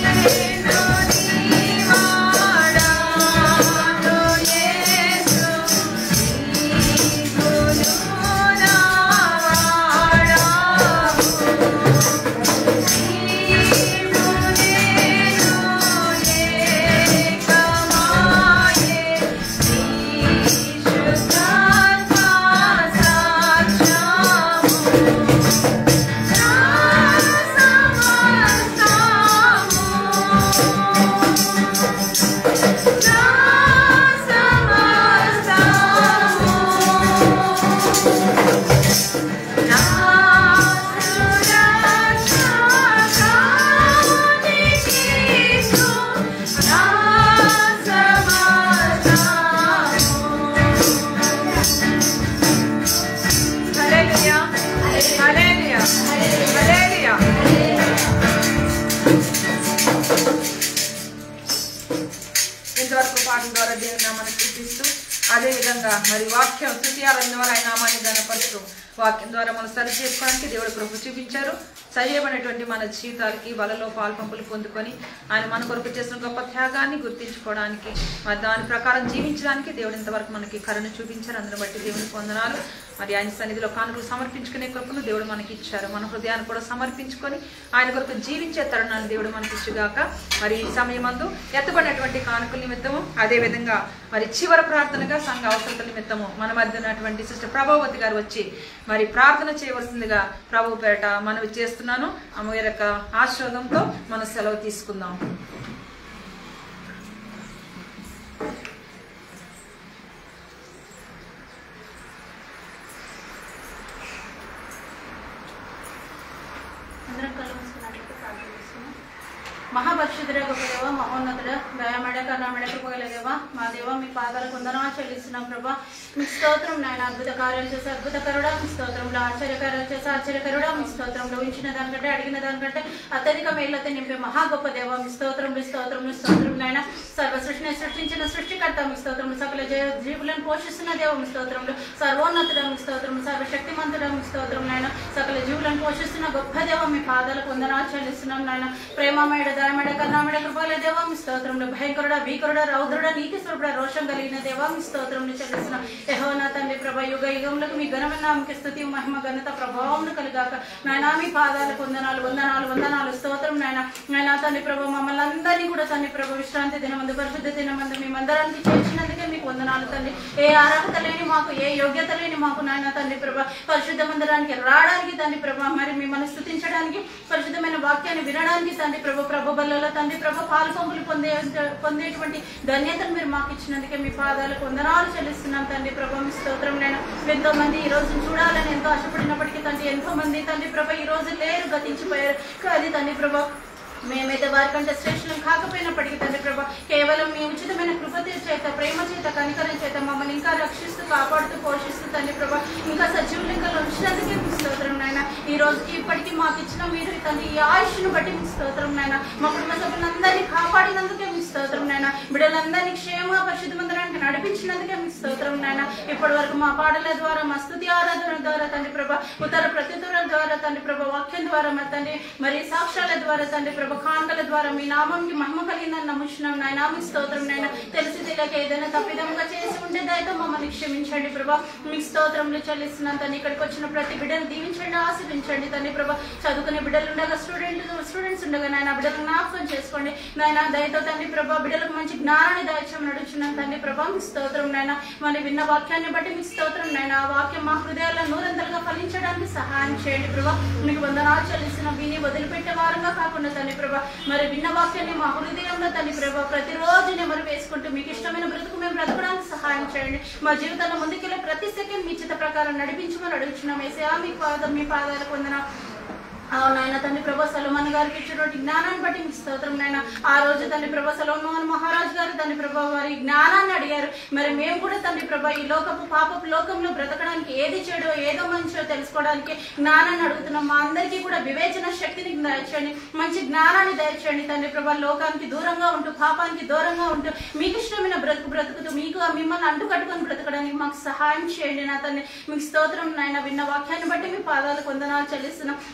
ఇంతవరకు పాటల ద్వారా దేవుని నామాన్ని కీర్తిస్తూ అదే విధంగా మరి వాక్యం తృతీయాలను ద్వారా ఆయన నామాన్ని గనపరుస్తూ వాక్యం ద్వారా మనం సరి చేసుకోవడానికి దేవుడు కృప చూపించారు సజీవమైనటువంటి మన జీవితాలకి వలలో పాల్పంపులు పొందుకొని ఆయన మన కొరకు చేసిన గొప్ప త్యాగాన్ని గుర్తించుకోవడానికి మరి దాని ప్రకారం జీవించడానికి దేవుడు ఇంతవరకు మనకి కరుణ చూపించారు అందుని బట్టి దేవుని పొందనాలు మరి ఆయన సన్నిధిలో కానుకలు సమర్పించుకునే కృపను దేవుడు మనకి ఇచ్చారు మన హృదయాన్ని కూడా సమర్పించుకొని ఆయన కొరకు జీవించే తరుణాన్ని దేవుడు మనకి ఇచ్చుగాక మరి ఈ సమయమందు ఎత్తబడినటువంటి కానుకల నిమిత్తము అదే విధంగా మరి చివరి ప్రార్థనగా సంఘ అవసరతల నిమిత్తము మన మధ్య ఉన్నటువంటి సిస్టర్ ప్రభావతి గారు వచ్చి మరి ప్రార్థన చేయవలసిందిగా ప్రభు పేట మనవి చేస్తున్నాను అమ్మ యొక్క ఆశీర్వాదంతో మన సెలవు తీసుకుందాం అందరం కళ్ళు మూసుకున్నట్లయితే ప్రార్థన చేసుకుందాం. మహాపరిశుద్ధుడ గొప్ప దేవ మహోన్నతుడ దయామడ కరుణామడ కృపగల దేవ మా దేవ మీ పాదాల కొందనా చెల్లిస్తున్నాం ప్రభా మీ స్తోత్రం నాయన అద్భుత కార్యాలు చేసే అద్భుతకరుడా మీ స్తోత్రంలో ఆశ్చర్యకార్యాలు చేసే ఆశ్చర్యకరుడా మీ స్తోత్రంలో ఉంచిన దానికంటే అడిగిన దానికంటే అత్యధిక మేళ్ళతో నింపే మహా గొప్ప దేవ మీ స్తోత్రం మీ స్తోత్రం మీ స్తోత్రం నాయన సర్వ సృష్టిని సృష్టించిన సృష్టికర్త మీ స్తోత్రం సకల జీ- జీవులను పోషిస్తున్న దేవ మీ స్తోత్రంలో సర్వోన్నతుడ మీ స్తోత్రం సర్వశక్తిమంతుడ మీ స్తోత్రం నాయన సకల జీవులను పోషిస్తున్న గొప్ప దేవ మీ పాదాలకు వందనాలు చెల్లిస్తున్నాం నాయన ప్రేమమేడ దయమేడ కన్నామేడ కృపల దేవ మీ స్తోత్రంలో భయంకరుడ భీకరుడ రౌద్రుడ నీతి స్వరూపుడ రోషం కలిగిన దేవ మీ స్తోత్రంలో చెల్లిస్తున్నాం యెహోవా తండ్రి ప్రభ యుగ యుగములకు మీ ఘనమైన నామకి స్థుతి మహిమ ఘనత ప్రభావం కలిగాక నాయనా మీ పాదాలకు వందనాలు వందనాలు వందనాలు స్తోత్రం నాయన నాయనా తండ్రి ప్రభ మమ్మల్ని అందరినీ కూడా తండ్రి ప్రభ విశ్రాంతి దినమందు పరిశుద్ధ దినమందు మీ మందరానికి చేర్చినందుకే మీకు వందనాలు తండ్రి ఏ అర్హత లేని మాకు ఏ యోగ్యత లేని మాకు నాయన తండ్రి ప్రభ పరిశుద్ధ మందిరానికి రావడానికి తండ్రి ప్రభ మరి మిమ్మల్ని స్థుతించడానికి పరిశుద్ధమైన వాక్యాన్ని వినడానికి తండ్రి ప్రభ ప్రభు బల్లలో తండ్రి ప్రభ పాలు పంపులు పొందే పొందేటువంటి ధన్యతను మీరు మాకు ఇచ్చినందుకే మీ పాదాలకు వందనాలు చెల్లిస్తున్నాం తండ్రి ప్రభ మీ స్తోత్రం నేను ఎంతో మంది ఈ రోజు చూడాలని ఎంతో ఆశపడినప్పటికీ తండ్రి ఎంతో మంది తండ్రి ప్రభ ఈ రోజు లేరు గతించిపోయారు కానీ తండ్రి ప్రభ మేమైతే వారికంటే శ్రేష్ఠులం కాకపోయినప్పటికీ తండ్రి ప్రభా కేవలం మీ ఉచితమైన కృప చేత ప్రేమ చేత కనికరం చేత మమ్మల్ని ఇంకా రక్షిస్తూ కాపాడుతూ పోషిస్తూ తండ్రి ప్రభా ఇంకా సజీవ లెక్కలు ఉంచినందుకే మీ స్తోత్రం నాయన ఈ రోజుకి ఇప్పటికీ మాకు ఇచ్చిన మీరు తండ్రి ఈ ఆయుష్ను బట్టి మీ స్తోత్రం నాయన మా కుటుంబ సభ్యులందరినీ కాపాడినందుకే మీ స్తోత్రం నాయన బిడ్డలందరినీ క్షేమ పరిశుద్ధ మందిరానికి నడిపించినందుకే మీ స్తోత్రం నాయన ఇప్పటి వరకు మా పాటల ద్వారా మా స్తుతి ఆరాధన ద్వారా తండ్రి ప్రభా ఉత్తర ప్రత్యుత్తరాల ద్వారా తండ్రి ప్రభా వాక్యం ద్వారా మరి తండ్రి మరి సాక్ష్యాల ద్వారా తండ్రి ప్రభా కాండల ద్వారా మీ నామంకి మహిమ కలిగిందని నమ్ముచున్నాం నాయన మీ స్తోత్రం నాయన తెలిసి తెలియక ఏదైనా తప్పిదంగా చేసి ఉంటే దయతో మమ్మల్ని క్షమించండి ప్రభా మీ స్తోత్రంలో చెల్లిస్తున్నాం తండ్రి ఇక్కడికి వచ్చిన ప్రతి బిడ్డను దీవించండి ఆశీర్వించండి తండ్రి ప్రభా చదువుకునే బిడ్డలు ఉండగా స్టూడెంట్ స్టూడెంట్స్ ఉండగా నాయన బిడ్డలకు జ్ఞాపకం చేసుకోండి నాయన దయతో తండ్రి ప్రభా బిడ్డలకు మంచి జ్ఞానాన్ని దయచేయమని అడుగుతున్నాం తండ్రి ప్రభా మీ స్తోత్రం నాయన మరి విన్న వాక్యాన్ని బట్టి మీ స్తోత్రం నాయన ఆ వాక్యం మా హృదయాల్లో నూరంతలుగా ఫలించడానికి సహాయం చేయండి ప్రభా మీకు వందనాలు చెల్లిస్తున్న విని వదిలిపెట్టే వారంగా కాకుండా తండ్రి ప్రభా మరి విన్న వాక్యాన్ని మా హృదయంలో తండ్రి ప్రభా ప్రతిరోజు నెమరు వేసుకుంటూ మీకు ఇష్టమైన బ్రతుకు మేము బ్రతకడానికి సహాయం చేయండి మా జీవితంలో ముందుకెళ్ళే ప్రతి సెకండ్ మీ చిత్త ప్రకారం నడిపించమని అడుగుతున్నాం ఏసయా మీ పాదం మీ పాదాలకు వందన అవునాయన తండ్రి ప్రభా సలోమాన్ గారికి ఇచ్చినటువంటి జ్ఞానాన్ని బట్టి మీకు స్తోత్రం నాయన ఆ రోజు తండ్రి ప్రభా సలోమాన్ మహారాజ్ గారు తండ్రి ప్రభా వారి జ్ఞానాన్ని అడిగారు మరి మేము కూడా తండ్రి ప్రభా ఈ లోకపు పాపపు లోకంలో బ్రతకడానికి ఏది చెడో ఏదో మంచో తెలుసుకోవడానికి జ్ఞానాన్ని అడుగుతున్నాం మా అందరికీ కూడా వివేచన శక్తిని దయచేయండి మంచి జ్ఞానాన్ని దయచేయండి తండ్రి ప్రభా లోకానికి దూరంగా ఉంటూ పాపానికి దూరంగా ఉంటూ మీకు ఇష్టమైన బ్రతుకు బ్రతుకుతూ మీకు ఆ మిమ్మల్ని అంటుకట్టుకొని బ్రతకడానికి మాకు సహాయం చేయండి నా తండ్రి మీకు స్తోత్రం నాయన విన్న వాక్యాన్ని బట్టి మీ పాదాలు కొందనాలు చెల్లిస్తున్నాం మరి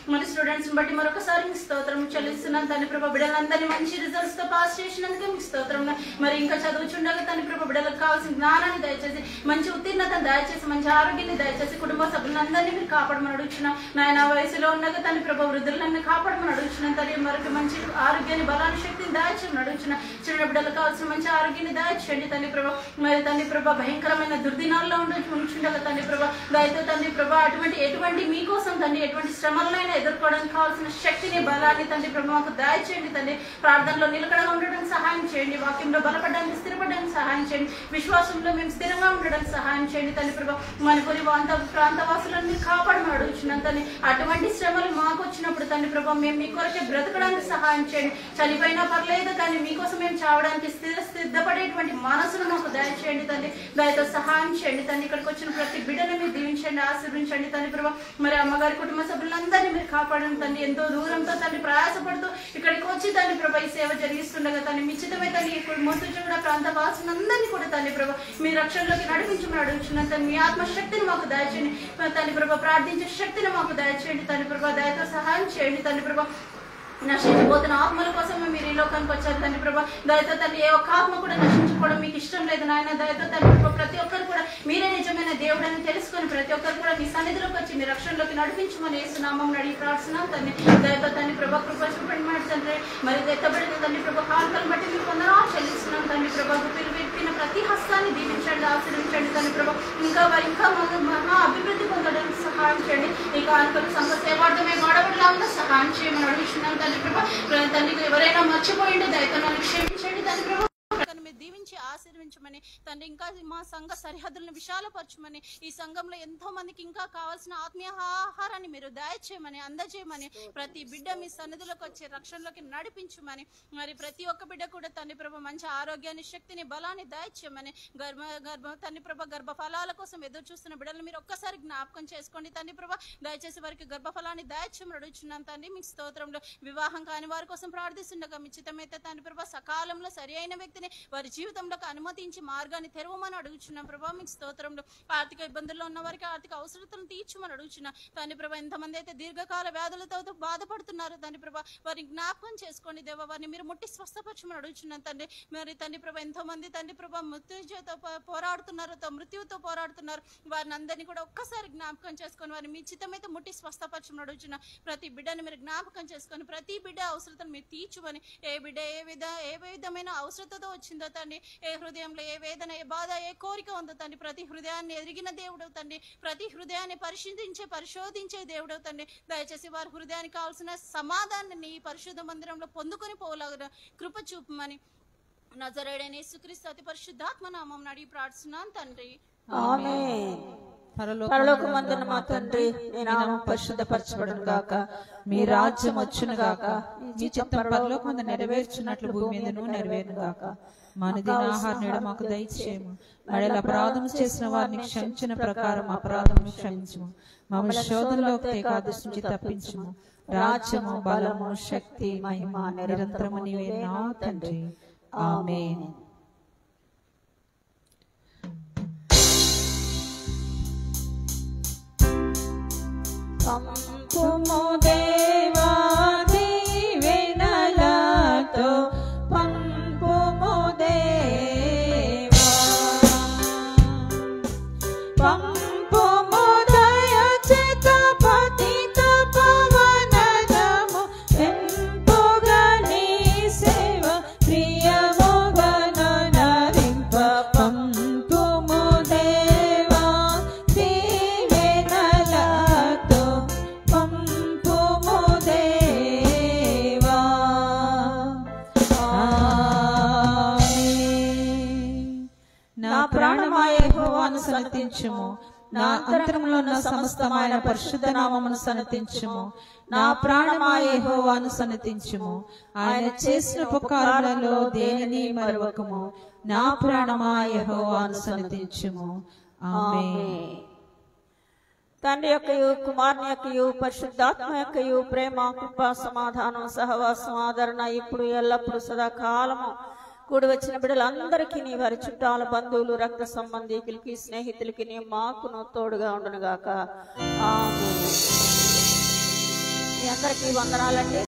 స్టూడెంట్స్ బట్టి మరొకసారి మీకు స్తోత్రం చెల్లిస్తున్నాను తండ్రి ప్రభా బిడ్డలందరినీ మంచి రిజల్ట్స్ తో పాస్ చేసినందుకే మీకు స్తోత్రం మరి ఇంకా చదువుచుండగా తండ్రి ప్రభా బిడ్డలకు కావాల్సిన జ్ఞానాన్ని దయచేసి మంచి ఉత్తీర్ణతను దయచేసి మంచి ఆరోగ్యాన్ని దయచేసి కుటుంబ సభ్యులందరినీ మీరు కాపాడమని అడుగుచున్నాం నాయన వయసులో ఉండగా తండ్రి ప్రభా వృద్ధులన్నీ కాపాడమని అడుగుచున్నాం తండ్రి మరొక మంచి ఆరోగ్యాన్ని బలాన్ని శక్తిని దాయచేయమని అడుగుచున్నాం చిన్న బిడ్డలకు కావాల్సిన మంచి ఆరోగ్యాన్ని దాయచేయండి తండ్రి ప్రభా మరి తండ్రి ప్రభా భయంకరమైన దుర్దినాల్లో ఉండ ఉంచుండగా తండ్రి ప్రభా దయతో తండ్రి ప్రభా అటువంటి ఎటువంటి మీకోసం తండ్రి ఎటువంటి శ్రమలనైనా ఎదుర్కోవడానికి కావాల్సిన శక్తిని బలాన్ని తండ్రి ప్రభా మాకు దయచేయండి తండ్రి ప్రార్థనలో నిలకడగా ఉండడానికి సహాయం చేయండి వాక్యంలో బలపడడానికి స్థిరపడడానికి సహాయం చేయండి విశ్వాసంలో మేము స్థిరంగా ఉండడానికి సహాయం చేయండి తండ్రి ప్రభా మనకురి ప్రాంత ప్రాంతవాసులను మీరు కాపాడమని అడుగుచున్నాం తండ్రి అటువంటి శ్రమలు మాకు వచ్చినప్పుడు తండ్రి ప్రభా మేము మీ కొరకే బ్రతకడానికి సహాయం చేయండి చనిపోయినా పర్లేదు కానీ మీకోసం మేము చావడానికి స్థిర సిద్ధపడేటువంటి మనసును మాకు దయచేయండి తండ్రి దయతో సహాయం చేయండి తండ్రి ఇక్కడికి వచ్చిన ప్రతి బిడ్డను మీరు దీవించండి ఆశీర్వించండి తండ్రి ప్రభా మరి అమ్మగారి కుటుంబ సభ్యులందరినీ మీరు కాపాడండి తండ్రి ఎంతో దూరంతో తండ్రి ప్రయాసపడుతూ ఇక్కడికి వచ్చి తండ్రి ప్రభా ఈ సేవ జరిగిస్తుండగా తండ్రి మిచ్చితమై తండ్రి ఇప్పుడు మొత్తం ప్రాంత వాసులందరినీ కూడా తండ్రి ప్రభా మీ రక్షణలోకి నడిపించమని అడుగుచున్నాను తండ్రి మీ ఆత్మశక్తిని మాకు దయచేయండి తండ్రి ప్రభా ప్రార్థించే శక్తిని మాకు దయచేయండి తండ్రి ప్రభా దయతో సహాయం చేయండి తండ్రి ప్రభా నశించిపోతున్న ఆత్మల కోసమే మీరు ఈ లోకానికి వచ్చారు తండ్రి ప్రభా దయతో తండ్రి ఏ ఒక్క ఆత్మ కూడా నశించుకోవడం మీకు ఇష్టం లేదు నాయన దయతో తండ్రి ప్రభా ప్రతి ఒక్కరు కూడా మీరే నిజమైన దేవుడని తెలుసుకొని ప్రతి ఒక్కరు కూడా మీ సన్నిధిలోకి వచ్చి మీ రక్షణలోకి నడిపించమని వేస్తున్నామం అడిగి ప్రార్థిస్తున్నాం తండ్రి దయతో తండ్రి ప్రభా కృప చూపండి మాట తండ్రి మరి ఎత్తబడిన తండ్రి ప్రభా కాల్కలు బట్టి మీకు వందనా చెల్లిస్తున్నాం తండ్రి ప్రభా గుప్పిలు విప్పిన ప్రతి హస్తాన్ని దీవించండి ఆశీర్వించండి తండ్రి ప్రభా ఇంకా వారి ఇంకా మహా- మహా అభివృద్ధి పొందడానికి సహాయం చేయండి ఈ కానుకలు సంఘ సేవార్థమే గొడవలాగా సహాయం చేయమని అడుగుతున్నాం తండ్రి ప్రభా తండ్రికి ఎవరైనా మర్చిపోయిండి దయతో నన్ను క్షమించండి తండ్రి ప్రభా కనుక మీరు దీవించి ఆశీర్వించమని తండ్రి ఇంకా మా సంఘ సరిహద్దులను విశాలపరచమని ఈ సంఘంలో ఎంతో మందికి ఇంకా కావాల్సిన ఆత్మీయ ఆహారాన్ని మీరు దయచేయమని అందజేయమని ప్రతి బిడ్డ మీ సన్నిధిలోకి వచ్చి రక్షణలోకి నడిపించమని మరి ప్రతి ఒక్క బిడ్డ కూడా తండ్రి ప్రభ మంచి ఆరోగ్యాన్ని శక్తిని బలాన్ని దయచేయమని గర్భ గర్భ తండ్రి ప్రభ గర్భ ఫలాల కోసం ఎదురు చూస్తున్న బిడ్డలు మీరు ఒక్కసారి జ్ఞాపకం చేసుకోండి తండ్రి ప్రభ దయచేసి వారికి గర్భఫలాన్ని దయచేయమని అడుగుచున్నాం తండ్రి మీ స్తోత్రంలో వివాహం కాని వారి కోసం ప్రార్థిస్తుండగా మీ చిత్తమైతే తండ్రి ప్రభ సకాలంలో సరి అయిన వ్యక్తిని వారి జీవితంలోకి అనుమతించి మార్గాన్ని తెరవమని అడుగుచున్నాం ప్రభా మీకు స్తోత్రంలో ఆర్థిక ఇబ్బందుల్లో ఉన్న వారికి ఆర్థిక అవసరతలను తీర్చమని అడుగుచున్నాం తండ్రి ప్రభా ఎంతమంది అయితే దీర్ఘకాల వ్యాధులతో బాధపడుతున్నారు తండ్రి ప్రభా వారిని జ్ఞాపకం చేసుకోండి దేవ వారిని మీరు ముట్టి స్వస్థపరచమని అడుగుచున్నాం తండ్రి మరి తండ్రి ప్రభా ఎంతో మంది తండ్రి ప్రభా మృత్యుతో పో- పోరాడుతున్నారు తో మృత్యువుతో పోరాడుతున్నారు వారిని అందరినీ కూడా ఒక్కసారి జ్ఞాపకం చేసుకొని వారిని మీ చిత్తమైతే ముట్టి స్వస్థపరచమని అడుగుచున్నాం ప్రతి బిడ్డని మీరు జ్ఞాపకం చేసుకొని ప్రతి బిడ్డ అవసరతను మీరు తీర్చుమని ఏ బిడ్డ ఏ విధ ఏ విధమైన అవసరతతో వచ్చిందో తండ్రి ఏ హృదయంలో ఏ వేదన ఏ బాధ ఏ కోరిక ఉందో తండ్రి ప్రతి హృదయాన్ని ఎరిగిన దేవుడు తండ్రి ప్రతి హృదయాన్ని పరిశీలించే పరిశోధించే దేవుడు తండ్రి దయచేసి వారి హృదయానికి కావాల్సిన సమాధానాన్ని ఈ పరిశుద్ధ మందిరంలో పొందుకొని పోలాగా కృప చూపమని నజరేడైన యేసుక్రీస్తు అతి పరిశుద్ధాత్మ నామం అడిగి ప్రార్థిస్తున్నాను తండ్రి ఆమేన్ పరలోకమందున మా తండ్రి నీ నామం పరిశుద్ధపరచబడును గాక మీ రాజ్యం వచ్చును గాక మీ చిత్తం పరలోకమందు నెరవేర్చున్నట్లు భూమి మీదను నెరవేరును గాక మన దినాహార నేడు మాకు దయచేయము మళ్ళీ అపరాధం చేసిన వారిని క్షమించిన ప్రకారం అపరాధం క్షమించము మమ్మల్ని శోధనలోకి ఏకాదశి నుంచి తప్పించము రాజ్యము బలము శక్తి మహిమ నిరంతరము నీవే నా తండ్రి ఆమేన్ పంపుము దేవా దీవెనలతో పంపుము దేవా పంపుము దయచేత పతిత పవనదము పెంపుగా నీ సేవ ప్రియముగా నరింప పంపుము దేవా దీవెనలతో పంపుము దేవా ఆమేన్. నా ప్రాణమాయ యెహోవాను సన్నతించుము నా అంతరంలో ఉన్న సమస్తమైన పరిశుద్ధ నామమును సన్నతించుము నా ప్రాణమాయ యెహోవాను సన్నతించుము ఆయన చేసిన ఉపకారాలలో దేనిని మరవకము నా ప్రాణమాయ యెహోవాను సన్నతించుము ఆమేన్ తండ్రి యొక్కయు కుమారుని యొక్కయు పరిశుద్ధాత్మ యొక్కయు ప్రేమ కృప సమాధానం సహవాసం ఆదరణ ఇప్పుడు ఎల్లప్పుడు సదాకాలము కూడి వచ్చిన బిడ్డలందరికీ నీ వారి చుట్టాల బంధువులు రక్త సంబంధికులకి స్నేహితులకి నీ మాకును తోడుగా ఉండునుగాక ఆమేన్ అందరికీ వందనాలండి